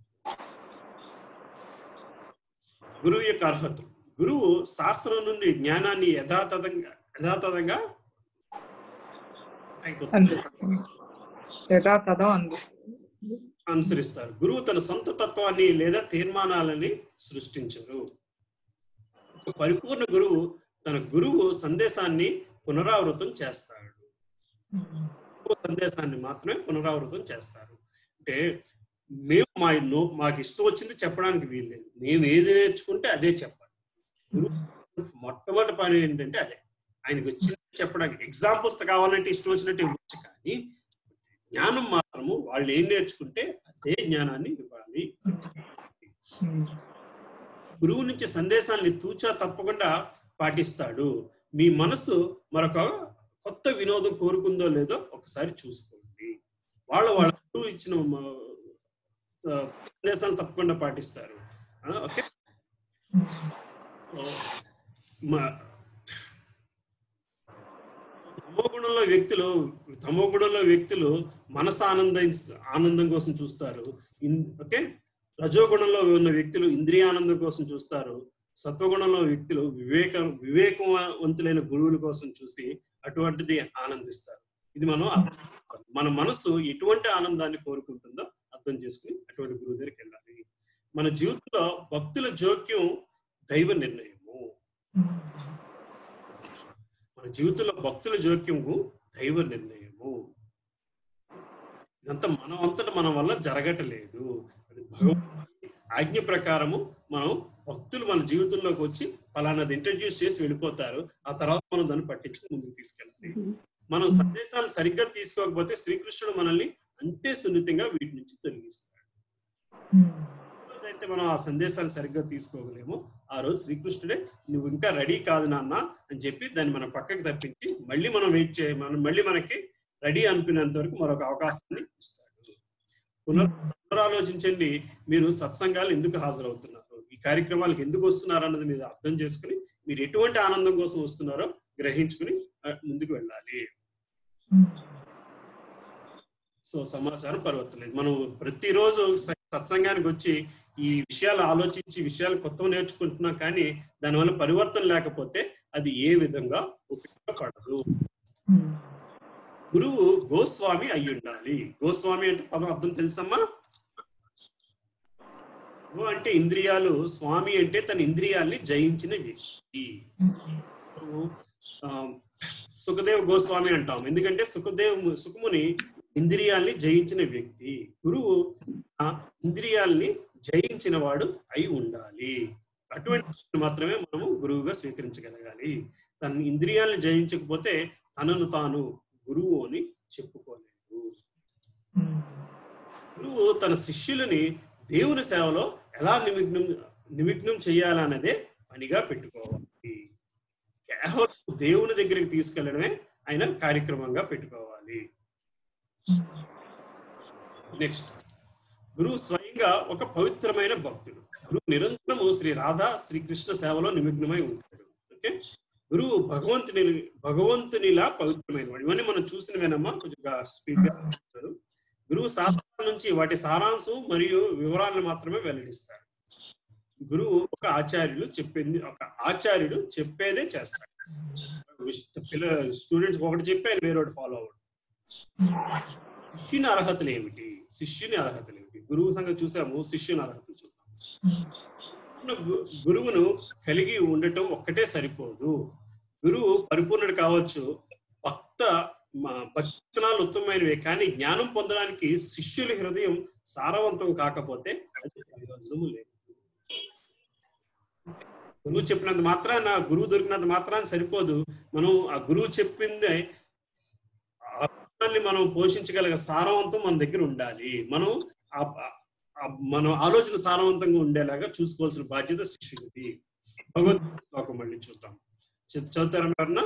గురువు యొక్క అర్హతలు గురువు శాస్త్రం నుండి జ్ఞానాన్ని యథాతథంగా యథాతథంగా అయిపోతుంది అందిస్తుంది యథాతథం అందిస్తుంది అనుసరిస్తారు గురువు తన సొంత తత్వాన్ని లేదా తీర్మానాలని సృష్టించరు ఒక పరిపూర్ణ గురువు తన గురువు సందేశాన్ని పునరావృతం చేస్తాడు గురువు సందేశాన్ని మాత్రమే పునరావృతం చేస్తారు అంటే మేము మా నో- మాకు ఇష్టం వచ్చింది చెప్పడానికి వీల్లేదు మేము ఏది నేర్చుకుంటే అదే చెప్పాలి గురువు మొట్టమొదటి పని ఏంటంటే అదే ఆయనకు వచ్చింది చెప్పడానికి ఎగ్జాంపుల్స్ కావాలంటే ఇష్టం వచ్చినట్టు ఇవ్వచ్చు కానీ జ్ఞానం మాత్రము వాళ్ళు ఏం నేర్చుకుంటే అదే జ్ఞానాన్ని ఇవ్వాలి గురువు నుంచి సందేశాన్ని తూచా తప్పకుండా పాటిస్తాడు మీ మనసు మరొక కొత్త వినోదం కోరుకుందో లేదో ఒకసారి చూసుకోండి వాళ్ళ వాళ్ళ గురువు ఇచ్చిన మ- ఆ, సందేశాన్ని తప్పకుండా పాటిస్తారు ఆ, ఓకే మా- తమోగుణంలో వ్యక్తులు తమోగుణంలో వ్యక్తులు మనసు ఆనంద ఆనందం కోసం చూస్తారు ఇన్- ఓకే రజోగుణంలో ఉన్న వ్యక్తులు ఇంద్రియానందం కోసం చూస్తారు సత్వగుణంలో వ్యక్తులు వివేక వివేకవంతులైన గురువుల కోసం చూసి అటువంటిది ఆనందిస్తారు ఇది మనం అర్థం చేసుకోవాలి. మన మనసు ఎటువంటి ఆనందాన్ని కోరుకుంటుందో అర్థం చేసుకుని అటువంటి గురువు దగ్గరికి వెళ్ళాలి మన జీవితంలో భక్తుల జోక్యం దైవ నిర్ణయము మన జీవితంలో భక్తుల జోక్యము దైవ నిర్ణయము ఇదంతా మనం అంతటా మన వల్ల జరగటలేదు అది భగవంతుడి ఆజ్ఞ ప్రకారము మనం భక్తులు మన జీవితంలోకి వచ్చి ఫలానాది ఇంట్రడ్యూస్ చేసి వెళ్ళిపోతారు ఆ తర్వాత మనం దాన్ని పట్టించుకుని ముందుకు తీసుకెళ్ళాలి మనం సందేశాలు సరిగ్గా తీసుకోకపోతే శ్రీకృష్ణుడు మనల్ని అంతే సున్నితంగా వీటి నుంచి తొలగిస్తాడు ఏ రోజైతే మనం ఆ సందేశాలు సరిగ్గా తీసుకోగలేమో ఆ రోజు శ్రీకృష్ణుడే నువ్వు ఇంకా రెడీ కాదు నాన్న అని చెప్పి దాన్ని మనం పక్కకి తప్పించి మళ్ళీ మనం వెయిట్ చేయ మనం మళ్ళీ మనకి రెడీ అనుకునేంత వరకు మరొక అవకాశాన్ని ఇస్తాడు పునర్ పునరాలోచించండి మీరు సత్సంగాలు ఎందుకు హాజరవుతున్నారు ఈ కార్యక్రమాలకు ఎందుకు వస్తున్నారు అన్నది మీరు అర్థం చేసుకుని మీరు ఎటువంటి ఆనందం కోసం వస్తున్నారో గ్రహించుకుని ఆ, ముందుకు వెళ్ళాలి సో సమాచారం పరివర్తలేదు మనం ప్రతిరోజు స- సత్సంగానికి వచ్చి ఈ విషయాలు ఆలోచించి విషయాలు కొత్త నేర్చుకుంటున్నాం కానీ దానివల్ల పరివర్తన లేకపోతే అది ఏ విధంగా ఉపయోగపడదు గురువు గోస్వామి అయి ఉండాలి గోస్వామి అంటే పదం అర్థం తెలుసమ్మా గో అంటే ఇంద్రియాలు స్వామి అంటే తన ఇంద్రియాల్ని జయించిన వ్యక్తి మనము, ఆ, సుఖదేవ్ గోస్వామి అంటాం ఎందుకంటే సుఖదేవ్ సుఖముని ఇంద్రియాల్ని జయించిన వ్యక్తి గురువు ఆ ఇంద్రియాల్ని జయించిన వాడు అయి ఉండాలి అటువంటి వాడిని మాత్రమే మనము గురువుగా స్వీకరించగలగాలి తన ఇంద్రియాల్ని జయించకపోతే తనను తాను గురువు అని చెప్పుకోలేడు గురువు తన శిష్యులని దేవుని సేవలో ఎలా నిమగ్నం నిమగ్నం చేయాలన్నదే పనిగా పెట్టుకోవాలి కేవలం దేవుని దగ్గరికి తీసుకెళ్లడమే ఆయన కార్యక్రమంగా పెట్టుకోవాలి నెక్స్ట్ గురువు స్వయంగా ఒక పవిత్రమైన భక్తుడు గురువు నిరంతరము శ్రీ రాధా శ్రీకృష్ణ సేవలో నిమగ్నమై ఉంటాడు ఓకే గురువు భగవంతుని భగవంతునిలా పవిత్రమైన వాడు ఇవన్నీ మనం చూసినవేనమ్మా కొంచెం స్పీడ్ గా చెప్తారు. గురువు సాధన నుంచి వాటి సారాంశం మరియు వివరాలను మాత్రమే వెల్లడిస్తాడు గురువు ఒక ఆచార్యులు చెప్పింది ఒక ఆచార్యుడు చెప్పేదే చేస్తాడు పిల్ల స్టూడెంట్స్ ఒకటి చెప్పి ఆయన వేరొకటి ఫాలో అవ్వడు శిష్యుని అర్హతలు ఏమిటి శిష్యుని అర్హతలు ఏమిటి గురువు సంగతి చూసాము శిష్యుని అర్హతలు చూద్దాం ఉన్న గు- గురువును కలిగి ఉండటం ఒక్కటే సరిపోదు గురువు పరిపూర్ణుడు కావచ్చు భక్త మా- భక్తనాలు ఉత్తమమైనవే కానీ జ్ఞానం పొందడానికి శిష్యుల హృదయం సారవంతం కాకపోతే అది ప్రయోజనము లేదు గురువు చెప్పినంత మాత్రాన గురువు దొరికినంత మాత్రాన సరిపోదు మనం ఆ గురువు చెప్పింది ఆ అర్థాన్ని మనం పోషించగలిగ సారవంతం మన దగ్గర ఉండాలి మనం ఆ- ఆ మనం ఆలోచన సారవంతంగా ఉండేలాగా చూసుకోవాల్సిన బాధ్యత శిష్యుడిది భగవద్గీత శ్లోకం మళ్ళీ చూద్దాం చ- చదువుతారా ఎవరన్నా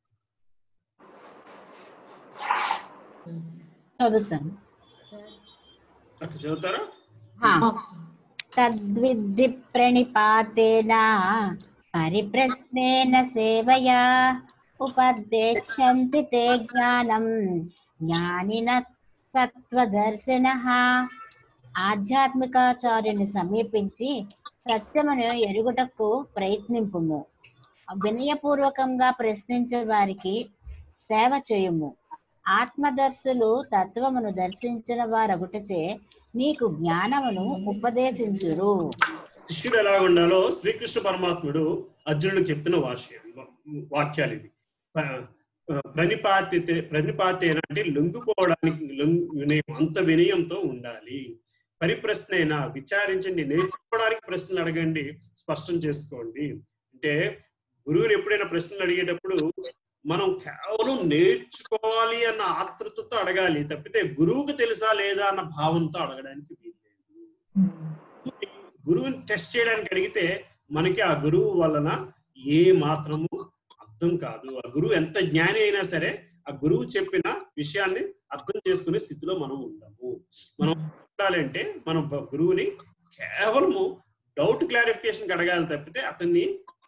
చదువుతాను అక్కడ చదువుతారా హా. తద్విద్ధి ప్రణిపాతేన పరిప్రశ్నేన సేవయా ఉపదేక్షంతి తే జ్ఞానం జ్ఞానిన సత్వదర్శన ఆధ్యాత్మికాచార్యుని సమీపించి సత్యమును ఎరుగుటకు ప్రయత్నింపుము వినయపూర్వకంగా ప్రశ్నించే వారికి సేవ చేయుము ఆత్మదర్శులు తత్వమును దర్శించిన వారగుటచే నీకు జ్ఞానమును ఉపదేశించురు శిష్యుడు ఎలా ఉండాలో శ్రీకృష్ణ పరమాత్ముడు అర్జునుడికి చెప్తున్న వాక్యం వాక్యాలు ఇవి ప్ర- ప్రణిపాతి ప్రణిపాతేన అంటే లొంగిపోవడానికి లొంగి వినయం అంత వినయంతో ఉండాలి పరిప్రశ్న విచారించండి నేర్చుకోవడానికి ప్రశ్నలు అడగండి స్పష్టం చేసుకోండి అంటే గురువుని ఎప్పుడైనా ప్రశ్నలు అడిగేటప్పుడు మనం కేవలం నేర్చుకోవాలి అన్న ఆతృతతో అడగాలి తప్పితే గురువుకు తెలుసా లేదా అన్న భావంతో అడగడానికి వీల్లేదు గురువుని టెస్ట్ చేయడానికి అడిగితే మనకి ఆ గురువు వలన ఏ మాత్రము అర్థం కాదు ఆ గురువు ఎంత జ్ఞాని అయినా సరే ఆ గురువు చెప్పిన విషయాన్ని అర్థం చేసుకునే స్థితిలో మనం ఉండము మనం ఉండాలంటే మనం బ- గురువుని కేవలము డౌట్ క్లారిఫికేషన్ అడగాలి తప్పితే అతన్ని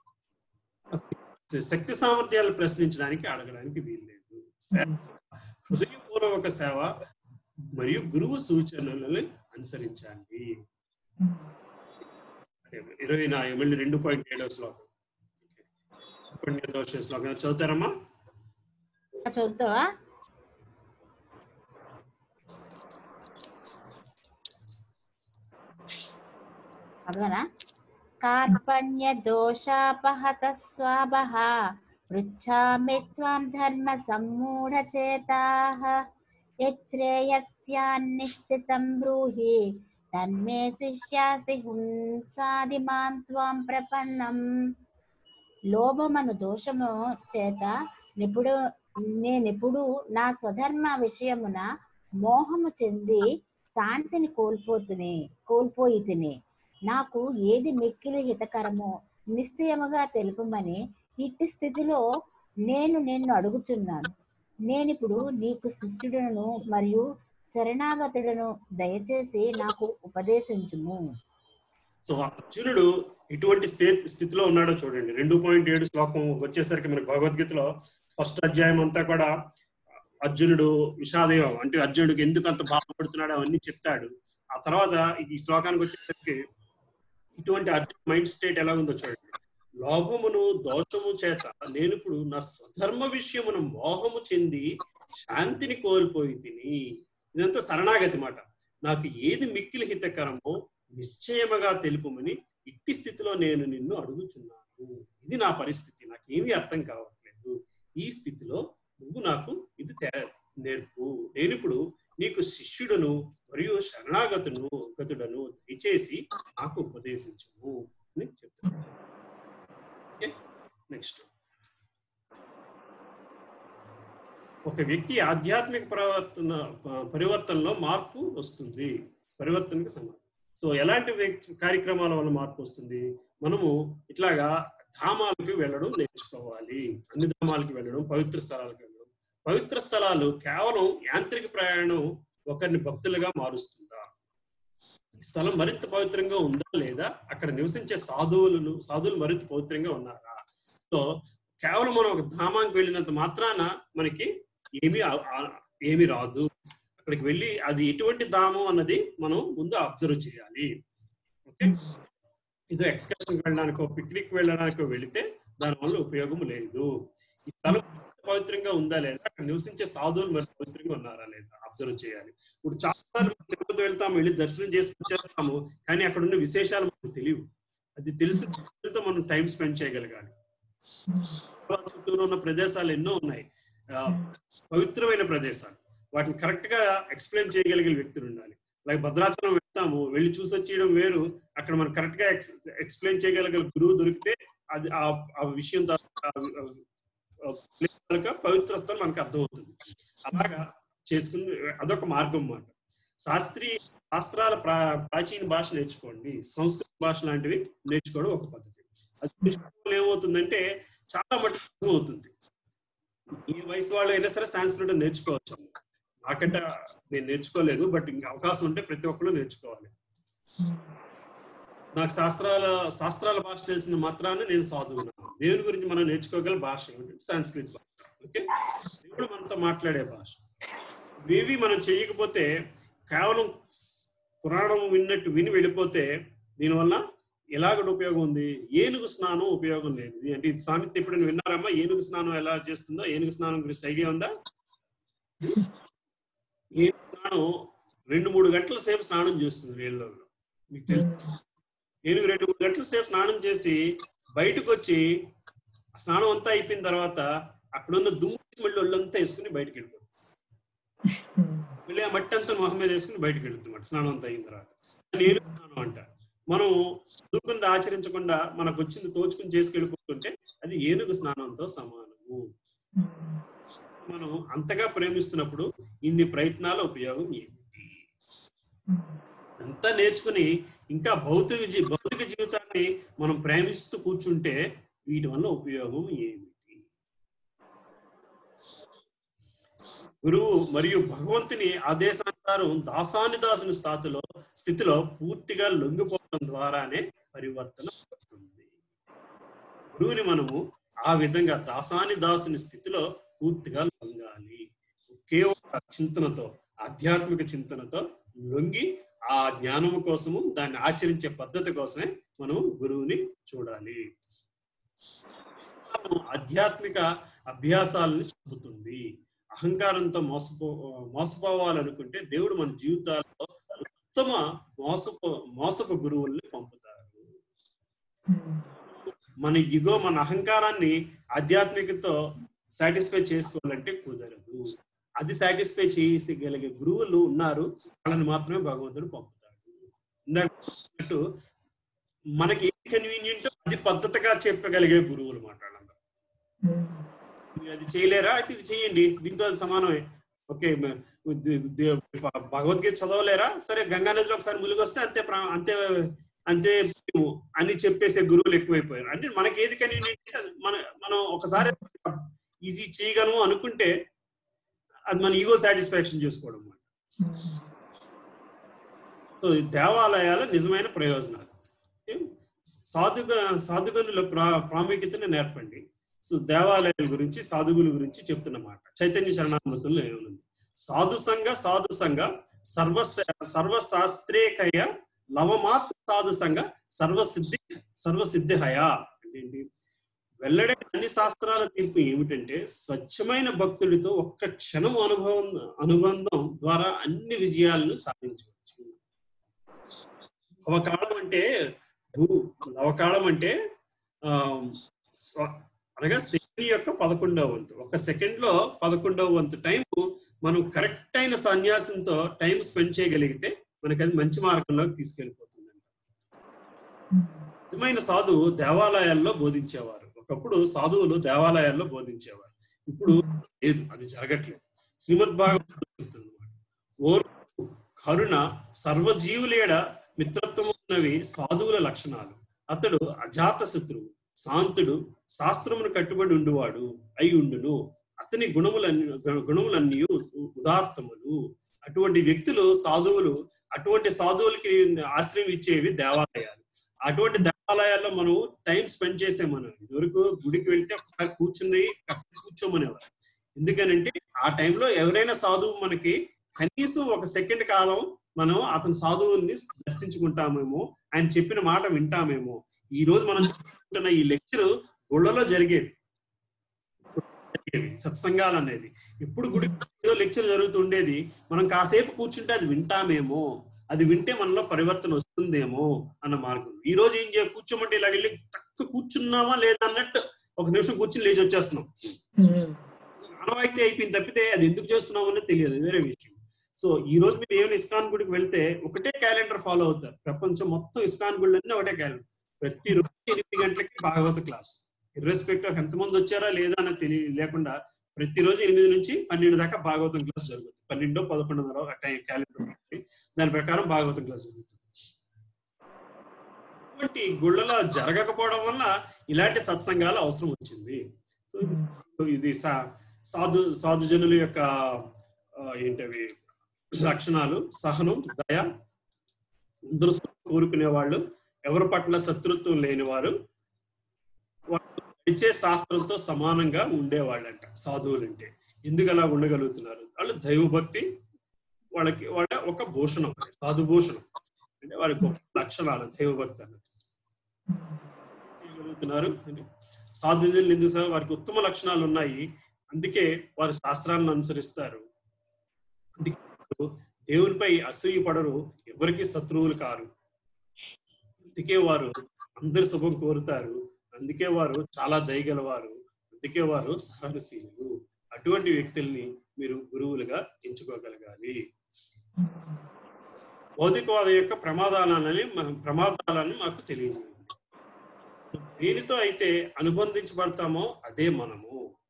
శక్తి సామర్థ్యాలు ప్రశ్నించడానికి అడగడానికి వీల్లేదు సేవ, హృదయపూర్వక సేవ మరియు గురువు సూచనలను అనుసరించాలి ఇరవై నా మళ్ళీ రెండు పాయింట్ ఏడవ శ్లోకం పుణ్య దోష శ్లోకం చదువుతారమ్మా చదువుతావా చదవనా కార్పణ్య దోషాపహత స్వాభః పృచ్ఛామి త్వాం ధర్మ సమ్మూఢచేతాః యచ్రేయస్యాన్నిశ్చితం బ్రూహి తన్మే శిష్యాసి హుంసాదిమాన్ త్వాం ప్రపన్నం లోభమను దోషము చేత నిపుడు నేనెప్పుడు నా స్వధర్మ విషయమున మోహము చెంది శాంతిని కోల్పోతుని కోల్పోయి తిని నాకు ఏది మిక్కిలి హితకరమో నిశ్చయముగా తెలుపమని ఇట్టి స్థితిలో నేను నిన్ను అడుగుచున్నాను నేనిప్పుడు నీకు శిష్యుడను మరియు శరణాగతుడను దయచేసి నాకు ఉపదేశించుము సో అర్జునుడు ఎటువంటి స్థితి స్థితిలో ఉన్నాడో చూడండి రెండు పాయింట్ ఏడు శ్లోకం వచ్చేసరికి మనకి భగవద్గీతలో ఫస్ట్ అధ్యాయం అంతా కూడా అర్జునుడు విషాదయోగం అంటే అర్జునుడికి ఎందుకు అంత బాధపడుతున్నాడు అవన్నీ చెప్తాడు ఆ తర్వాత ఈ శ్లోకానికి వచ్చేసరికి ఇటువంటి అర్జున్ మైండ్ స్టేట్ ఎలా ఉందో చూడండి లోభమును దోషము చేత నేను ఇప్పుడు నా స్వధర్మ విషయమును మోహము చెంది శాంతిని కోల్పోయి తిని ఇదంతా శరణాగతి మాట నాకు ఏది మిక్కిలి హితకరమో నిశ్చయముగా తెలుపమని ఇట్టి స్థితిలో నేను నిన్ను అడుగుచున్నాను ఇది నా పరిస్థితి నాకేమీ అర్థం కావట్లేదు ఈ స్థితిలో నువ్వు నాకు ఇది తే- నేర్పు నేనిప్పుడు నీకు శిష్యుడును మరియు శరణాగతును గతుడను దయచేసి నాకు ఉపదేశించుము అని చెప్తున్నాను నెక్స్ట్ ఒక వ్యక్తి ఆధ్యాత్మిక పరివర్తన పరివర్తనలో మార్పు వస్తుంది పరివర్తనకు సమానం సో ఎలాంటి వ్యక్తి కార్యక్రమాల వల్ల మార్పు వస్తుంది మనము ఇట్లాగా ధామాలకు వెళ్ళడం నేర్చుకోవాలి అన్ని ధామాలకు వెళ్ళడం పవిత్ర స్థలాలకు వెళ్ళడం పవిత్ర స్థలాలు కేవలం యాంత్రిక ప్రయాణం ఒకరిని భక్తులుగా మారుస్తుందా ఈ స్థలం మరింత పవిత్రంగా ఉందా లేదా అక్కడ నివసించే సాధువులను సాధువులు మరింత పవిత్రంగా ఉన్నారా సో కేవలం మనం ఒక ధామానికి వెళ్ళినంత మాత్రాన మనకి ఏమీ ఆ- ఆ- ఏమీ రాదు అక్కడికి వెళ్ళి అది ఎటువంటి ధామం అన్నది మనం ముందు అబ్జర్వ్ చేయాలి ఓకే ఇది ఎక్స్కర్షన్ వెళ్ళడానికో పిక్నిక్ వెళ్ళడానికో వెళితే దానివల్ల ఉపయోగం లేదు ఈ స్థలం పవిత్రంగా ఉందా లేదా అక్కడ నివసించే సాధువులు మరి పవిత్రంగా ఉన్నారా లేదా అబ్జర్వ్ చేయాలి ఇప్పుడు చాలా సార్లు తిరుపతి వెళ్తాము వెళ్ళి దర్శనం చేసి వచ్చేస్తాము కానీ అక్కడ ఉన్న విశేషాలు మనకు తెలియవు అది తెలిసి తెలిసితో మనం టైం స్పెండ్ చేయగలగాలి చుట్టూరు ఉన్న ప్రదేశాలు ఎన్నో ఉన్నాయి ఆ, పవిత్రమైన ప్రదేశాలు వాటిని కరెక్ట్ గా ఎక్స్ప్లెయిన్ చేయగలిగే వ్యక్తులు ఉండాలి లైక్ భద్రాచలం వెళ్తాము వెళ్ళి చూసి వచ్చేయడం వేరు అక్కడ మనం కరెక్ట్ గా ఎక్స్ప్లెయిన్ చేయగలిగే గురువు దొరికితే అది ఆ ఆ విషయం తా- ఆ- ఆ- ఆ place తాలూకా పవిత్రత మనకు అర్థమవుతుంది అలాగా చేసుకుని అదొక మార్గం అన్నమాట శాస్త్రీయ శాస్త్రాల ప్రా ప్రాచీన భాష నేర్చుకోండి సంస్కృత భాష లాంటివి నేర్చుకోవడం ఒక పద్ధతి అది నేర్చుకోవడం వల్ల ఏమవుతుందంటే చాలా మటుకు అర్థమవుతుంది ఏ వయసు వాళ్ళు అయినా సరే సాంస్కృతం నేర్చుకోవచ్చు నాకంటే నేను నేర్చుకోలేదు బట్ ఇంకా అవకాశం ఉంటే ప్రతి ఒక్కరు నేర్చుకోవాలి నాకు శాస్త్రాల శాస్త్రాల భాష తెలిసిన మాత్రాన నేను సాధువున్నాను దేవుని గురించి మనం నేర్చుకోగల భాష ఏమిటి సంస్కృత భాష ఓకే దేవుడు మనతో మాట్లాడే భాష ఇవేవి మనం చేయకపోతే కేవలం పురాణం విన్నట్టు విని వెళ్ళిపోతే దీనివల్ల ఎలాగటి ఉపయోగం ఉంది ఏనుగు స్నానం ఉపయోగం లేదు ఇది అంటే ఇది సామెత ఎప్పుడైనా విన్నారమ్మా ఏనుగు స్నానం ఎలా చేస్తుందో ఏనుగు స్నానం గురించి ఐడియా ఉందా ఏనుగు స్నానం రెండు మూడు గంటల సేపు స్నానం చేస్తుంది నీళ్ళలో మీకు తెలుసు ఏనుగు రెండు మూడు గంటల సేపు స్నానం చేసి బయటకు వచ్చి ఆ స్నానం అంతా అయిపోయిన తర్వాత అక్కడ ఉన్న దుమ్ము తీసి మళ్ళీ ఒళ్ళంతా వేసుకుని బయటకు వెళ్ళిపోతుంది మళ్ళీ ఆ మట్టి అంతా మొహం మీద వేసుకుని బయటకు వెళ్తుంది స్నానం అంతా అయిన తర్వాత దాన్ని ఏనుగు స్నానం అంట మనం చదువుకుంది ఆచరించకుండా మనకు వచ్చింది తోచుకుని చేసుకెళ్ళిపోతుంటే అది ఏనుగు స్నానంతో సమానము మనం అంతగా ప్రేమిస్తున్నప్పుడు ఇన్ని ప్రయత్నాల ఉపయోగం ఏమిటి అంతా నేర్చుకుని ఇంకా భౌతిక జీ- భౌతిక జీవితాన్ని మనం ప్రేమిస్తూ కూర్చుంటే వీటి వల్ల ఉపయోగం ఏమిటి గురువు మరియు భగవంతుని ఆదేశానుసారం దాసాని దాసుని స్థాతిలో స్థితిలో పూర్తిగా లొంగిపోవడం ద్వారానే పరివర్తన వస్తుంది గురువుని మనము ఆ విధంగా దాసాని దాసుని స్థితిలో పూర్తిగా లొంగాలి ఒకే ఒక చింతనతో ఆధ్యాత్మిక చింతనతో లొంగి ఆ జ్ఞానము కోసము దాన్ని ఆచరించే పద్ధతి కోసమే మనం గురువుని చూడాలి మనం ఆధ్యాత్మిక అభ్యాసాలను చెబుతుంది అహంకారంతో మోసపో మోసపోవాలనుకుంటే దేవుడు మన జీవితాల్లో ఉత్తమ మోసపో మోసపు గురువుల్ని పంపుతారు మన ఇగో మన అహంకారాన్ని ఆధ్యాత్మికతో సాటిస్ఫై చేసుకోవాలంటే కుదరదు అది సాటిస్ఫై చేయగలిగే గురువులు ఉన్నారు వాళ్ళని మాత్రమే భగవంతుడు పంపుతాడు ఇందాక చెప్పినట్టు మనకి ఏది కన్వీనియంట్ అది పద్ధతిగా చెప్పగలిగే గురువులు మాట్లాడాలి మీరు అది చేయలేరా అయితే ఇది చేయండి దీంతో అది సమానమే ఓకే మ- ది- ది- భగవద్గీత చదవలేరా సరే గంగా నదిలో ఒకసారి మునిగి వస్తే అంతే ప్రా- అంతే అంతే అని చెప్పేసే గురువులు ఎక్కువైపోయారు అంటే మనకి ఏది కన్వీనియంట్ అది మన మనం ఒకసారి ఈజీ చేయగలము అనుకుంటే అది మన ఈగో సాటిస్ఫాక్షన్ చేసుకోవడం అన్నమాట సో ఈ దేవాలయాల నిజమైన ప్రయోజనాలు ఓకే? సాధుగ సాధుగనుల ప్రా ప్రాముఖ్యతను నేర్పండి సో దేవాలయాల గురించి సాధుగుల గురించి చెప్తున్నమాట చైతన్య శరణామృతంలో ఏముంది సాధు సంఘ సాధు సంఘ సర్వ సర్వశాస్త్రేకయ లవమాత్ర సాధు సంఘ సర్వసిద్ధి సర్వసిద్ధిహయ అంటే ఏంటి వెల్లడే అన్ని శాస్త్రాల తీర్పు ఏమిటంటే స్వచ్ఛమైన భక్తుడితో ఒక్క క్షణం అనుభవం అనుబంధం ద్వారా అన్ని విజయాలను సాధించవచ్చు అవకాలం అంటే భూ- అవకాలం అంటే ఆ, స్వ- అనగా శక్తి యొక్క పదకొండవ వంతు ఒక సెకండ్ లో పదకొండవ వంతు టైం మనం కరెక్ట్ అయిన సన్యాసంతో టైం స్పెండ్ చేయగలిగితే మనకి అది మంచి మార్గంలోకి తీసుకెళ్ళిపోతుంది నిజమైన సాధువు దేవాలయాల్లో బోధించేవారు ఒకప్పుడు సాధువులు దేవాలయాల్లో బోధించేవారు ఇప్పుడు లేదు అది జరగట్లేదు శ్రీమద్ భాగవతం చెప్తుంది అన్నమాట. ఓర్పు కరుణ సర్వజీవులేడ మిత్రత్వం ఉన్నవి సాధువుల లక్షణాలు అతడు అజాత శత్రువు శాంతుడు శాస్త్రమును కట్టుబడి ఉండువాడు అయి ఉండును అతని గుణములన్నీ గుణములన్నీ ఉదాత్తములు అటువంటి వ్యక్తులు సాధువులు అటువంటి సాధువులకి ఆశ్రయం ఇచ్చేవి దేవాలయాలు అటువంటి దేవాలయాల్లో మనం టైం స్పెండ్ చేసే మనం ఇదివరకు గుడికి వెళ్తే ఒకసారి కూర్చుని కాసేపు కూర్చోమనేవారు ఎందుకనంటే ఆ టైంలో ఎవరైనా సాధువు మనకి కనీసం ఒక సెకండ్ కాలం మనం అతని సాధువుల్ని దర్శించుకుంటామేమో ఆయన చెప్పిన మాట వింటామేమో ఈ రోజు మనం చెప్పుకుంటున్న ఈ లెక్చర్ గుళ్ళలో జరిగేది జరిగేది, సత్సంగాలు అనేది ఎప్పుడు గుడి ఏదో లెక్చర్ జరుగుతుండేది మనం కాసేపు కూర్చుంటే అది వింటామేమో అది వింటే మనలో పరివర్తన వస్తుందేమో అన్న మార్గం ఈ రోజు ఏం చేయ కూర్చోమంటే ఇలా వెళ్ళి తక్కువ కూర్చున్నామా లేదా అన్నట్టు ఒక నిమిషం కూర్చుని లేచి వచ్చేస్తున్నాం ఆనవాయితీ అయిపోయింది తప్పితే అది ఎందుకు చేస్తున్నాం అనేది తెలియదు అది వేరే విషయం సో ఈ రోజు మీరు ఏమైనా ఇస్కాన్ గుడికి వెళ్తే ఒకటే క్యాలెండర్ ఫాలో అవుతారు ప్రపంచం మొత్తం ఇస్కాన్ గుళ్ళు అన్ని ఒకటే క్యాలెండర్ ప్రతి రోజు ఎనిమిది గంటలకి భాగవత క్లాస్ ఇర్రెస్పెక్ట్ ఆఫ్ ఎంతమంది వచ్చారా లేదా అనేది తెలియ లేకుండా ప్రతిరోజు ఎనిమిది నుంచి పన్నెండు దాకా భాగవతం క్లాస్ జరుగుతుంది పన్నెండో పదకొండున్నర టైం క్యాలెండర్ దాని ప్రకారం భాగవతం క్లాస్ జరుగుతుంది ఇటువంటి గుళ్ళలో జరగకపోవడం వల్ల ఇలాంటి సత్సంగాలు అవసరం వచ్చింది సో ఇది సా- సాధు సాధుజనుల యొక్క ఆ, ఏంటవి లక్షణాలు సహనం దయ అందరూ కోరుకునే వాళ్ళు ఎవరి పట్ల శత్రుత్వం లేని వారు వాళ్ళు నడిచే శాస్త్రంతో సమానంగా ఉండేవాళ్ళంట సాధువులు అంటే ఎందుకు అలా ఉండగలుగుతున్నారు వాళ్ళు దైవభక్తి వాళ్ళకి వాళ్ళ ఒక భూషణం సాధు భూషణం అంటే వారి గొప్ప లక్షణాలు దైవభక్తి అన్నది చేయగలుగుతున్నారు అంటే సాధుజనులు ఎందుకు సార్ వారికి ఉత్తమ లక్షణాలు ఉన్నాయి అందుకే వారు శాస్త్రాలను అనుసరిస్తారు అందుకే వారు దేవునిపై అసూయ పడరు ఎవరికి శత్రువులు కారు అందుకే వారు అందరి శుభం కోరుతారు అందుకే వారు చాలా దయగలవారు అందుకే వారు సహనశీలులు అటువంటి వ్యక్తుల్ని మీరు గురువులుగా ఎంచుకోగలగాలి భౌతికవాదం యొక్క ప్రమాదాలని మన- ప్రమాదాలను మాకు తెలియజేయండి దేనితో అయితే అనుబంధించబడతామో అదే మనము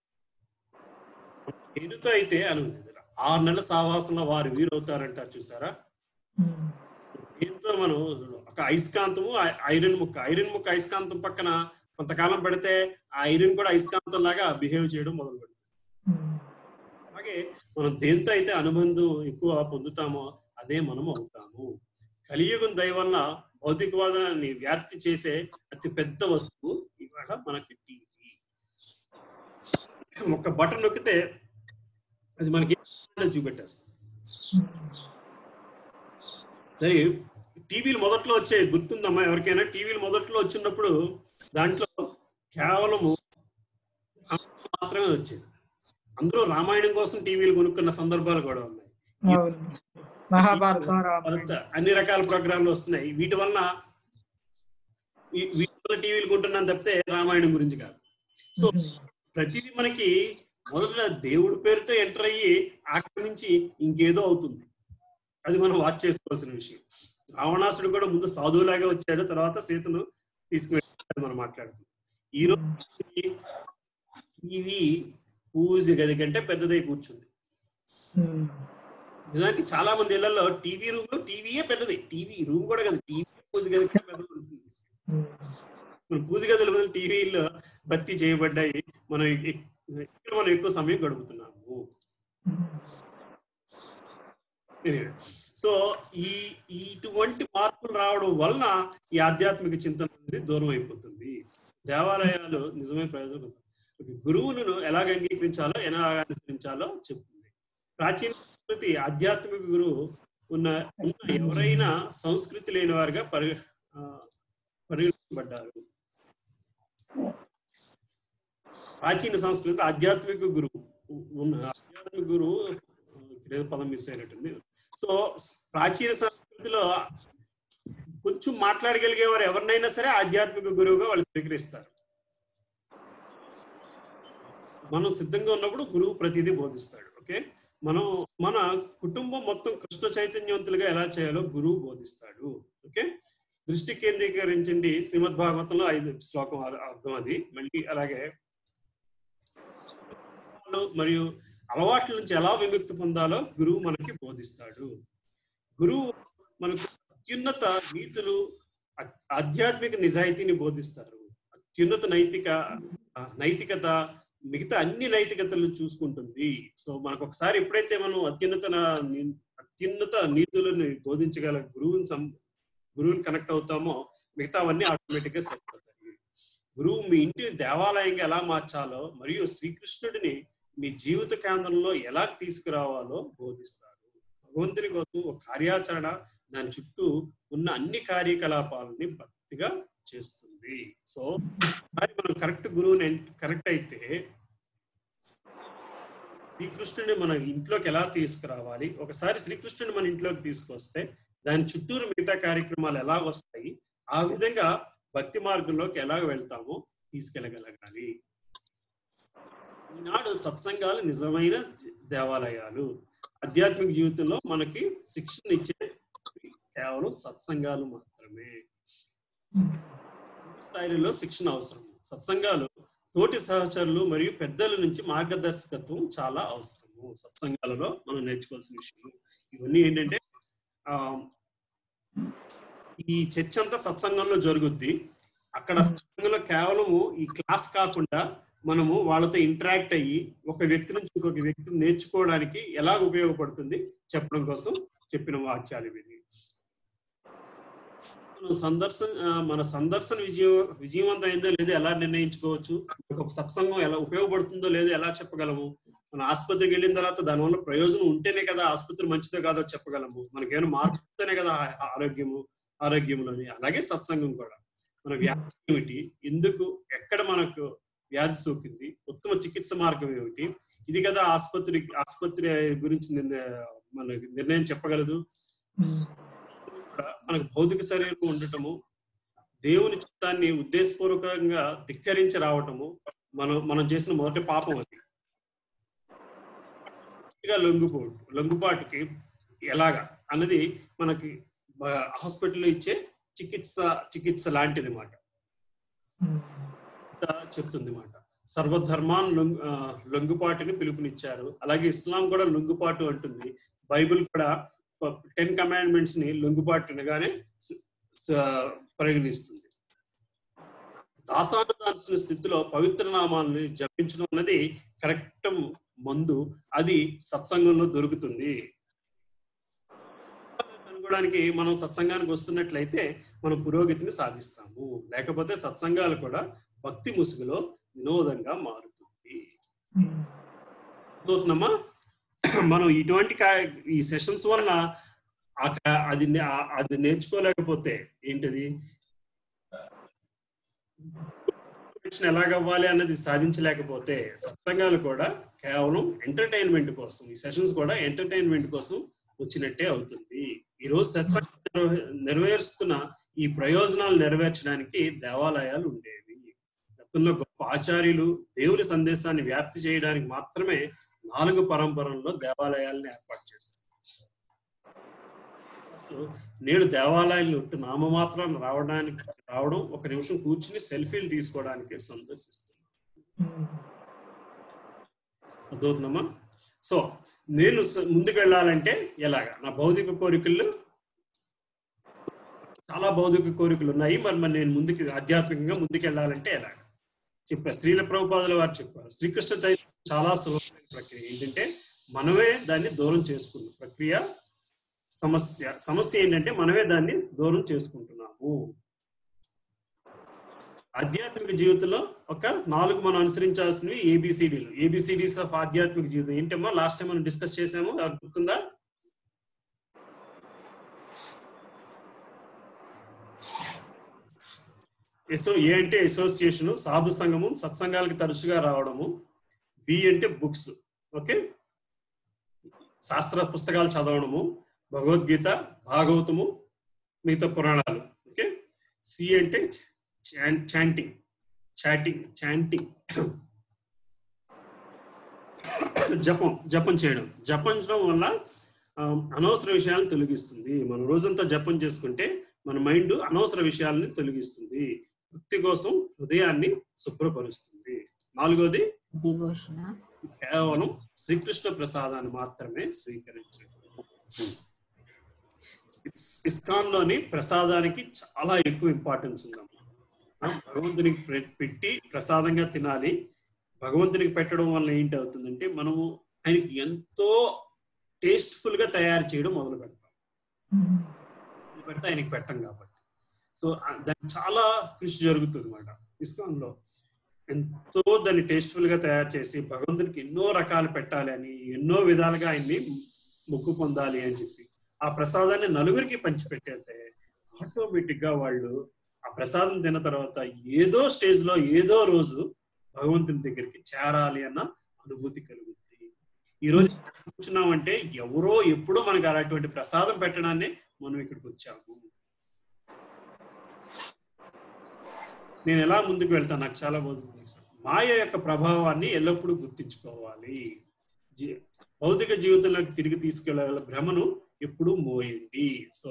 దేనితో అయితే అను ఆరు నెలల సావాసంలో వారు వీరు అవుతారంటారు చూసారా దీంతో మనం ఒక అయస్కాంతము ఐ- ఐరన్ ముక్క ఐరన్ ముక్క అయస్కాంతం పక్కన కొంతకాలం పెడితే ఆ ఐరన్ కూడా అయస్కాంతం లాగా బిహేవ్ చేయడం మొదలు పెడుతుంది అలాగే మనం దేంతో అయితే అనుబంధం ఎక్కువ పొందుతామో అదే మనం అవుతాము కలియుగం దయ వల్ల భౌతికవాదాన్ని వ్యాప్తి చేసే అతి పెద్ద వస్తువు ఇవాళ మనకి టీవీ ఒక బటన్ నొక్కితే అది మనకి చూపెట్టేస్తుంది సరే టీవీలు మొదట్లో వచ్చే గుర్తుందమ్మా ఎవరికైనా టీవీలు మొదట్లో వచ్చినప్పుడు దాంట్లో కేవలము రామాయణం మాత్రమే వచ్చేది అందరూ రామాయణం కోసం టీవీలు కొనుక్కున్న సందర్భాలు కూడా ఉన్నాయి అవును మహాభారతం రామాయణం కొత్త అన్ని రకాల ప్రోగ్రాంలు వస్తున్నాయి వీటి వలన ఈ- వీటి వల్ల టీవీలు కొంటున్నాను తప్పితే రామాయణం గురించి కాదు సో ప్రతిదీ మనకి మొదట దేవుడి పేరుతో ఎంటర్ అయ్యి ఆక్రమించి ఇంకేదో అవుతుంది అది మనం వాచ్ చేసుకోవాల్సిన విషయం రావణాసుడు కూడా ముందు సాధువులాగా వచ్చాడు తర్వాత సీతను తీసుకువెళ్ళి మనం మాట్లాడుతున్నాం ఈ రోజు టీవీ పూజ గది కంటే పెద్దదై కూర్చుంది ఉమ్. నిజానికి చాలా మంది ఇళ్లలో టీవీ రూమ్ లో టీవీయే పెద్దది టీవీ రూమ్ కూడా కదా టీవీ పూజ గది కంటే పెద్దది ఉంటుంది ఉమ్. మన పూజ గదుల బదులు టీవీలో భర్తీ చేయబడ్డాయి మనం ఎక్- ఇక్కడ మనం ఎక్కువ సమయం గడుపుతున్నాము Anyway, సో ఈ ఈ ఇటువంటి మార్పులు రావడం వలన ఈ ఆధ్యాత్మిక చింతన అనేది దూరం అయిపోతుంది దేవాలయాలు నిజమే ప్రయోజనం ఒక గురువులను ఎలాగ అంగీకరించాలో ఎలా అనుసరించాలో చెప్తుంది ప్రాచీన సంస్కృతి ఆధ్యాత్మిక గురువు ఉన్న ఉన్న ఎవరైనా సంస్కృతి లేని వారిగా పరి ఆ, పరిగణించబడ్డారు ప్రాచీన సంస్కృతి ఆధ్యాత్మిక గురువు ఉన్న ఆధ్యాత్మిక గురువు ఇక్కడ ఏదో పదం మిస్ అయినట్టుంది సో ప్రాచీన సంస్కృతిలో కొంచెం మాట్లాడగలిగేవారు ఎవరినైనా సరే ఆధ్యాత్మిక గురువుగా వాళ్ళు స్వీకరిస్తారు మనం సిద్ధంగా ఉన్నప్పుడు గురువు ప్రతిదీ బోధిస్తాడు ఓకే మనం మన కుటుంబం మొత్తం కృష్ణ చైతన్యవంతులుగా ఎలా చేయాలో గురువు బోధిస్తాడు ఓకే దృష్టి కేంద్రీకరించండి శ్రీమద్ భాగవతంలో ఐదు శ్లోకం అర్- అర్థం అది మళ్ళీ అలాగే పాపాలు మరియు అలవాట్ల నుంచి ఎలా విముక్తి పొందాలో గురువు మనకి బోధిస్తాడు గురువు మనకు అత్యున్నత నీతులు ఆ- ఆధ్యాత్మిక నిజాయితీని బోధిస్తారు అత్యున్నత నైతిక ఆ, నైతికత మిగతా అన్ని నైతికతలను చూసుకుంటుంది సో మనకు ఒకసారి ఎప్పుడైతే మనం అత్యున్నత నా- ని- అత్యున్నత నీతులను బోధించగల గురువుని సం గురువుని కనెక్ట్ అవుతామో మిగతావన్నీ ఆటోమేటిక్ గా సెట్ అవుతాయి గురువు మీ ఇంటిని దేవాలయంగా ఎలా మార్చాలో మరియు శ్రీకృష్ణుడిని మీ జీవిత కేంద్రంలో ఎలా తీసుకురావాలో బోధిస్తారు భగవంతుని కోసం ఒక కార్యాచరణ దాని చుట్టూ ఉన్న అన్ని కార్యకలాపాలని భక్తిగా చేస్తుంది సో ఒకసారి మనం కరెక్ట్ గురువుని కరెక్ట్ అయితే శ్రీకృష్ణుని మన ఇంట్లోకి ఎలా తీసుకురావాలి ఒకసారి శ్రీకృష్ణుని మన ఇంట్లోకి తీసుకొస్తే దాని చుట్టూరు మిగతా కార్యక్రమాలు ఎలా వస్తాయి ఆ విధంగా భక్తి మార్గంలోకి ఎలా వెళ్తామో తీసుకెళ్ళగలగాలి ఈనాడు సత్సంగాలు నిజమైన జ- దేవాలయాలు ఆధ్యాత్మిక జీవితంలో మనకి శిక్షణ ఇచ్చే కేవలం సత్సంగాలు మాత్రమే స్థాయిలో శిక్షణ అవసరం సత్సంగాలు తోటి సహచరులు మరియు పెద్దల నుంచి మార్గదర్శకత్వం చాలా అవసరము సత్సంగాలలో మనం నేర్చుకోవాల్సిన విషయం ఇవన్నీ ఏంటంటే ఆ ఈ చర్చ అంతా సత్సంగంలో జరుగుద్ది అక్కడ సత్సంగంలో కేవలము ఈ క్లాస్ కాకుండా మనము వాళ్ళతో ఇంటరాక్ట్ అయ్యి ఒక వ్యక్తి నుంచి ఇంకొక వ్యక్తిని నేర్చుకోవడానికి ఎలా ఉపయోగపడుతుంది చెప్పడం కోసం చెప్పిన వాక్యాలు ఇవి మనం సందర్శన ఆ, మన సందర్శన విజయం విజయవంతం అయిందో లేదో ఎలా నిర్ణయించుకోవచ్చు ఒక సత్సంగం ఎలా ఉపయోగపడుతుందో లేదో ఎలా చెప్పగలము మన ఆసుపత్రికి వెళ్ళిన తర్వాత దానివల్ల ప్రయోజనం ఉంటేనే కదా ఆసుపత్రి మంచిదో కాదో చెప్పగలము మనకేమైనా మార్పుతోనే కదా ఆ- ఆ ఆరోగ్యము ఆరోగ్యంలోని అలాగే సత్సంగం కూడా మన వ్యాధి ఏమిటి ఎందుకు ఎక్కడ మనకు వ్యాధి సోకింది ఉత్తమ చికిత్స మార్గం ఏమిటి ఇది కదా ఆసుపత్రి ఆసుపత్రి గురించి నిర్ణ- మనకి నిర్ణయం చెప్పగలదు కూడా మనకు భౌతిక శరీరం ఉండటము దేవుని చిత్తాన్ని ఉద్దేశపూర్వకంగా ధిక్కరించి రావటము మనం మనం చేసిన మొదటి పాపం అది పూర్తిగా లొంగిపోటు లొంగుబాటుకి ఎలాగా అన్నది మనకి హాస్పిటల్లో ఇచ్చే చికిత్స చికిత్స లాంటిది మాట చెప్తుంది మాట సర్వధర్మాన్ లొంగు ఆ, లొంగుపాటుని పిలుపునిచ్చారు అలాగే ఇస్లాం కూడా లొంగుపాటు అంటుంది బైబిల్ కూడా టెన్ కమాండ్మెంట్స్ ని లొంగుబాటుగానే స- స- పరిగణిస్తుంది దాసానుదాల్సిన స్థితిలో పవిత్ర నామాన్ని జపించడం అన్నది కరెక్ట్ మందు అది సత్సంగంలో దొరుకుతుంది కనుగోడానికి మనం సత్సంగానికి వస్తున్నట్లయితే మనం పురోగతిని సాధిస్తాము లేకపోతే సత్సంగాలు కూడా భక్తి ముసుగులో వినోదంగా మారుతుంది అర్థమవుతుందమ్మా మనం ఇటువంటి కా- ఈ సెషన్స్ వల్ల ఆ కా- అది నే- ఆ- అది నేర్చుకోలేకపోతే ఏంటది Motivation ఎలాగవ్వాలి అన్నది సాధించలేకపోతే సత్సంగాలు కూడా కేవలం ఎంటర్టైన్మెంట్ కోసం ఈ సెషన్స్ కూడా ఎంటర్టైన్మెంట్ కోసం వచ్చినట్టే అవుతుంది ఈ రోజు సత్సంగం నిర్వ- నెరవేరుస్తున్న ఈ ప్రయోజనాలు నెరవేర్చడానికి దేవాలయాలు ఉండేవి గతంలో గొప్ప ఆచార్యులు దేవుని సందేశాన్ని వ్యాప్తి చేయడానికి మాత్రమే నాలుగు పరంపరల్లో దేవాలయాలను ఏర్పాటు చేశారు నేడు దేవాలయాలు ఉంటూ నామమాత్రం రావడానికి రావడం ఒక నిమిషం కూర్చుని సెల్ఫీలు తీసుకోవడానికి సందర్శిస్తున్నాం అర్థమవుతుందమ్మా సో నేను స- ముందుకు వెళ్ళాలంటే ఎలాగా నా భౌతిక కోరికలు చాలా భౌతిక కోరికలు ఉన్నాయి మరి మరి నేను ముందుకు ఆధ్యాత్మికంగా ముందుకు వెళ్ళాలంటే ఎలాగా చెప్పారు శ్రీల ప్రభుపాదుల వారు చెప్పారు శ్రీకృష్ణ చైతన్యం చాలా సులభమైన ప్రక్రియ ఏంటంటే మనమే దాన్ని దూరం చేసుకున్న ప్రక్రియ సమస్య సమస్య ఏంటంటే మనమే దాన్ని దూరం చేసుకుంటున్నాము ఆధ్యాత్మిక జీవితంలో ఒక నాలుగు మనం అనుసరించాల్సినవి ఏబిసిడీలు ఏబిసిడీస్ ఆఫ్ ఆధ్యాత్మిక జీవితం ఏంటమ్మా లాస్ట్ టైం మనం డిస్కస్ చేసాము అది గుర్తుందా ఎసో ఏ అంటే అసోసియేషన్ సాధు సంఘము సత్సంగాలకు తరచుగా రావడము బి అంటే బుక్స్ ఓకే శాస్త్ర పుస్తకాలు చదవడము భగవద్గీత భాగవతము మిగతా పురాణాలు ఓకే సి అంటే చాంటింగ్ చాటింగ్ చాంటింగ్ జపం జపం చేయడం జపించడం వల్ల ఆ, అనవసర విషయాలను తొలగిస్తుంది మనం రోజంతా జపం చేసుకుంటే మన మైండ్ అనవసర విషయాలని తొలగిస్తుంది భక్తి కోసం హృదయాన్ని శుభ్రపరుస్తుంది నాలుగోది డివోషన్ కేవలం శ్రీకృష్ణ ప్రసాదాన్ని మాత్రమే స్వీకరించడం ఇస్- ఇస్కాన్ లోని ప్రసాదానికి చాలా ఎక్కువ ఇంపార్టెన్స్ ఉందమ్మా ఆ, భగవంతునికి పె- పెట్టి ప్రసాదంగా తినాలి భగవంతునికి పెట్టడం వల్ల ఏంటి అవుతుందంటే మనము ఆయనకి ఎంతో టేస్ట్ఫుల్ గా తయారు చేయడం మొదలు పెడతాం మొదలు పెడితే ఆయనకి పెట్టం కాబట్టి సో ఆ- దానికి చాలా కృషి జరుగుతుంది అనమాట ఇస్కాన్ లో ఎంతో దాన్ని టేస్ట్ఫుల్ గా తయారు చేసి భగవంతునికి ఎన్నో రకాలు పెట్టాలి అని ఎన్నో విధాలుగా ఆయన్ని మొక్కు పొందాలి అని చెప్పి ఆ ప్రసాదాన్ని నలుగురికి పంచిపెట్టేస్తే ఆటోమేటిక్ గా వాళ్ళు ఆ ప్రసాదం తిన్న తర్వాత ఏదో స్టేజ్ లో ఏదో రోజు భగవంతుని దగ్గరికి చేరాలి అన్న అనుభూతి కలుగుతుంది ఈ రోజు కూర్చున్నామంటే ఎవరో ఎప్పుడో మనకి అలాంటి ప్రసాదం పెట్టడాన్ని మనం ఇక్కడికి వచ్చాము నేను ఎలా ముందుకు వెళ్తాను నాకు చాలా బాగుంది మాయ యొక్క ప్రభావాన్ని ఎల్లప్పుడూ గుర్తించుకోవాలి జీ- భౌతిక జీవితంలోకి తిరిగి తీసుకెళ్ళగల భ్రమను ఎప్పుడూ మోయండి సో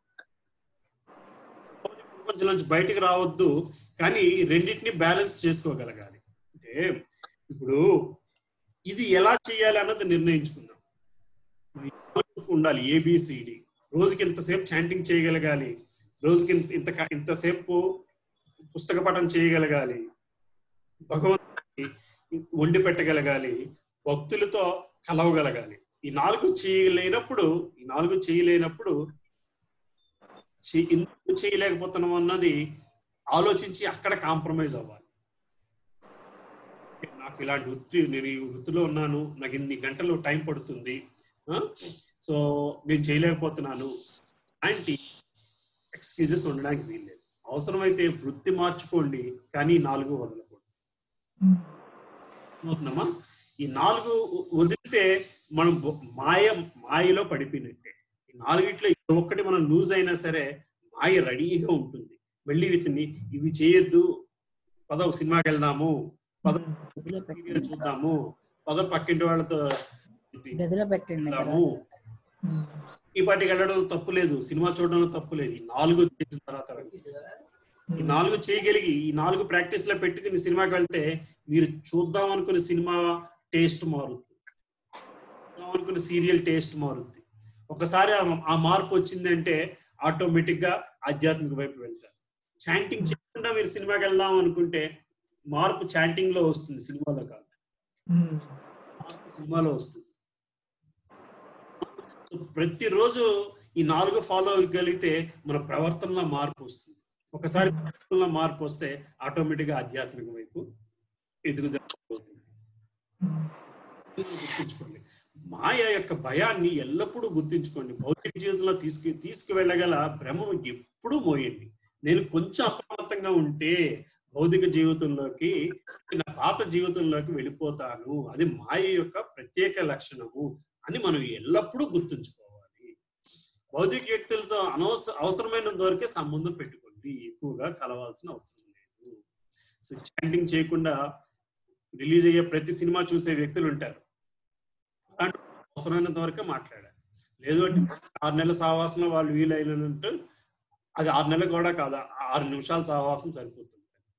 భౌతిక ప్రపంచం నుంచి బయటికి రావద్దు కానీ రెండింటిని బ్యాలెన్స్ చేసుకోగలగాలి అంటే ఇప్పుడు ఇది ఎలా చేయాలి అన్నది నిర్ణయించుకుందాం ఉండాలి ఏబిసిడి రోజుకి ఇంతసేపు చాంటింగ్ చేయగలగాలి రోజుకి ఇంత ఇంత ఇంతసేపు పుస్తక పఠనం చేయగలగాలి భగవంతుడికి వండి పెట్టగలగాలి భక్తులతో కలవగలగాలి ఈ నాలుగు చేయలేనప్పుడు ఈ నాలుగు చేయలేనప్పుడు చే- ఎందుకు చేయలేకపోతున్నాం అన్నది ఆలోచించి అక్కడ కాంప్రమైజ్ అవ్వాలి నాకు ఇలాంటి వృత్తి నేను ఈ వృత్తిలో ఉన్నాను నాకు ఇన్ని గంటలు టైం పడుతుంది సో నేను చేయలేకపోతున్నాను అలాంటి ఎక్స్క్యూజెస్ ఉండడానికి వీల్లేదు అవసరమైతే వృత్తి మార్చుకోండి కానీ ఈ నాలుగు వదలకూడదు అవుతుందమ్మా ఈ నాలుగు వదిలితే మనం బొ- మాయ మాయలో పడిపోయినట్టే ఈ నాలుగిట్లో ఏ ఒక్కటి మనం లూజ్ అయినా సరే మాయ రెడీగా ఉంటుంది మళ్ళీ వీటిని ఇవి చేయొద్దు పద ఒక సినిమాకి వెళ్దాము పద సీరియల్ చూద్దాము పద పక్కింటి వాళ్ళతో గదిలో పెట్టండి వెళ్దాము ఈ పాటికి వెళ్ళడం తప్పు లేదు సినిమా చూడడం తప్పు లేదు ఈ నాలుగు చేసిన తర్వాత ఈ నాలుగు చేయగలిగి ఈ నాలుగు ప్రాక్టీస్ లో పెట్టుకుని సినిమాకి వెళ్తే మీరు చూద్దాం అనుకున్న సినిమా టేస్ట్ మారుద్ది చూద్దాం అనుకున్న సీరియల్ టేస్ట్ మారుద్ది ఒకసారి ఆ- ఆ మార్పు వచ్చిందంటే ఆటోమేటిక్ గా ఆధ్యాత్మిక వైపు వెళ్తారు చాంటింగ్ చేయకుండా మీరు సినిమాకి వెళ్దాం అనుకుంటే మార్పు చాంటింగ్ లో వస్తుంది సినిమాలో కాదు మార్పు సినిమాలో వస్తుంది సో ప్రతిరోజు ఈ నాలుగు ఫాలో అవ్వగలిగితే మన ప్రవర్తనలో మార్పు వస్తుంది ఒకసారి ప్రవర్తనలో మార్పు వస్తే ఆటోమేటిక్ గా ఆధ్యాత్మిక వైపు ఎదుగుదల అవుతుంది గుర్తుంచుకోండి మాయ యొక్క భయాన్ని ఎల్లప్పుడూ గుర్తుంచుకోండి భౌతిక జీవితంలో తీసుకు తీసుకువెళ్ళగల భ్రమ ఎప్పుడూ మోయండి నేను కొంచెం అప్రమత్తంగా ఉంటే భౌతిక జీవితంలోకి నా పాత జీవితంలోకి వెళ్ళిపోతాను అది మాయ యొక్క ప్రత్యేక లక్షణము అని మనం ఎల్లప్పుడూ గుర్తుంచుకోవాలి భౌతిక వ్యక్తులతో అనవస అవసరమైనంత వరకే సంబంధం పెట్టుకోండి ఎక్కువగా కలవాల్సిన అవసరం లేదు సో చాటింగ్ చేయకుండా రిలీజ్ అయ్యే ప్రతి సినిమా చూసే వ్యక్తులు ఉంటారు అలాంటి అవసరమైనంత వరకే మాట్లాడాలి లేదు అంటే ఆరు నెలల సావాసంలో వాళ్ళు వీలైనంటే అది ఆరు నెలలు కూడా కాదు ఆరు నిమిషాల సావాసం సరిపోతుంది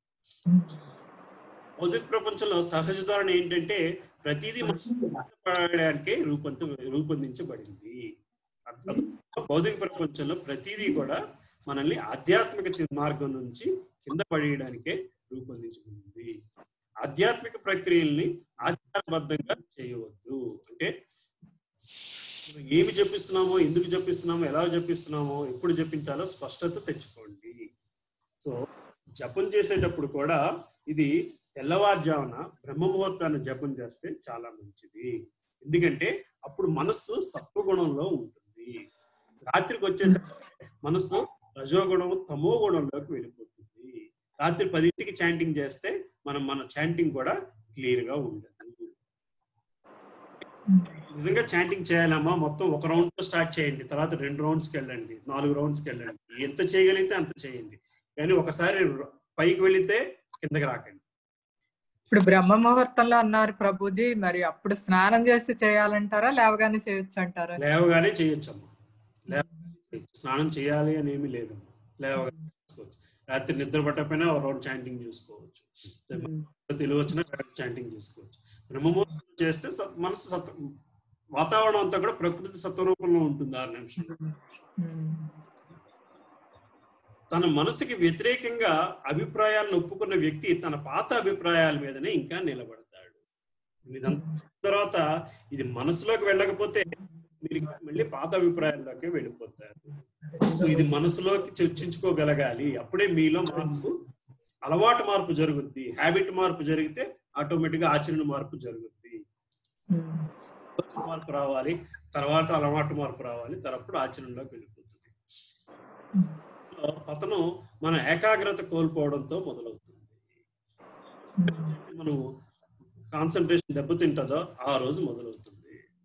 భౌతిక ప్రపంచంలో సహజ ధోరణ ఏంటంటే ప్రతిదీ పడడానికి రూపొంద రూపొందించబడింది అర్థం? భౌతిక ప్రపంచంలో ప్రతిదీ కూడా మనల్ని ఆధ్యాత్మిక చి- మార్గం నుంచి కింద పడేయడానికే రూపొందించబడింది ఆధ్యాత్మిక ప్రక్రియల్ని ఆచారబద్ధంగా చేయవద్దు అంటే మనం ఏమి చెప్పిస్తున్నామో ఎందుకు చెప్పిస్తున్నామో ఎలా చెప్పిస్తున్నామో ఎప్పుడు చెప్పించాలో స్పష్టత తెచ్చుకోండి సో జపం చేసేటప్పుడు కూడా ఇది తెల్లవారుజామున బ్రహ్మ ముహూర్తాన్ని జపం చేస్తే చాలా మంచిది ఎందుకంటే అప్పుడు మనస్సు సత్వగుణంలో ఉంటుంది రాత్రికి వచ్చేసరికి మనస్సు రజోగుణం తమో గుణంలోకి వెళ్ళిపోతుంది రాత్రి పదింటికి చాంటింగ్ చేస్తే మనం మన చాంటింగ్ కూడా క్లియర్ గా ఉండదు నిజంగా చాంటింగ్ చేయాలమ్మా మొత్తం ఒక రౌండ్ తో స్టార్ట్ చేయండి తర్వాత రెండు రౌండ్స్ కి వెళ్ళండి నాలుగు రౌండ్స్ కి వెళ్ళండి ఎంత చేయగలిగితే అంత చేయండి కానీ ఒకసారి పైకి వెళితే కిందకి రాకండి ఇప్పుడు బ్రహ్మ ముహూర్తంలో అన్నారు ప్రభుజీ మరి అప్పుడు స్నానం చేసి చేయాలంటారా లేవగానే చేయొచ్చు అంటారా లేవగానే చేయొచ్చమ్మా లేవగానే చేయొచ్చు. స్నానం చేయాలి అని ఏమీ లేదమ్మా లేవగానే చేసుకోవచ్చు రాత్రి నిద్ర పట్టకపోయినా రౌండ్ చాంటింగ్ చేసుకోవచ్చు తెలివి వచ్చినా చాంటింగ్ చేసుకోవచ్చు బ్రహ్మముహూర్తం చేస్తే స- మనసు సత్ వాతావరణం అంతా కూడా ప్రకృతి సత్వరూపంలో ఉంటుంది ఆరు నిమిషాలు తన మనసుకి వ్యతిరేకంగా అభిప్రాయాలను ఒప్పుకున్న వ్యక్తి తన పాత అభిప్రాయాల మీదనే ఇంకా నిలబడతాడు ఇదంతా తర్వాత ఇది మనసులోకి వెళ్ళకపోతే మీరు మళ్ళీ పాత అభిప్రాయాల్లోకి వెళ్ళిపోతారు సో ఇది మనసులోకి చర్చించుకోగలగాలి అప్పుడే మీలో మార్పు అలవాటు మార్పు జరుగుద్ది హ్యాబిట్ మార్పు జరిగితే ఆటోమేటిక్ గా ఆచరణ మార్పు జరుగుద్ది మార్పు రావాలి తర్వాత అలవాటు మార్పు రావాలి తర్వాత ఆచరణలోకి వెళ్ళిపోతుంది సో పతనం మన ఏకాగ్రత కోల్పోవడంతో మొదలవుతుంది మనం కాన్సన్ట్రేషన్ దెబ్బతింటుందో ఆ రోజు మొదలవుతుంది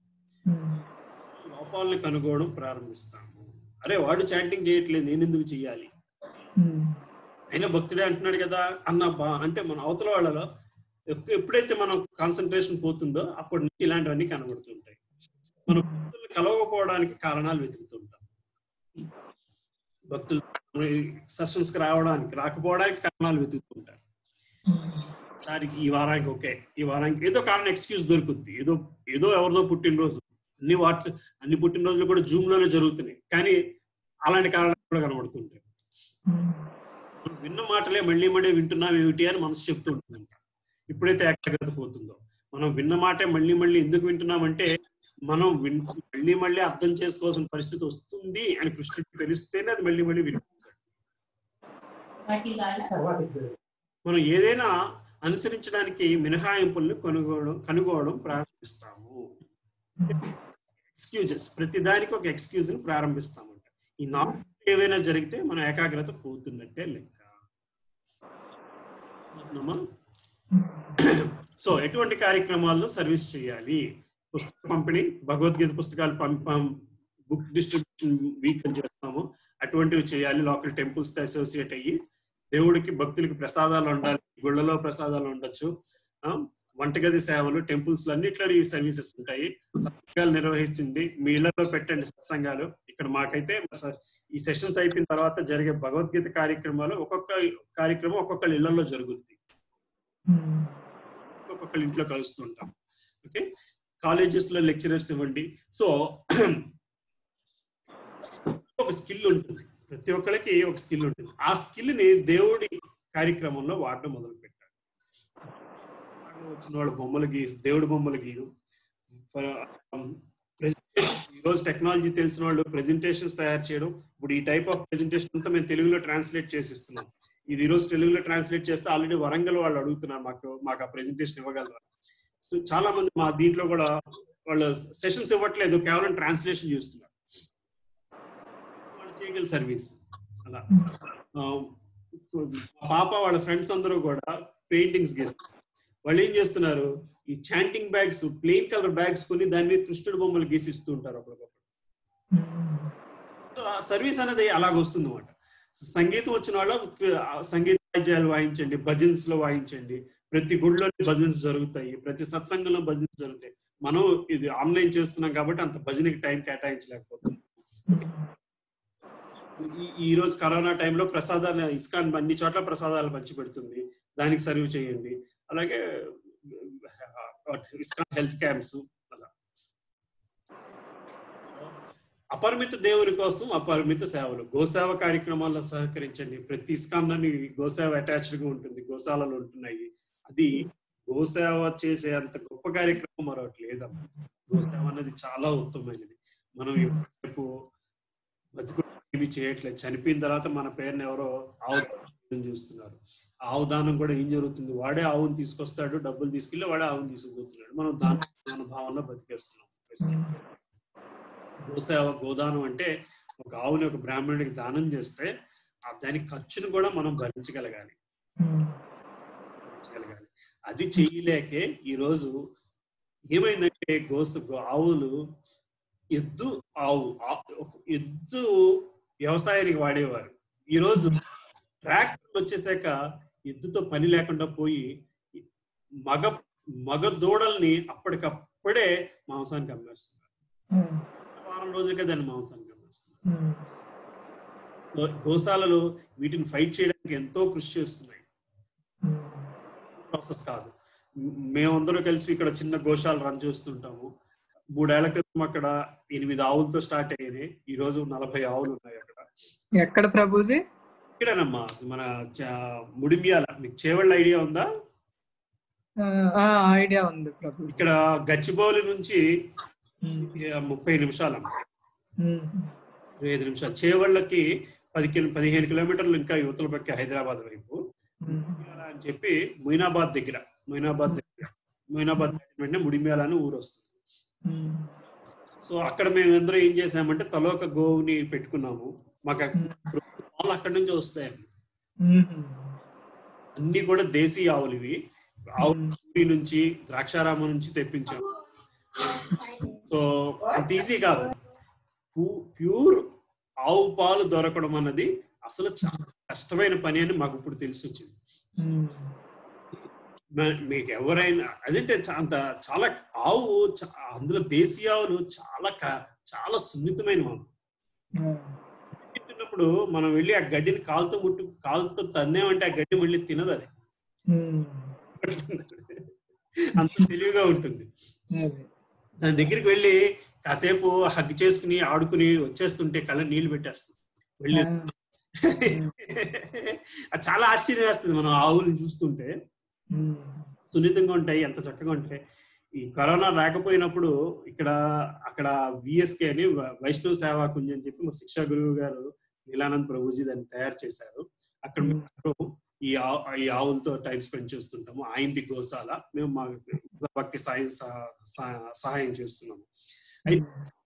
లోపాలని కనుగోవడం ప్రారంభిస్తాము అరే వాడు చాంటింగ్ చేయట్లేదు నేను ఎందుకు చెయ్యాలి అయినా భక్తుడే అంటున్నాడు కదా అన్న బా అంటే మన అవతల వాళ్ళలో ఎప్పు- ఎప్పుడైతే మనం కాన్సన్ట్రేషన్ పోతుందో అప్పటి నుంచి ఇలాంటివన్నీ కనబడుతుంటాయి మనం భక్తుల్ని కలవకపోవడానికి కారణాలు వెతుకుతుంటాం భక్తులు సెషన్స్ కి రావడానికి రాకపోవడానికి కారణాలు వెతుకుతుంటారు దానికి ఈ వారానికి ఓకే ఈ వారానికి ఏదో కారణం ఎక్స్క్యూజ్ దొరుకుద్ది ఏదో ఏదో ఎవరిదో పుట్టినరోజు అన్ని వాట్స్ అన్ని పుట్టినరోజులు కూడా జూమ్ లోనే జరుగుతున్నాయి కానీ అలాంటి కారణాలు కూడా కనబడుతుంటాయి మనం విన్న మాటలే మళ్ళీ మళ్ళీ వింటున్నాం ఏమిటి అని మనసు చెప్తూ ఉంటుందంట ఎప్పుడైతే ఏకాగ్రత పోతుందో మనం విన్న మాటే మళ్ళీ మళ్ళీ ఎందుకు వింటున్నామంటే మనం విన్ మళ్ళీ మళ్ళీ అర్థం చేసుకోవాల్సిన పరిస్థితి వస్తుంది అని కృష్ణుడికి తెలిస్తేనే అది మళ్ళీ మళ్ళీ వినిపిస్తాడు మనం ఏదైనా అనుసరించడానికి మినహాయింపుల్ని కొనుగోవడం కనుగోవడం ప్రారంభిస్తాము ఎక్స్క్యూజెస్ ప్రతి దానికి ఒక ఎక్స్క్యూజ్ ని ప్రారంభిస్తామంట ఈ నాలుగు ఏవైనా జరిగితే మన ఏకాగ్రత పోతున్నట్టే లెక్క అవుతుందమ్మా? సో ఎటువంటి కార్యక్రమాల్లో సర్వీస్ చేయాలి పుస్తక పంపిణీ భగవద్గీత పుస్తకాలు పంపం బుక్ డిస్ట్రిబ్యూషన్ వీక్ అని చేస్తాము అటువంటివి చేయాలి లోకల్ టెంపుల్స్ తో అసోసియేట్ అయ్యి దేవుడికి భక్తులకి ప్రసాదాలు ఉండాలి గుళ్ళలో ప్రసాదాలు ఉండొచ్చు ఆ, వంటగది సేవలు టెంపుల్స్ అన్నిట్లో ఈ సర్వీసెస్ ఉంటాయి సత్సంగాలు నిర్వహించండి మీ ఇళ్లలో పెట్టండి సత్సంగాలు ఇక్కడ మాకైతే స- ఈ సెషన్స్ అయిపోయిన తర్వాత జరిగే భగవద్గీత కార్యక్రమాలు ఒక్కొక్క కార్యక్రమం ఒక్కొక్క ఇళ్లలో జరుగుద్ది ఒక్కొక్కరి ఇంట్లో కలుస్తుంటాం ఓకే కాలేజెస్ లో లెక్చరర్స్ ఇవ్వండి సో ఒక స్కిల్ ఉంటుంది ప్రతి ఒక్కరికి ఒక స్కిల్ ఉంటుంది ఆ స్కిల్ ని దేవుడి కార్యక్రమంలో వాడడం మొదలు పెట్టాడు వచ్చిన వాళ్ళు బొమ్మలు గీసి దేవుడి బొమ్మలు గీయు ఈ రోజు టెక్నాలజీ తెలిసిన వాళ్ళు ప్రెజెంటేషన్స్ తయారు చేయడం ఇప్పుడు ఈ టైప్ ఆఫ్ ప్రెజెంటేషన్ అంతా మేము తెలుగులో ట్రాన్స్లేట్ చేసి ఇస్తున్నాం ఇది ఈ రోజు తెలుగులో ట్రాన్స్లేట్ చేస్తే ఆల్రెడీ వరంగల్ వాళ్ళు అడుగుతున్నారు మాకు మాకు ఆ ప్రెజెంటేషన్ ఇవ్వగలరా సో చాలా మంది మా దీంట్లో కూడా వాళ్ళు సెషన్స్ ఇవ్వట్లేదు కేవలం ట్రాన్స్లేషన్ చేస్తున్నారు వాళ్ళు చేయగల సర్వీస్ అలా ఆ, పాప వాళ్ళ ఫ్రెండ్స్ అందరూ కూడా పెయింటింగ్స్ గీస్తారు వాళ్ళు ఏం చేస్తున్నారు ఈ chanting bags plain colour bags కొని దాని మీద కృష్ణుడి బొమ్మలు గీసిస్తూ ఉంటారు అప్పటికప్పుడు సో ఆ సర్వీస్ అనేది అలాగ వస్తుంది అనమాట సంగీతం వచ్చిన వాళ్ళు ఆ సంగీత వాయిద్యాలు వాయించండి భజన్స్ లో వాయించండి ప్రతి గుడిలో భజన్స్ జరుగుతాయి ప్రతి సత్సంగంలో భజన్స్ జరుగుతాయి మనం ఇది ఆన్లైన్ చేస్తున్నాం కాబట్టి అంత భజనకి టైం కేటాయించలేకపోతుంది ఈ- ఈ రోజు కరోనా టైంలో ప్రసాదాలు ఇస్కాన్ అన్ని చోట్ల ప్రసాదాలు పంచి పెడుతుంది దానికి సర్వ్ చేయండి అలాగే ఇస్కాన్ హెల్త్ క్యాంప్స్ అలా అపరిమిత దేవుని కోసం అపరిమిత సేవలు గోసేవ కార్యక్రమాల్లో సహకరించండి ప్రతి ఇస్కాన్ని గోసేవ అటాచ్డ్ గా ఉంటుంది గోశాలలు ఉంటున్నాయి అది గోసేవ చేసే అంత గొప్ప కార్యక్రమం మరొకటి లేదమ్మా గోసేవ అనేది చాలా ఉత్తమమైనది మనం రేపు బతుకు ఏమి చేయట్లేదు చనిపోయిన తర్వాత మన పేరుని ఎవరో ఆవు దానం చూస్తున్నారు ఆవు దానం కూడా ఏం జరుగుతుంది వాడే ఆవుని తీసుకొస్తాడు డబ్బులు తీసుకెళ్లి వాడే ఆవుని తీసుకుపోతున్నాడు మనం దాన దాన భావంలో బతికేస్తున్నాం గోసేవ గోదానం అంటే ఒక ఆవుని ఒక బ్రాహ్మణుడికి దానం చేస్తే ఆ దాని ఖర్చును కూడా మనం భరించగలగాలి భరించగలగాలి అది చేయలేకే ఈరోజు ఏమైందంటే గోసు గో- ఆవులు ఎద్దు ఆవు ఆ- ఒక- ఎద్దు వ్యవసాయానికి వాడేవారు ఈరోజు ట్రాక్టర్ వచ్చేసాక ఎద్దుతో పని లేకుండా పోయి మగ మగ దూడల్ని అప్పటికప్పుడే మాంసానికి అమ్మేస్తున్నారు వారం రోజులుగా దాన్ని మాంసానికి అమ్మేస్తున్నారు గో- గోశాలలు వీటిని ఫైట్ చేయడానికి ఎంతో కృషి చేస్తున్నాయి ప్రాసెస్ కాదు మ్- మేమందరూ కలిసి ఇక్కడ చిన్న గోశాల రన్ చేస్తుంటాము మూడేళ్ల క్రితం అక్కడ ఎనిమిది ఆవులతో స్టార్ట్ అయ్యాయి ఈ రోజు నలభై ఆవులు ఉన్నాయి అక్కడ ఎక్కడ ప్రభుజీ ఇక్కడేనమ్మా మన చ- ముడిమియాల మీకు చేవళ్ళ ఐడియా ఉందా ఐడియా ఉంది ప్రభు ఇక్కడ గచ్చిబౌలి నుంచి ఆ, ముప్పై నిమిషాలమ్మా ఇరవై ఐదు నిమిషాలు చేవళ్ళకి పది కిలో పదిహేను కిలోమీటర్లు ఇంకా యువతల పక్క హైదరాబాద్ వైపు ముడిమ్యాల అని చెప్పి మొయినాబాద్ దగ్గర మొయినాబాద్ దగ్గర మొయినాబాద్ వెంటనే ముడిమ్యాల అని ఊరు వస్తుంది సో అక్కడ మేము అందరూ ఏం చేసామంటే తలో ఒక గోవుని పెట్టుకున్నాము మాకు అక్కడ పాలు అక్కడి నుంచి వస్తాయండి అన్ని కూడా దేశీ ఆవులు ఇవి ఆవు ఊరి నుంచి ద్రాక్షారామం నుంచి తెప్పించాము సో అంత ఈజీ కాదు ప్యూర్ ఆవు పాలు దొరకడం అన్నది అసలు చాలా కష్టమైన పని అని మాకు ఇప్పుడు తెలిసి వచ్చింది మ- మీకు ఎవరైనా అదంటే చా- అంత చాలా ఆవు చా- అందులో దేశీ ఆవులు చాలా క- చాలా సున్నితమైన మనం తింటున్నప్పుడు మనం వెళ్ళి ఆ గడ్డిని కాలుతో ముట్టు కాలుతో తన్నేమంటే ఆ గడ్డి మళ్ళీ తినదు అది అంత తెలివిగా ఉంటుంది దాని దగ్గరికి వెళ్ళి కాసేపు హగ్ చేసుకుని ఆడుకుని వచ్చేస్తుంటే కళ్ళ నీళ్లు పెట్టేస్తుంది వెళ్ళి అది చాలా ఆశ్చర్యం వేస్తుంది మనం ఆవులను చూస్తుంటే సున్నితంగా ఉంటాయి ఎంత చక్కగా ఉంటాయి ఈ కరోనా రాకపోయినప్పుడు ఇక్కడ అక్కడ విఎస్కే అని వ- వైష్ణవ సేవా కుంజ్ అని చెప్పి మా శిక్షా గురువు గారు నీలానంద్ ప్రభుజీ దాన్ని తయారు చేశారు అక్కడ మేము ఈ ఆవు ఈ ఆవులతో టైం స్పెండ్ చేస్తుంటాము ఆయనది గోశాల మేము మా భక్తి సాయం సహ- సహ- సహాయం చేస్తున్నాము అయితే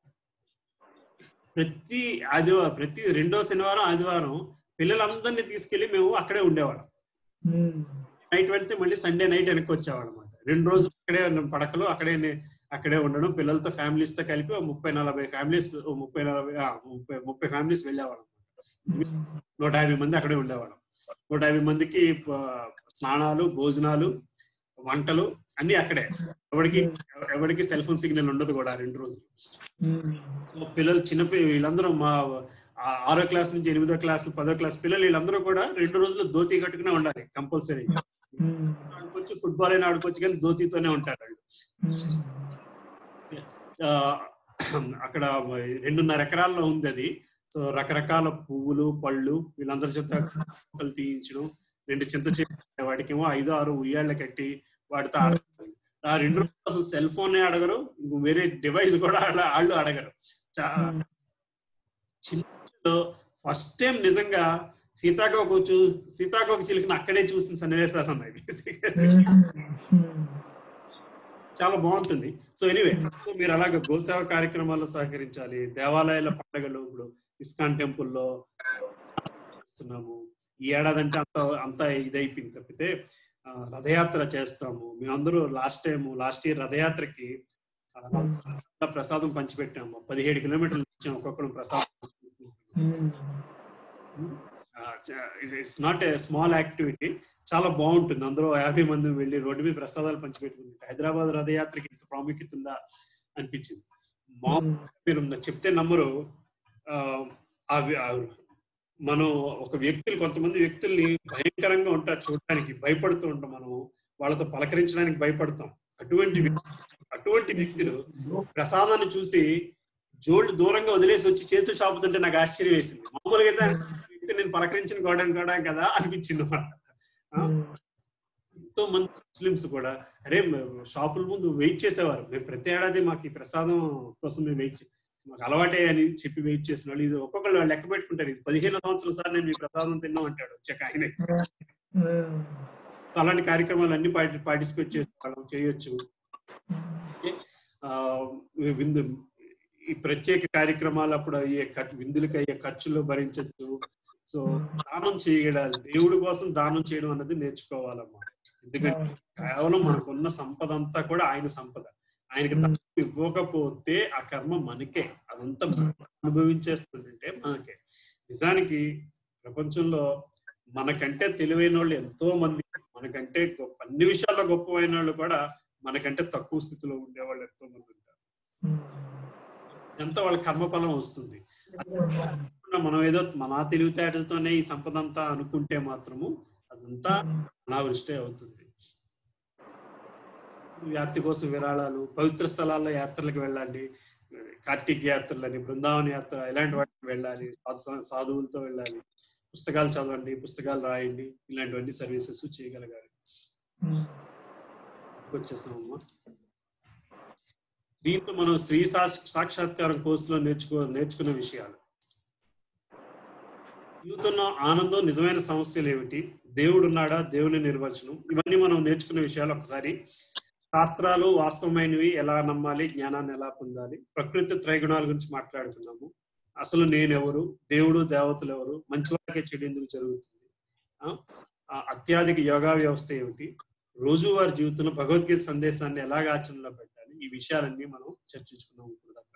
ప్రతి ఆదివారం ప్రతి రెండో శనివారం ఆదివారం పిల్లలందరినీ తీసుకెళ్లి మేము అక్కడే ఉండేవాళ్ళం నైట్ వెళ్తే మళ్ళీ సండే నైట్ వెనక్కి వచ్చేవాళ్ళం అనమాట రెండు రోజులు అక్కడే ఉన్నాం పడకలు అక్కడే నే- అక్కడే ఉండడం పిల్లలతో ఫ్యామిలీస్ తో కలిపి ఓ ముప్పై నలభై ఫ్యామిలీస్ ఓ ముప్పై నలభై ఆ, ముప్పై ముప్పై ఫ్యామిలీస్ వెళ్ళేవాళ్ళం నూట యాభై మంది అక్కడే ఉండేవాళ్ళం నూట యాభై మందికి ప- స్నానాలు భోజనాలు వంటలు అన్ని అక్కడే ఎవరికి ఎవరికి సెల్ ఫోన్ సిగ్నల్ ఉండదు కూడా ఆ రెండు రోజులు సో పిల్లలు చిన్న పి- వీళ్ళందరూ మా ఆ- ఆరో క్లాస్ నుంచి ఎనిమిదో క్లాస్ పదో క్లాస్ పిల్లలు వీళ్ళందరూ కూడా రెండు రోజులు ధోతి కట్టుకునే ఉండాలి కంపల్సరీ ఆడుకోవచ్చు ఫుట్బాల్ అయినా ఆడుకోవచ్చు కానీ ధోతితోనే ఉంటారు వాళ్ళు ఆ, అక్కడ రెండున్నర ఎకరాల్లో ఉంది అది సో రకరకాల పువ్వులు పళ్ళు వీళ్ళందరి చేత మొక్కలు తీయించడం రెండు చింత చెట్లు వాటికేమో ఐదు ఆరు ఉయ్యాళ్ళ కట్టి వాటితో ఆడతారు ఆ రెండు రోజులు అసలు సెల్ ఫోన్ అడగరు ఇంకో వేరే డివైస్ కూడా వాళ్ళ- వాళ్ళు అడగరు చా- చిన్న ఫస్ట్ టైం నిజంగా సీతాకోక చూ సీతాకోక చిలుకని అక్కడే చూసిన సన్నివేశాలు ఉన్నాయి చాలా బాగుంటుంది సో ఎనీవే సో మీరు అలాగే గోసేవ కార్యక్రమాల్లో సహకరించాలి దేవాలయాల పండుగలు ఇప్పుడు ఇస్కాన్ టెంపుల్లో చేస్తున్నాము ఈ ఏడాది అంటే అంత అంత ఇదైపోయింది తప్పితే ఆ, రథయాత్ర చేస్తాము మేమందరూ లాస్ట్ టైం లాస్ట్ ఇయర్ రథయాత్రకి ఆ, రథ ప్రసాదం పంచిపెట్టాము పదిహేడు కిలోమీటర్లు ఇచ్చాము ఒక్కొక్కరు ప్రసాదం it's not a small activity చాలా బాగుంటుంది అందరూ యాభై మంది వెళ్ళి రోడ్డు మీద ప్రసాదాలు పంచిపెట్టుకుంటే హైదరాబాద్ రథయాత్రకి ఇంత ప్రాముఖ్యత ఉందా అనిపించింది మా మీరు చెప్తే నమ్మరు ఆ, అవి ఆ, మనం ఒక వ్యక్తులు కొంతమంది వ్యక్తుల్ని భయంకరంగా ఉంటారు చూడటానికి భయపడుతూ ఉంటాం మనం వాళ్ళతో పలకరించడానికి భయపడతాం అటువంటి వ్యక్తి- అటువంటి వ్యక్తులు ప్రసాదాన్ని చూసి జోళ్ళు దూరంగా వదిలేసి వచ్చి చేతులు చాపుతుంటే నాకు ఆశ్చర్యం వేసింది మామూలుగా అయితే వ్యక్తి నేను పలకరించిన గోడని కూడా కదా అనిపించింది అన్నమాట ఆ, ఎంతో మంది ముస్లిమ్స్ కూడా అరే మ- షాపుల ముందు వెయిట్ చేసేవారు మేము ప్రతి ఏడాది మాకు ఈ ప్రసాదం కోసం మేము వెయిట్ మాకు అలవాటే అని చెప్పి వెయిట్ చేసిన వాళ్ళు ఇది ఒక్కొక్కళ్ళు వాళ్ళు లెక్క పెట్టుకుంటారు ఇది పదిహేను సంవత్సరం సార్ నేను మీ ప్రసాదం తిన్నాం అంటాడు వచ్చాక ఆయన సో అలాంటి కార్యక్రమాలు అన్ని పార్టిసిపేట్ చేసే వాళ్ళం చేయొచ్చు ఆ, విందు ఈ ప్రత్యేక కార్యక్రమాలు అప్పుడు అయ్యే ఖర్చు- విందులకు అయ్యే ఖర్చులు భరించవచ్చు సో దానం చేయడాలి దేవుడి కోసం దానం చేయడం అన్నది నేర్చుకోవాలమ్మా ఎందుకంటే కేవలం మనకున్న సంపద అంతా కూడా ఆయన సంపద ఆయనకి తక్కువ ఇవ్వకపోతే ఆ కర్మ మనకే అదంతా మనం అనుభవించేస్తుంటే మనకే నిజానికి ప్రపంచంలో మనకంటే తెలివైన వాళ్ళు ఎంతో మంది మనకంటే గొప్ప అన్ని విషయాల్లో గొప్పమైన వాళ్ళు కూడా మనకంటే తక్కువ స్థితిలో ఉండేవాళ్ళు ఎంతో మంది ఉంటారు ఎంత వాళ్ళ కర్మఫలం వస్తుంది కాకుండా మనం ఏదో మన తెలివితేటలతోనే ఈ సంపద అంతా అనుకుంటే మాత్రము అదంతా అనావృష్టే అవుతుంది వ్యాప్తి కోసం విరాళాలు పవిత్ర స్థలాల్లో యాత్రలకు వెళ్ళండి కార్తీక్ యాత్రలని బృందావన యాత్ర ఇలాంటి వాటికి వెళ్ళాలి సాధు సాధువులతో వెళ్ళాలి పుస్తకాలు చదవండి పుస్తకాలు రాయండి ఇలాంటివన్నీ సర్వీసెస్ చేయగలగాలి వచ్చేసామమ్మా దీంతో మనం శ్రీ సా- సాక్షాత్కారం కోర్సులో నేర్చుకో నేర్చుకున్న విషయాలు జీవితంలో ఆనందం నిజమైన సమస్యలు ఏమిటి దేవుడు ఉన్నాడా దేవుని నిర్వచనం ఇవన్నీ మనం నేర్చుకున్న విషయాలు ఒకసారి శాస్త్రాలు వాస్తవమైనవి ఎలా నమ్మాలి జ్ఞానాన్ని ఎలా పొందాలి ప్రకృతి త్రైగుణాల గురించి మాట్లాడుకున్నాము అసలు నేనెవరు దేవుడు దేవతలు ఎవరు మంచి వాళ్ళకే చెడు ఎందుకు జరుగుతుంది ఆ, ఆ అత్యాధిక యోగా వ్యవస్థ ఏమిటి రోజువారి జీవితంలో భగవద్గీత సందేశాన్ని ఎలాగ ఆచరణలో పెట్టాలి ఈ విషయాలన్నీ మనం చర్చించుకున్నాం ఇప్పుడు దాకా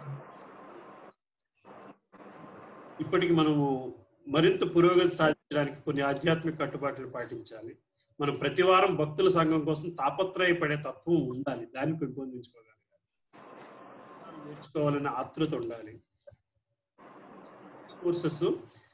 ఇప్పటికి మనము మరింత పురోగతి సాధించడానికి కొన్ని ఆధ్యాత్మిక కట్టుబాట్లు పాటించాలి మనం ప్రతి వారం భక్తుల సంఘం కోసం తాపత్రయపడే తత్వం ఉండాలి దాన్ని పెంపొందించుకోగలగాలి నేర్చుకోవాలనే ఆతృత ఉండాలి కోర్సెస్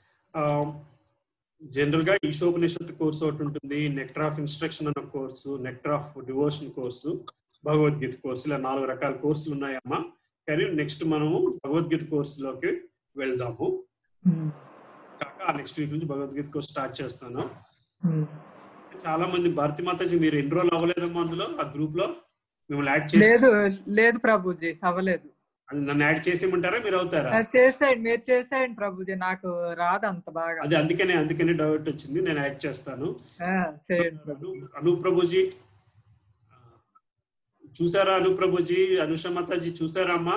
జనరల్ గా ఈశోపనిషత్ కోర్సు ఒకటి ఉంటుంది నెక్టర్ ఆఫ్ ఇన్స్ట్రక్షన్ అన్న course nectar of devotion course Bhagavad Gita course ఇలా నాలుగు రకాల కోర్సులు ఉన్నాయమ్మా కానీ నెక్స్ట్ మనము భగవద్గీత కోర్సులోకి వెళ్దాము కాక నెక్స్ట్ వీక్ నుంచి భగవద్గీత కోర్స్ స్టార్ట్ చేస్తాను చాలా మంది భారతి మాతాజీ మీరు ఎన్రోల్ అవ్వలేదమ్మా అందులో ఆ గ్రూప్ లో మిమ్మల్ని యాడ్ చేసి లేదు లేదు ప్రభుజీ అవ్వలేదు అది నన్ను యాడ్ చేసేయమంటారా మీరు అవుతారా అది చేసేయండి మీరు చేసేయండి ప్రభుజీ నాకు రాదు అంత బాగా అది అందుకనే అందుకనే డౌట్ వచ్చింది నేను యాడ్ చేస్తాను ఆ, చేయండి ప్రభు అను అను ప్రభుజీ ఆ, చూసారా అను ప్రభుజీ అనుష మాతాజీ చూసారా అమ్మా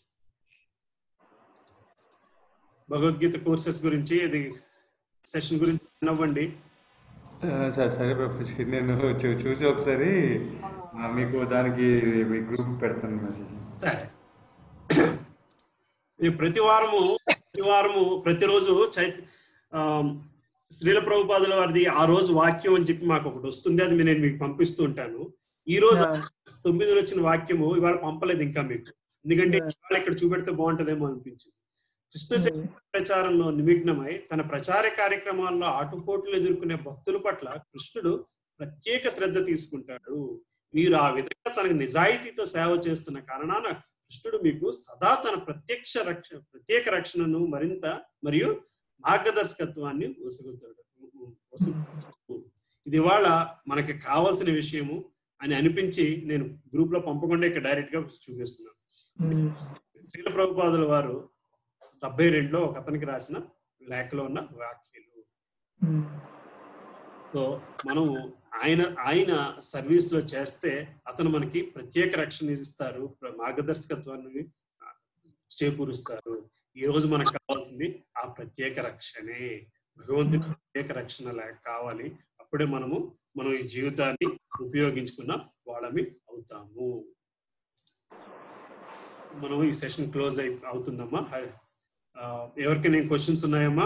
భగవద్గీత కోర్సెస్ గురించి ఇది సెషన్ గురించి నవ్వండి ఆ, సరే సరే ప్రభుజీ నేను చూ- చూసి ఒకసారి ఆ, మీకు దానికి మీ గ్రూప్ పెడతాను మెసేజ్ సరే ఈ ప్రతి వారము ప్రతి వారము ప్రతిరోజు చై ఆ, శ్రీల ప్రభుపాదుల వారిది ఆ రోజు వాక్యం అని చెప్పి మాకు ఒకటి వస్తుంది అది నేను మీకు పంపిస్తూ ఉంటాను ఈ రోజు తొమ్మిది వచ్చిన వాక్యము ఇవాళ పంపలేదు ఇంకా మీకు ఎందుకంటే ఇవాళ ఇక్కడ చూపెడితే బాగుంటదేమో అనిపించింది కృష్ణ చైతన్య ప్రచారంలో నిమగ్నమై తన ప్రచార కార్యక్రమాల్లో ఆటుపోట్లు ఎదుర్కొనే భక్తుల పట్ల కృష్ణుడు ప్రత్యేక శ్రద్ధ తీసుకుంటాడు మీరు ఆ విధంగా తనకు నిజాయితీతో సేవ చేస్తున్న కారణాన కృష్ణుడు మీకు సదా తన ప్రత్యక్ష రక్ష ప్రత్యేక రక్షణను మరింత మరియు మార్గదర్శకత్వాన్ని వసుగుతాడు వసుగుతాడు. ఇది ఇవాళ మనకి కావాల్సిన విషయము అని అనిపించి నేను గ్రూప్ లో పంపకుండా ఇక్కడ డైరెక్ట్ గా చూపిస్తున్నాను శ్రీల ప్రభుపాదుల వారు డెబ్బై రెండులో ఒక అతనికి రాసిన లేఖలో ఉన్న వ్యాఖ్యలు సో మనము ఆయన ఆయన సర్వీస్ లో చేస్తే అతను మనకి ప్రత్యేక రక్షణ ఇస్తారు ప్ర- మార్గదర్శకత్వాన్ని ఆ, చేకూరుస్తారు ఈ రోజు మనకు కావాల్సింది ఆ ప్రత్యేక రక్షణే భగవంతుని ప్రత్యేక రక్షణ లే- కావాలి అప్పుడే మనము మనం ఈ జీవితాన్ని ఉపయోగించుకున్న వాళ్ళమి అవుతాము మనం ఈ సెషన్ క్లోజ్ అయి అవుతుందమ్మా హ- ఆ, ఎవరికైనా క్వశ్చన్స్ ఉన్నాయమ్మా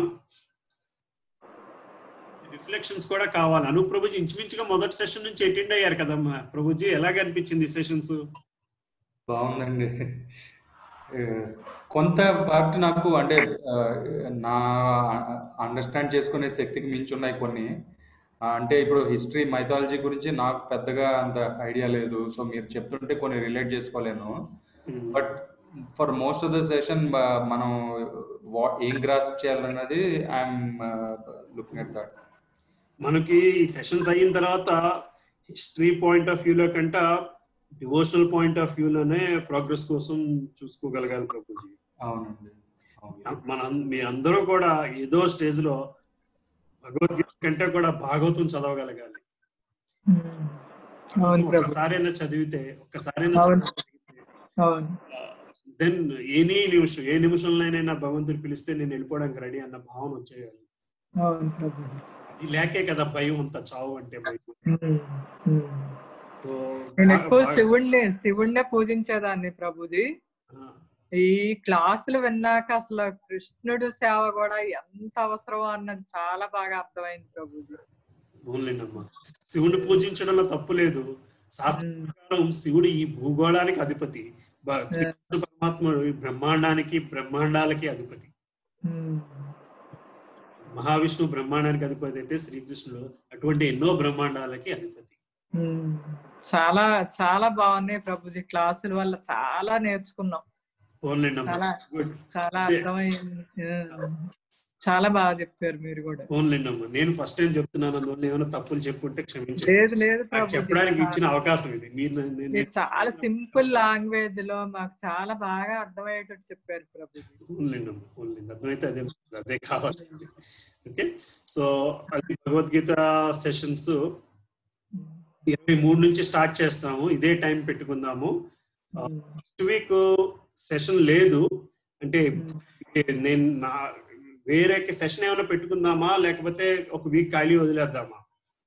రిఫ్లెక్షన్స్ కూడా కావాలి అను ప్రభుజీ ఇంచుమించుగా మొదటి సెషన్ నుంచి అటెండ్ అయ్యారు కదమ్మా ప్రభుజీ ఎలాగ అనిపించింది సెషన్స్ బాగుందండి ఏ, కొంత పార్ట్ నాకు అంటే ఆ, నా అండర్స్టాండ్ చేసుకునే శక్తికి మించి ఉన్నాయి కొన్ని ఆ, అంటే ఇప్పుడు హిస్టరీ మైథాలజీ గురించి నాకు పెద్దగా అంత ఐడియా లేదు సో మీరు చెప్తుంటే కొన్ని రిలేట్ చేసుకోలేను but for most of the session మనం వా- ఏం గ్రాస్ప్ చేయాలన్నది ఐఎమ్ లుకింగ్ ఎట్ దట్ మనకి సెషన్స్ అయిన తర్వాత హిస్టరీ పాయింట్ ఆఫ్ వ్యూలో కంట డివోషనల్ పాయింట్ ఆఫ్ వ్యూలోనే ప్రోగ్రెస్ కోసం చూసుకోగలగాలి ప్రభుజీ అవునండి అవును. మన మీ అందరూ కూడా ఏదో స్టేజ్ లో భగవద్గీత కంటే కూడా భాగవతం చదవగలగాలి అవును ప్రభు ఒక్కసారైనా చదివితే ఒక్కసారైనా అవును. చదివితే అవును దెన్ ఎనీ నిమిషం ఏ నిమిషంలోనైనా భగవంతుడు పిలిస్తే నేను వెళ్ళిపోవడానికి రెడీ అన్న భావన వచ్చేయాలి అవును ప్రభు అది లేకే కదా భయం అంత చావు అంటే భయం ఉమ్, ఉమ్. సో నేను బాగా- ఎక్కువ బాగా- శివుణ్ణి శివుణ్ణే పూజించేదాన్ని ప్రభుజీ ఆ, ఈ క్లాసులు విన్నాక అసలు కృష్ణుడు సేవ కూడా ఎంత అవసరం అన్నది చాలా బాగా అర్థమైంది ప్రభుజీ అవునులేండమ్మా శివుని పూజించడంలో తప్పు లేదు శాస్త్ర ఉమ్, ప్రకారం శివుడు ఈ భూగోళానికి అధిపతి బ- శ్రీకృష్ణ పరమాత్ముడు ఈ బ్రహ్మాండానికి బ్రహ్మాండాలకి అధిపతి ఉమ్. మహావిష్ణువు బ్రహ్మాండానికి అధిపతి అయితే శ్రీకృష్ణుడు అటువంటి ఎన్నో బ్రహ్మాండాలకి అధిపతి ఉమ్. చాలా చాలా బాగున్నాయి ప్రభుజీ క్లాసుల వల్ల చాలా నేర్చుకున్నాం ఫోన్లేండి చాలా గుడ్ చాలా అదే. అర్థమైంది ఉమ్. చాలా బాగా చెప్పారు మీరు కూడా ఫోన్లేండి అమ్మా నేను ఫస్ట్ టైం చెప్తున్నాను అందువల్ల ఏమైనా తప్పులు చెప్పుంటే క్షమించండి లేదు లేదు నాకు ప్రభుజీ చెప్పడానికి ఇచ్చిన అవకాశం ఇది మీరు నన్ను- నేను- మీరు చాలా సింపుల్ లాంగ్వేజ్ లో మాకు చాలా బాగా అర్థమయ్యేటట్టు చెప్పారు ప్రభుజీ ఫోన్లేండి అమ్మా ఫోన్లేండి అర్థమైతే అదే అదే కావాల్సింది ఓకే సో అది భగవద్గీత సెషన్స్ ఇరవై మూడు నుంచి స్టార్ట్ చేస్తాము ఇదే టైం పెట్టుకుందాము నెక్స్ట్ వీక్ సెషన్ లేదు అంటే నేను నా వేరే సెషన్ ఏమైనా పెట్టుకుందామా లేకపోతే ఒక వీక్ ఖాళీ వదిలేద్దామా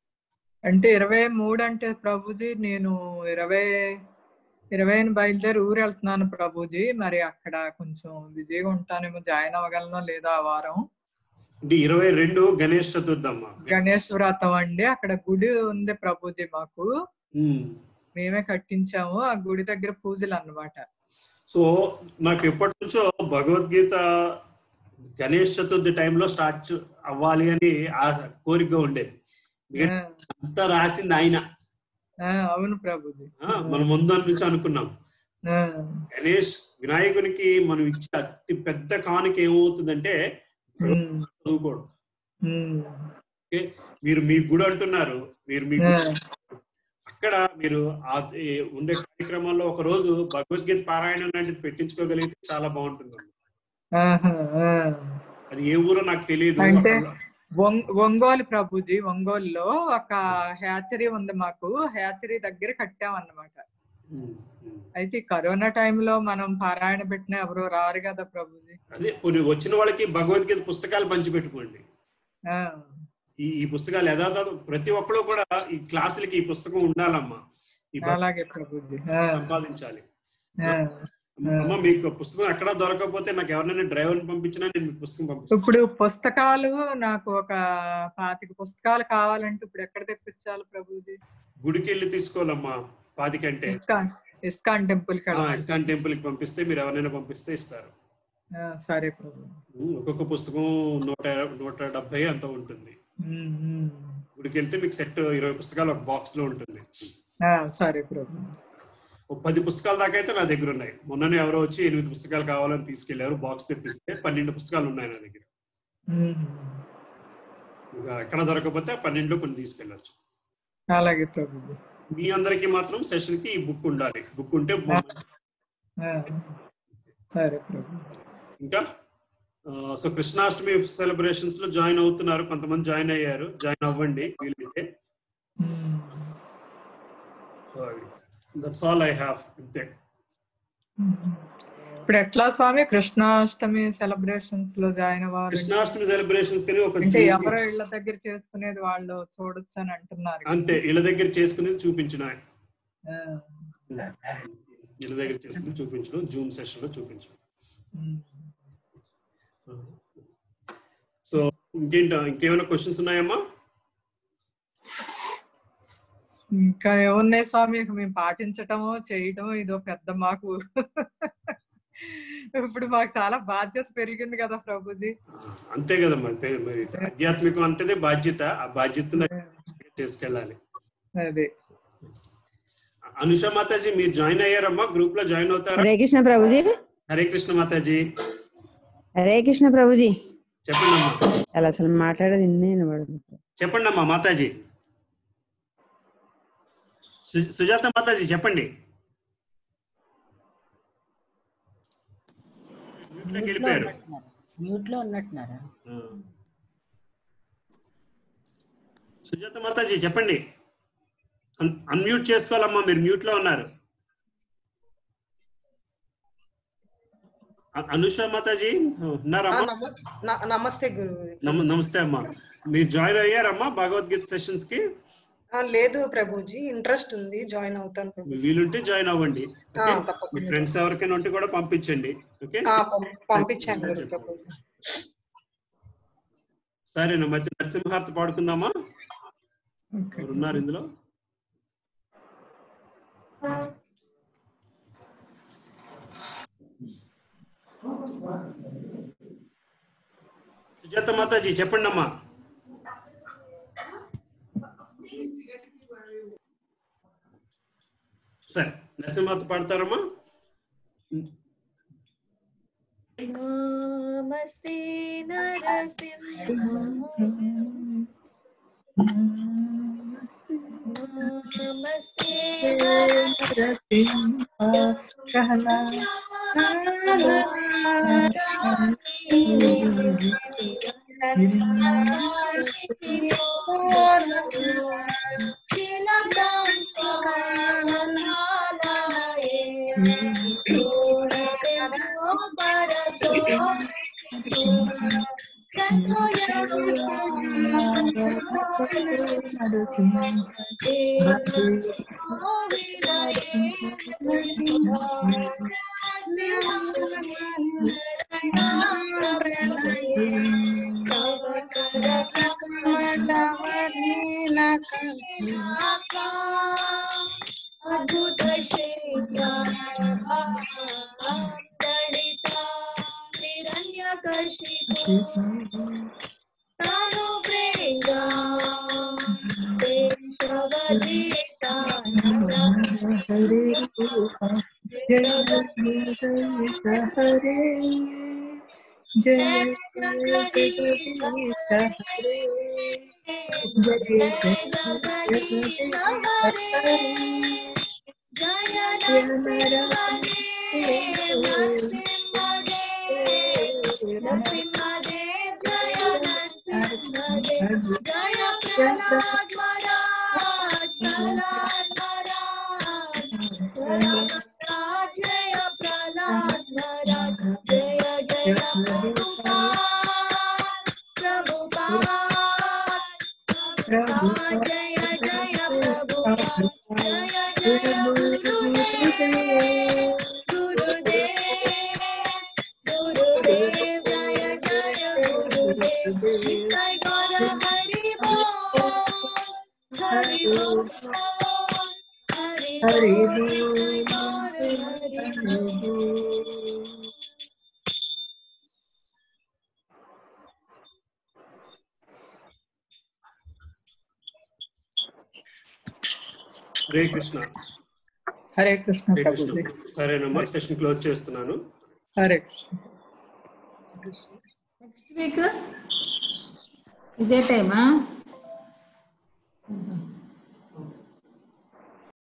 అంటే ఇరవై మూడు అంటే ప్రభుజీ నేను ఇరవై ఇరవై బయలుదేరి ఊరు వెళ్తున్నాను ప్రభుజీ మరి అక్కడ కొంచెం బిజీగా ఉంటానేమో జాయిన్ అవ్వగలనో లేదా ఆ వారం అంటే ఇరవై రెండు గణేష్ చతుర్థి అమ్మా గణేష్ వ్రతం అండి అక్కడ గుడి ఉంది ప్రభుజీ మాకు ఉమ్. మేమే కట్టించాము ఆ గుడి దగ్గర పూజలు అన్నమాట సో నాకు ఎప్పటి నుంచో భగవద్గీత గణేష్ చతుర్థి టైంలో స్టార్ట్ అవ్వాలి అని ఆ కోరిక ఉండేది ఎందుకంటే అంతా రాసింది ఆయన ఆ, అవును ప్రభుజీ ఆ, మనం ముందు నుంచి అనుకున్నాం ఆ, గణేష్ వినాయకునికి మనం ఇచ్చే అతి పెద్ద కానుక ఏమవుతుందంటే ఉమ్, చదువుకోవడం ఉమ్, ఓకే? మీరు మీ గుడి అంటున్నారు మీరు మీ ఆ, గుడి అక్కడ మీరు ఆ ఏ ఉండే కార్యక్రమాల్లో ఒక రోజు భగవద్గీత పారాయణం లాంటిది పెట్టించుకోగలిగితే చాలా బాగుంటుంది ఆహా, ఆ. అది ఏ ఊరో నాకు తెలియదు అంటే ఒంగ్- ఒంగోలు ప్రభుజీ ఒంగోలులో ఒక హ్యాచరీ ఉంది మాకు హ్యాచరీ దగ్గర కట్టామన్నమాట ఉమ్, ఉమ్. అయితే ఈ కరోనా టైంలో మనం పారాయణ పెట్టినా ఎవరు రారు కదా ప్రభుజీ అదే కొన్ని వచ్చిన వాళ్ళకి భగవద్గీత పుస్తకాలు పంచిపెట్టుకోండి ఆ, ఈ ఈ పుస్తకాలు యథాతథ ప్రతి ఒక్కరు కూడా ఈ క్లాసులకి ఈ పుస్తకం ఉండాలమ్మా ఈ భగవద్గీత అలాగే ప్రభుజీ ఆ, సంపాదించాలి ఆ. అమ్మ మీకు పుస్తకం ఎక్కడా దొరకకపోతే నాకు ఎవరినైనా డ్రైవర్ని పంపించినా నేను మీకు పుస్తకం పంపిస్తాను ఇప్పుడు పుస్తకాలు నాకు ఒక పాతిక పుస్తకాలు కావాలంటే ఇప్పుడు ఎక్కడ తెప్పించాలి ప్రభుజీ గుడికి వెళ్ళి తీసుకోవాలమ్మా పాతికంటే ఇస్కాన్ ఇస్కాన్ టెంపుల్ కి ఆ, వెళ్ళాలి. ఇస్కాన్ టెంపుల్ కి పంపిస్తే మీరు ఎవరైనా పంపిస్తే ఇస్తారు ఆ, సరే ప్రభు ఉమ్, ఒక్కొక్క పుస్తకం నూట నూట డెబ్బై అంత ఉంటుంది ఉమ్, ఉమ్. గుడికి వెళ్తే మీకు సెట్ ఇరవై పుస్తకాలు ఒక బాక్స్ లో ఉంటుంది ఆ, సరే ప్రభు ఒక పది పుస్తకాల దాకా అయితే నా దగ్గర ఉన్నాయి మొన్ననే ఎవరో వచ్చి ఎనిమిది పుస్తకాలు కావాలని తీసుకెళ్లారు బాక్స్ తెప్పిస్తే పన్నెండు పుస్తకాలు ఉన్నాయి నా దగ్గర ఉమ్. ఇంకా ఎక్కడ దొరకకపోతే ఆ పన్నెండులో కొన్ని తీసుకెళ్ళచ్చు అలాగే ప్రభు మీ అందరికి మాత్రం సెషన్ కి ఈ బుక్ ఉండాలి బుక్ ఉంటే ఆ, సరే ప్రభు ఇంకా సో కృష్ణాష్టమి సెలబ్రేషన్స్ లో జాయిన్ అవుతున్నారు కొంతమంది జాయిన్ అయ్యారు జాయిన్ అవ్వండి వీలైతే um. That's all I have అంతే ఇప్పుడు ఎట్లా స్వామి కృష్ణాష్టమి సెలబ్రేషన్స్ లో జాయిన్ అవ్వాలి కృష్ణాష్టమి సెలబ్రేషన్స్ కని ఒక అంటే జీ- ఎవరో ఇళ్ళ దగ్గర చేసుకునేది వాళ్ళు చూడొచ్చు అని అంటున్నారు అంతే ఇళ్ళ దగ్గర చేసుకునేది చూపించిన ఆ, ఇళ్ళ దగ్గర చేసుకుని చూపించడం జూమ్ సెషన్ లో చూపించడం ఉమ్. సో ఇంకేంట ఇంకేమైనా క్వశ్చన్స్ ఉన్నాయమ్మా ఇంకా ఏమున్నాయి స్వామి ఇక మేము పాటించటము చేయటము ఇదో పెద్ద మాకు ఇప్పుడు మాకు చాలా బాధ్యత పెరిగింది కదా ప్రభుజీ అంతే కదమ్మా పే- మరి ఆధ్యాత్మికం అంటేనే బాధ్యత ఆ బాధ్యతను చేసుకెళ్ళాలి అదే అనుష మాతాజీ మీరు జాయిన్ అయ్యారమ్మా గ్రూప్ లో జాయిన్ అవుతారా హరే కృష్ణ ప్రభుజీ హరే కృష్ణ మాతాజీ హరే కృష్ణ ప్రభుజీ చెప్పండి అమ్మా అలా అసలు మాట్లాడేది ఇన్నే వినబడదు చెప్పండి అమ్మా మాతాజీ సు- సుజాత మాతాజీ చెప్పండి Mute లోకి వెళ్ళిపోయారు మ్యూట్ లో ఉన్నట్టున్నారా ఆ. సుజాత మాతాజీ చెప్పండి అన్- అన్మ్యూట్ చేసుకోవాలమ్మా మీరు మ్యూట్ లో ఉన్నారు అ- అనుష మాతాజీ ఆ, ఉన్నారమ్మా నమ- న- నమస్తే గురువు నమ- నమస్తే అమ్మా మీరు జాయిన్ అయ్యారమ్మా భగవద్గీత సెషన్స్ కి ఆ, లేదు ప్రభుజీ ఇంట్రెస్ట్ ఉంది జాయిన్ అవుతాను ప్రభు వీలుంటే జాయిన్ అవ్వండి ఆ, ఓకే? మీ తప్పకుండా ఫ్రెండ్స్ ఎవరికైనా ఉంటే కూడా పంపించండి ఓకే ఆ, పం- పంపించాను గురు ప్రభుజీ సరేనా అయితే నరసింహార్తి పాడుకుందామా ఓకే. ఎవరు ఉన్నారు ఇందులో సుజాత మాతాజీ చెప్పండి అమ్మా సరే నరసింహత పాడతారమ్మా నమస్తే నరసింహ నమస్తే అద్భుత నిరణ్యకశిపు తాను ప్రేమ జయ ప్రహ్లాద్ మహారాజ్ ప్రహ్లాద్ మహారాజ్ ప్రహ్లాద్ జయ ప్రహ్లాద్ మహారాజ్ జయ జయ ప్రభుపాల్ ప్రభుపాల్ ప్రభుపాల్ జయ జయ ప్రభుపాల్ జయ జయ గురుదేవ్ గురుదేవ్ గురుదేవ్ జయ జయ గురుదేవ్ నిత్య గౌర హరి బోల్ హరి బోల్ హరి హరి బోల్ బోల్ హరి బోల్ హరే కృష్ణ హరే కృష్ణ హరే కృష్ణ ప్రభుజీ సరేనమ్మా సెషన్ క్లోజ్ చేస్తున్నాను హరే కృష్ణ నెక్స్ట్ వీక్ ఇదే టైమా